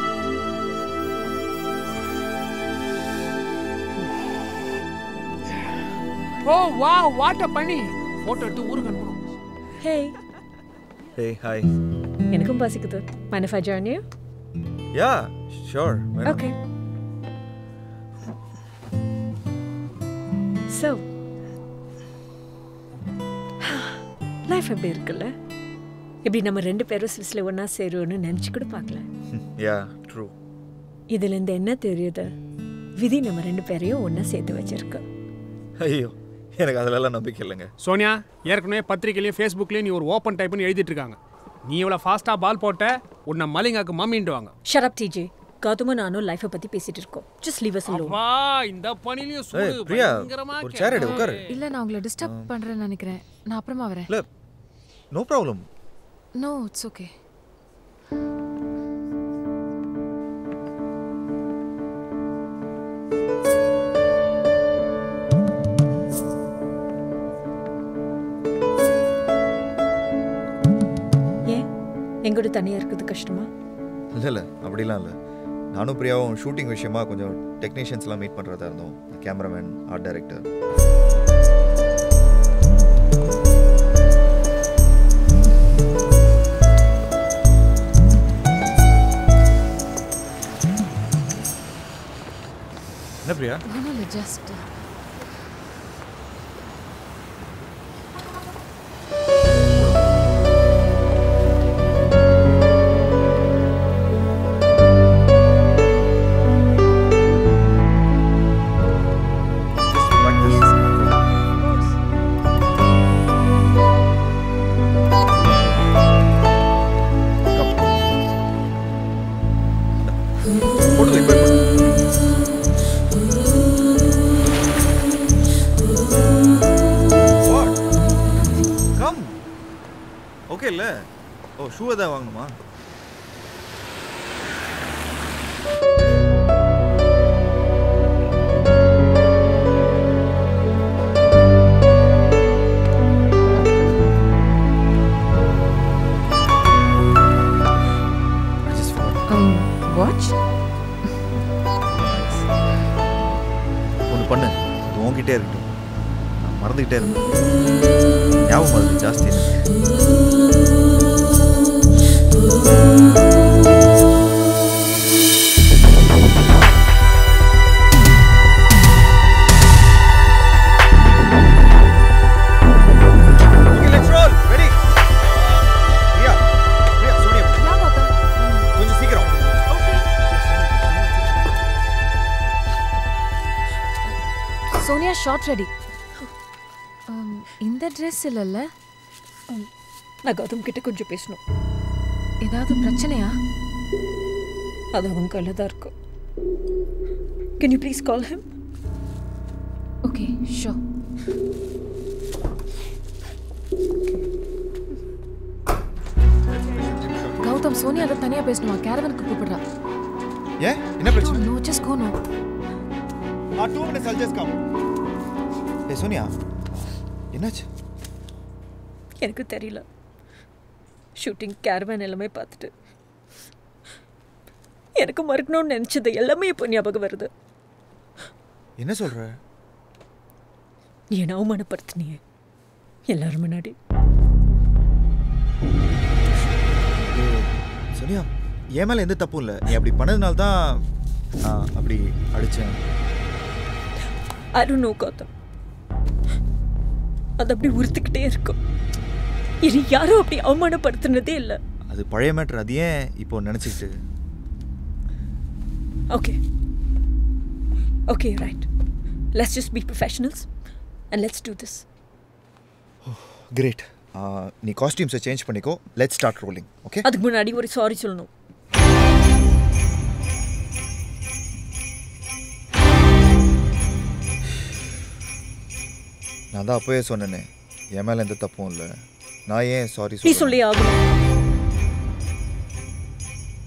S16: ஓ வா வாட்ட பண்ணி போட்டோ எடுத்து ஊருக்கு அனுப்பணும்
S1: ஹே
S9: ஹே ஹாய்
S1: எனக்கும் பசிக்குது mind if I join you
S9: yeah sure
S1: okay so life எப்படி இருக்குல்ல இப்படி நம்ம ரெண்டு பேரும் சுவிஸில் ஒன்றா சேருவோன்னு நினச்சி கூட பார்க்கல
S9: யா ட்ரூ
S1: இதுலேருந்து என்ன தெரியுது விதி நம்ம ரெண்டு பேரையும் ஒன்றா சேர்த்து வச்சிருக்கு
S9: ஐயோ எனக்கு அதிலெல்லாம் நம்பிக்கை இல்லைங்க
S16: சோனியா ஏற்கனவே பத்திரிக்கையிலையும் ஃபேஸ்புக்லேயும் நீ ஒரு ஓப்பன் டைப்னு எழுதிட்டு இருக்காங்க நீ இவ்வளோ ஃபாஸ்ட்டாக பால் போட்ட உன்னை மலிங்காக்கு மம்மின்ட்டு வாங்க
S1: ஷரப் டிஜே கௌதமும் நானும் லைஃப்பை பற்றி பேசிட்டு இருக்கோம் ஜஸ்ட் லீவ் அஸ் alone
S16: வா இந்த பனிலையும் சூடு
S9: ஏய், பிரியா,
S16: பயங்கரமா
S9: ஒரு chair எடு, உட்காரு.
S21: இல்லை நான் உங்களை டிஸ்டர்ப் பண்ணுறேன்னு நினைக்கிறேன் நான் அப்புறமா வரேன்
S9: இல்லை no problem
S21: no it's okay
S1: ஏன் எங்கூட தனியாக இருக்கிறது கஷ்டமா
S9: இல்லை இல்லை அப்படிலாம் இல்லை நானும் பிரியாவும் ஷூட்டிங் விஷயமா கொஞ்சம் டெக்னீஷியன்ஸ்லாம் மீட் பண்ணுறதா இருந்தோம் கேமராமேன் ஆர்ட் டைரக்டர் என்ன பிரியா
S21: ஒன்றும் இல்லை ஜஸ்ட்
S9: போட்டு இப்போ கம் ஓகே இல்லை ஓ ஷூ எதாவது வாங்கணுமா
S21: வாட்ச்
S9: ஒன்று பண்ணு இது உன்கிட்டே இருக்கட்டும் நான் மறந்துக்கிட்டே இருந்தேன் ஞாபகம் மறதி ஜாஸ்தி எனக்கு Okay, let's roll. Ready? Priya, Priya, Sonia. கொஞ்சம் சீக்கிரம்
S21: சோனியா ஷார்ட் ரெடி இந்த ட்ரெஸ் இல்லைல்ல
S1: நான் கௌதம் கிட்ட கொஞ்சம் பேசணும்
S21: ஏதாவது பிரச்சனையா
S1: அது அவன் கையில் தான் இருக்கு can you please call him
S21: okay so Gautham Sonia அதை தனியா பேசணுமா கேரவனுக்கு கூப்பிடுறா
S9: ஏன் என்ன பிரச்சனை
S21: நோ ஜஸ்ட் கோ நோ
S9: ஆ two minutes I'll just come. ஏய் சோனியா என்னாச்சு
S1: எனக்கு தெரியல ஷூட்டிங் கேரவேன் எல்லாமே பார்த்துட்டு எனக்கு மறக்கணும்னு நினச்சது எல்லாமே இப்போ ஞாபகம் வருது
S9: என்ன சொல்ற
S1: ஏன் அவமானப்படுத்தினியே எல்லாரும் முன்னாடி
S9: ஏய், சோனியா என் மேல எந்த தப்பும் இல்லை நீ அப்படி பண்ணதுனால தான் நான் அப்படி அடிச்சேன்
S1: அருண் கௌதம் அது அப்படி உறுத்துக்கிட்டே இருக்கும் இனி யாரும் அப்படி அவமானப்படுத்தினதே இல்லை
S9: அது பழைய மேட்ரு அது ஏன் இப்போ நினச்சிக்கிட்டு
S1: okay okay right let's just be professionals and let's do this
S9: great நீ காஸ்டியூம்ஸை சேஞ்ச் பண்ணிக்கோ லெட் ஸ்டார்ட் ரோலிங் ஓகே
S1: அதுக்கு முன்னாடி ஒரு சாரி சொல்லணும்
S9: நான் தான் அப்போவே சொன்னேனே என் மேலே எந்த தப்பும் இல்லை நான் ஏன் சாரி
S1: நீ சொல்லி ஆகணும்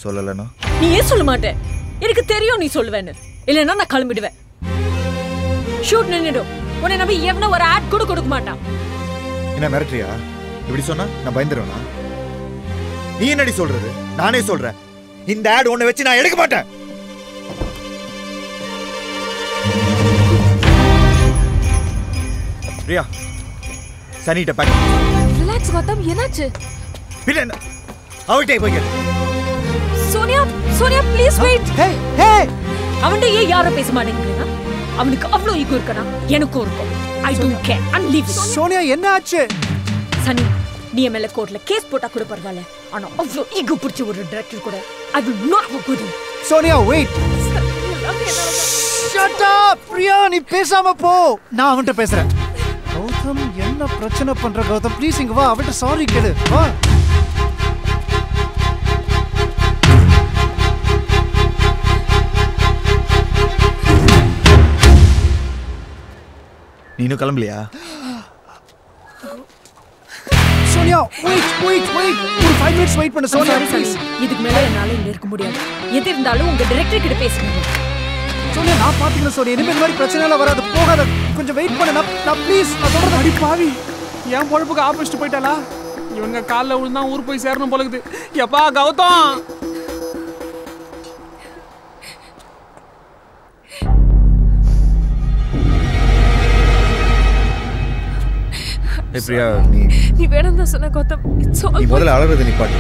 S9: சொல்லலைன்னா
S1: நீ ஏன் சொல்ல மாட்டேன் எனக்கு தெரியும் நீ சொல்லுவேன்னு இல்லைன்னா நான் கிளம்பிடுவேன் ஷூட் நின்னுடும் உன்னை நம்பி எவனோ ஒரு ஆட் கூட கொடுக்க மாட்டான்
S9: என்ன மிரட்டுறியா இப்படி சொன்னா நான் பயந்துருவேனா நீ என்னடி சொல்றது நானே சொல்றேன் இந்த ஆட் ஒண்ணு வச்சு நான் எடுக்க மாட்டேன் பிரியா சனிட்ட பேக்
S21: ரிலாக்ஸ் கௌதம் என்னாச்சு
S9: பின்ன என்ன அவகிட்டே போய் கேளு.
S1: Sonia Sonia please wait
S6: hey hey
S1: அவன்கிட்ட ஏன் யாரும் பேச மாட்டேங்கிறீங்க அவனுக்கு அவ்வளோ ஈகோ இருக்கனா எனக்கும் இருக்கும் I don't care and leave
S6: Sonia என்ன ஆச்சு
S1: சனி நீ என் மேல கோர்ட்ல கேஸ் போட்டா கூட பரவாயில்ல ஆனா அவ்வளோ ஈகோ பிடிச்ச ஒரு டைரக்டர் கூட I will not work with him
S6: Sonia wait shut up Priya நீ பேசாம போ நான் அவன்கிட்ட பேசுறேன் கௌதம் என்ன பிரச்சனை பண்ற கௌதம் ப்ளீஸ் இங்க வா அவன்கிட்ட சாரி கேளு வா
S9: நீ இன்னும் கிளம்பலையா
S6: சோனியா வெயிட் வெயிட் வெயிட் ஒரு 5 மினிட்ஸ் வெயிட் பண்ணு சோனியா
S1: சாரி
S6: ப்ளீஸ்
S1: இதுக்கு மேல என்னால இங்க இருக்க முடியாது எது இருந்தாலும் உங்க டைரக்டர் கிட்ட பேசுங்க
S6: சோனியா நான் பாத்துக்கிறேன் சோனியா இனிமே இந்த மாதிரி பிரச்சனை எல்லாம் வராது போகாத கொஞ்சம் வெயிட் பண்ணு நான் நான் ப்ளீஸ் நான் சொல்றது
S12: அடி பாவி என் பொழப்புக்கு ஆப்போசிட் போயிட்டாளா இவங்க காலில் விழுந்தா ஊர் போய் சேரணும் போலக்குது எப்பா கௌதம்
S9: ஏய் பிரியா நீ
S21: நீ வேணும் தான் சொன்ன கௌதம் இட்ஸ்
S9: நீ முதல்ல அழறது நிப்பாட்டு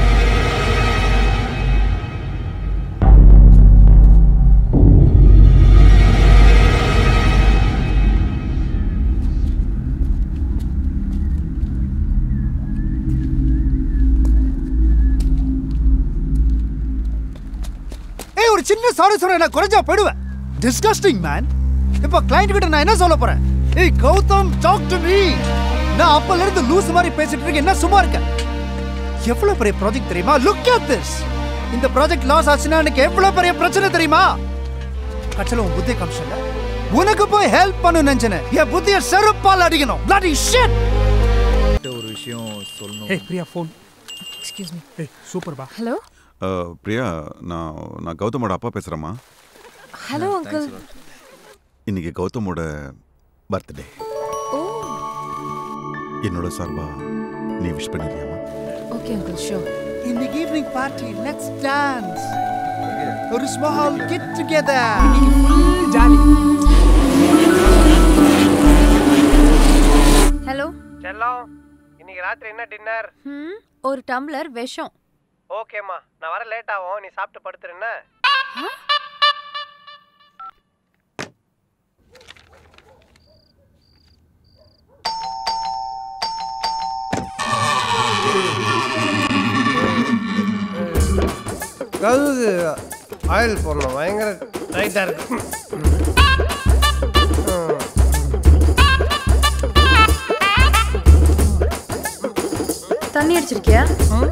S6: ஏய் ஒரு சின்ன சாரி சொல்றேன் நான் குறைஞ்சா போயிடுவேன் டிஸ்கஸ்டிங் மேன் இப்போ கிளைண்ட் கிட்ட நான் என்ன சொல்ல போறேன் ஏய் கௌதம் டாக் டு மீ நான் அப்பல இருந்து லூஸ் மாதிரி பேசிட்டு இருக்கேன் என்ன சும்மா இருக்க எவ்வளவு பெரிய ப்ராஜெக்ட் தெரியுமா லுக் அட் திஸ் இந்த ப்ராஜெக்ட் லாஸ் ஆச்சுன்னா எனக்கு எவ்வளவு பெரிய பிரச்சனை தெரியுமா கட்சியில உன் புத்தி கமிஷன்ல உனக்கு போய் ஹெல்ப் பண்ணு நினைச்சேன் என் புத்திய செருப்பால் அடிக்கணும் bloody shit
S9: ஒரு விஷயம் சொல்லணும்
S12: ஏய் பிரியா ஃபோன் எக்ஸ்கியூஸ் மீ ஏய் சூப்பர் பா
S21: ஹலோ
S7: அஹ், பிரியா நான் நான் கௌதமோட அப்பா பேசுகிறேம்மா
S21: ஹலோ அங்கிள்
S7: இன்னைக்கு கௌதமோட பர்த்டே என்னோட சார்பா நீ விஷ் பண்ணிருக்கியாமா
S21: ஓகே அங்கிள் ஷோர்
S6: இன்னைக்கு ஈவினிங் பார்ட்டி லெட்ஸ் டான்ஸ் ஒரு small get together
S12: jolly
S22: hello
S4: செல்லம் இன்னைக்கு ராத்திரி என்ன டின்னர்
S22: ம் ஒரு டம்ளர் விஷம்
S4: ஓகேம்மா நான் வர லேட் ஆகும் நீ சாப்பிட்டு படுத்துருஎன்ன கழுவுக்கு ஆயில் போடணும் பயங்கர டைட்டாக இருக்கு
S22: தண்ணி அடிச்சிருக்கியா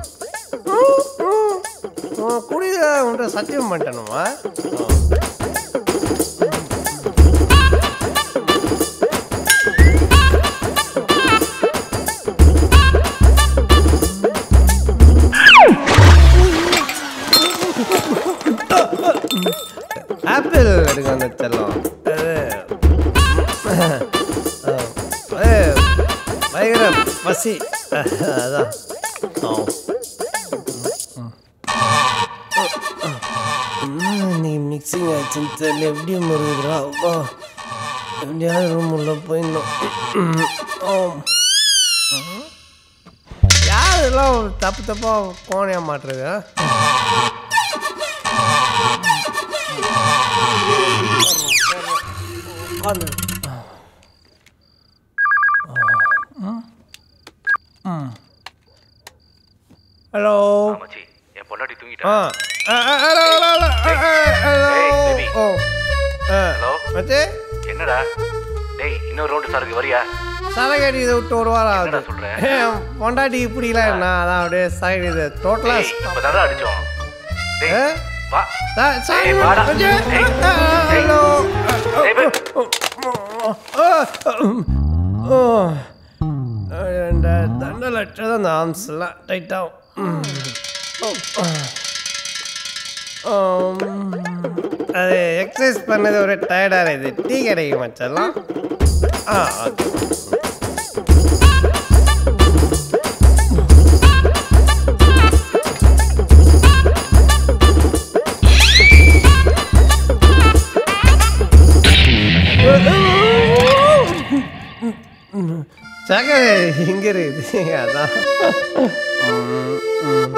S4: குடித உன்ட்ட சத்தியம் பண்ணிட்டேனுமா ஆப்பிள் எடுக்க வந்து செல்லம் அது அது பயங்கர பசி அதான் ஆ நீ மிக்சிங் ஆச்சுன்னு தெரியல எப்படி முருகுதுரா அப்பா எப்படியாவது ரூம் உள்ள போயிடணும் ஆம். யார் இதெல்லாம் தப்பு தப்பா கோணையா மாட்டுறது ஆ? உட்காந்து. ஹலோ
S3: மச்சி என் பொண்டாட்டி
S4: ஆ
S3: தூங்கிட்டா
S4: ஆ, ஆ, ஹலோ ஹலோ ஹலோ ஆ, ஆ, ஹலோ
S3: ஏய், baby.
S4: ஓ ஆ
S3: ஹலோ
S4: மச்சே
S3: என்னடா டேய் இன்னொரு ரவுண்டு சரக்கு வரியா
S4: சரகடி இதை விட்டு ஒரு வாரம் ஆகுது
S3: என்னடா சொல்ற?
S4: ஏன் பொண்டாட்டி இப்படிலாம் என்ன அதான் அப்படியே சைடு இது டோட்டலா
S3: டேய் இப்பதான்டா அடிச்சோம் டேய்
S4: ஆ?
S3: வா
S4: சாரி
S3: ஏய், வாடா.
S4: மச்சே
S3: ஏய்,
S4: ஆ, ஆ, ஹலோ
S3: ஏய், பே-
S4: இந்த தண்டை லட்சம் அந்த ஆர்ம்ஸ்லாம் டைட்டாகும் ஆம், அது எக்ஸசைஸ் பண்ணது ஒரு டயர்டாக இது டீ கிடைக்கும் மச்சலாம் ஆ ஓகே சக்கரை இங்க இருக்குது அதான் ம், ம்.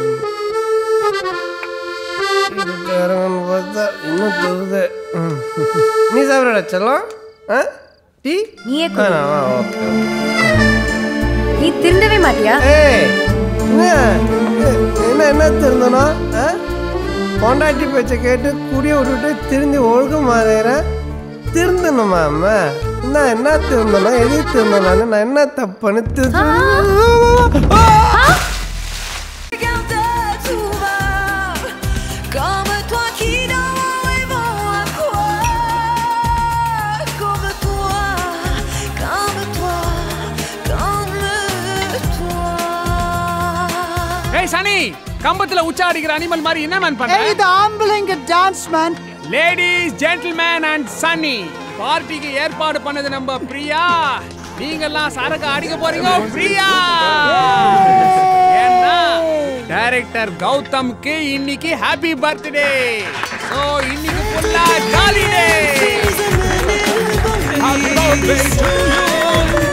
S4: இதுக்கு இறங்கன்னு பார்த்தா இன்னும் தொகுது ம். நீ சாப்பிட செல்லம் ஆ டீ
S22: நீயே
S4: வேணாம், ஆ, ஓகே
S22: நீ திருந்தவே மாட்டியா
S4: ஏய் என்ன என்ன என்ன திருந்தணும் ஆ பொண்டாட்டி பேச்சை கேட்டு குடிய விட்டுட்டு திருந்தி ஒழுக்கமாதேற திருந்தணுமா அம்மா நான் என்ன திருந்தணும் எது திருந்தலான்னு நான் என்ன தப்புன்னு திரு
S2: Comme toi qui dans rêvant à quoi Comme toi, comme toi, comme toi
S12: ஏய் சனி கம்பத்துல உச்சா அடிக்கிற அனிமல் மாதிரி என்ன மேன் பண்ற
S6: இது ஆம்பளைங்க dance man
S12: ladies gentleman and Sunny பார்ட்டிக்கு ஏற்பாடு பண்ணது நம்ம பிரியா நீங்கெல்லாம் சரக்கு அடிக்க போறீங்க பிரியா ஏன்னா டைரக்டர் கௌதம்க்கு இன்னைக்கு ஹாப்பி பர்த்டே சோ இன்னைக்கு ஃபுல்லா jolly day happy birthday to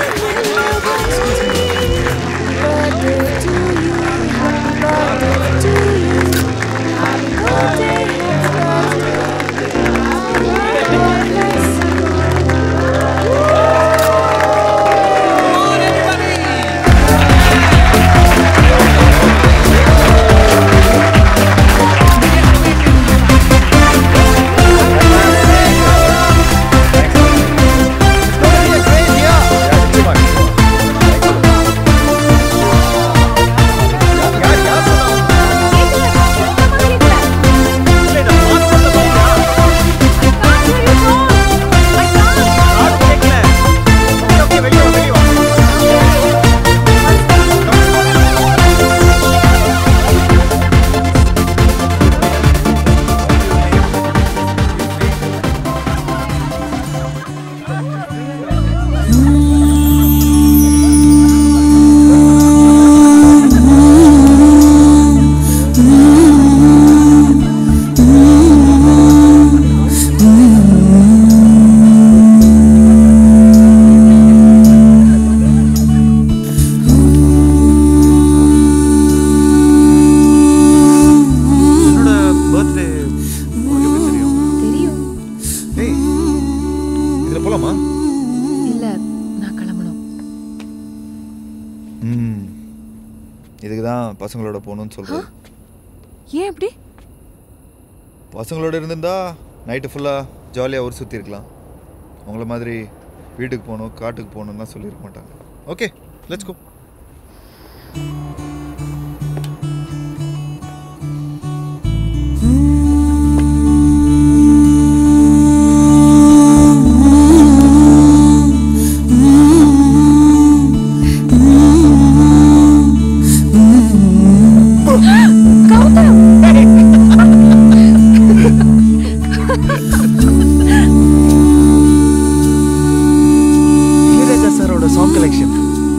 S9: என்னோட பர்த்டே உங்களுக்கு எப்படி தெரியும்
S21: தெரியும்
S9: ஏய் இதில் போலாமா
S21: இல்ல நான் கிளம்பணும்
S9: ம் இதுக்கு தான் பசங்களோட போகணும்னு சொல்கிறேன்
S21: ஏன் அப்படி
S9: பசங்களோட இருந்திருந்தா நைட்டு ஃபுல்லாக ஜாலியாக ஊர் சுற்றி இருக்கலாம் உங்கள மாதிரி வீட்டுக்கு போகணும் காட்டுக்கு போகணும்லாம் சொல்லியிருக்க மாட்டாங்க ஓகே லெட்ஸ் கோ இளையராஜா சாரோட சாங் கலெக்ஷன்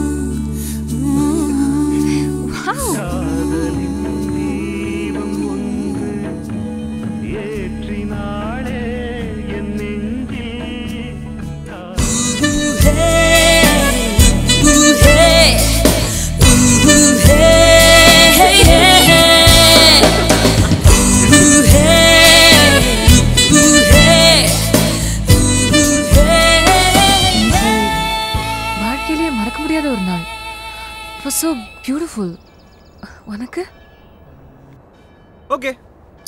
S21: வாழ்க்கையிலேயே மறக்க முடியாத ஒரு நாள் இட் வாஸ் ஸோ பியூட்டிஃபுல் உனக்கு
S9: ஓகே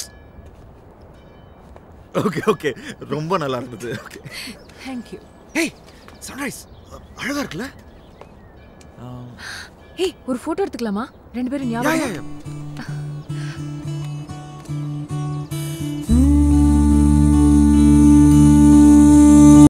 S9: ஓகே ஓகே ரொம்ப நல்லா இருந்தது ஓகே
S21: தேங்க்யூ
S9: ஏய் சன்ரைஸ் அழகா இருக்குல்ல
S21: ஏய் ஒரு ஃபோட்டோ எடுத்துக்கலாமா ரெண்டு பேரும் ஞாபகம்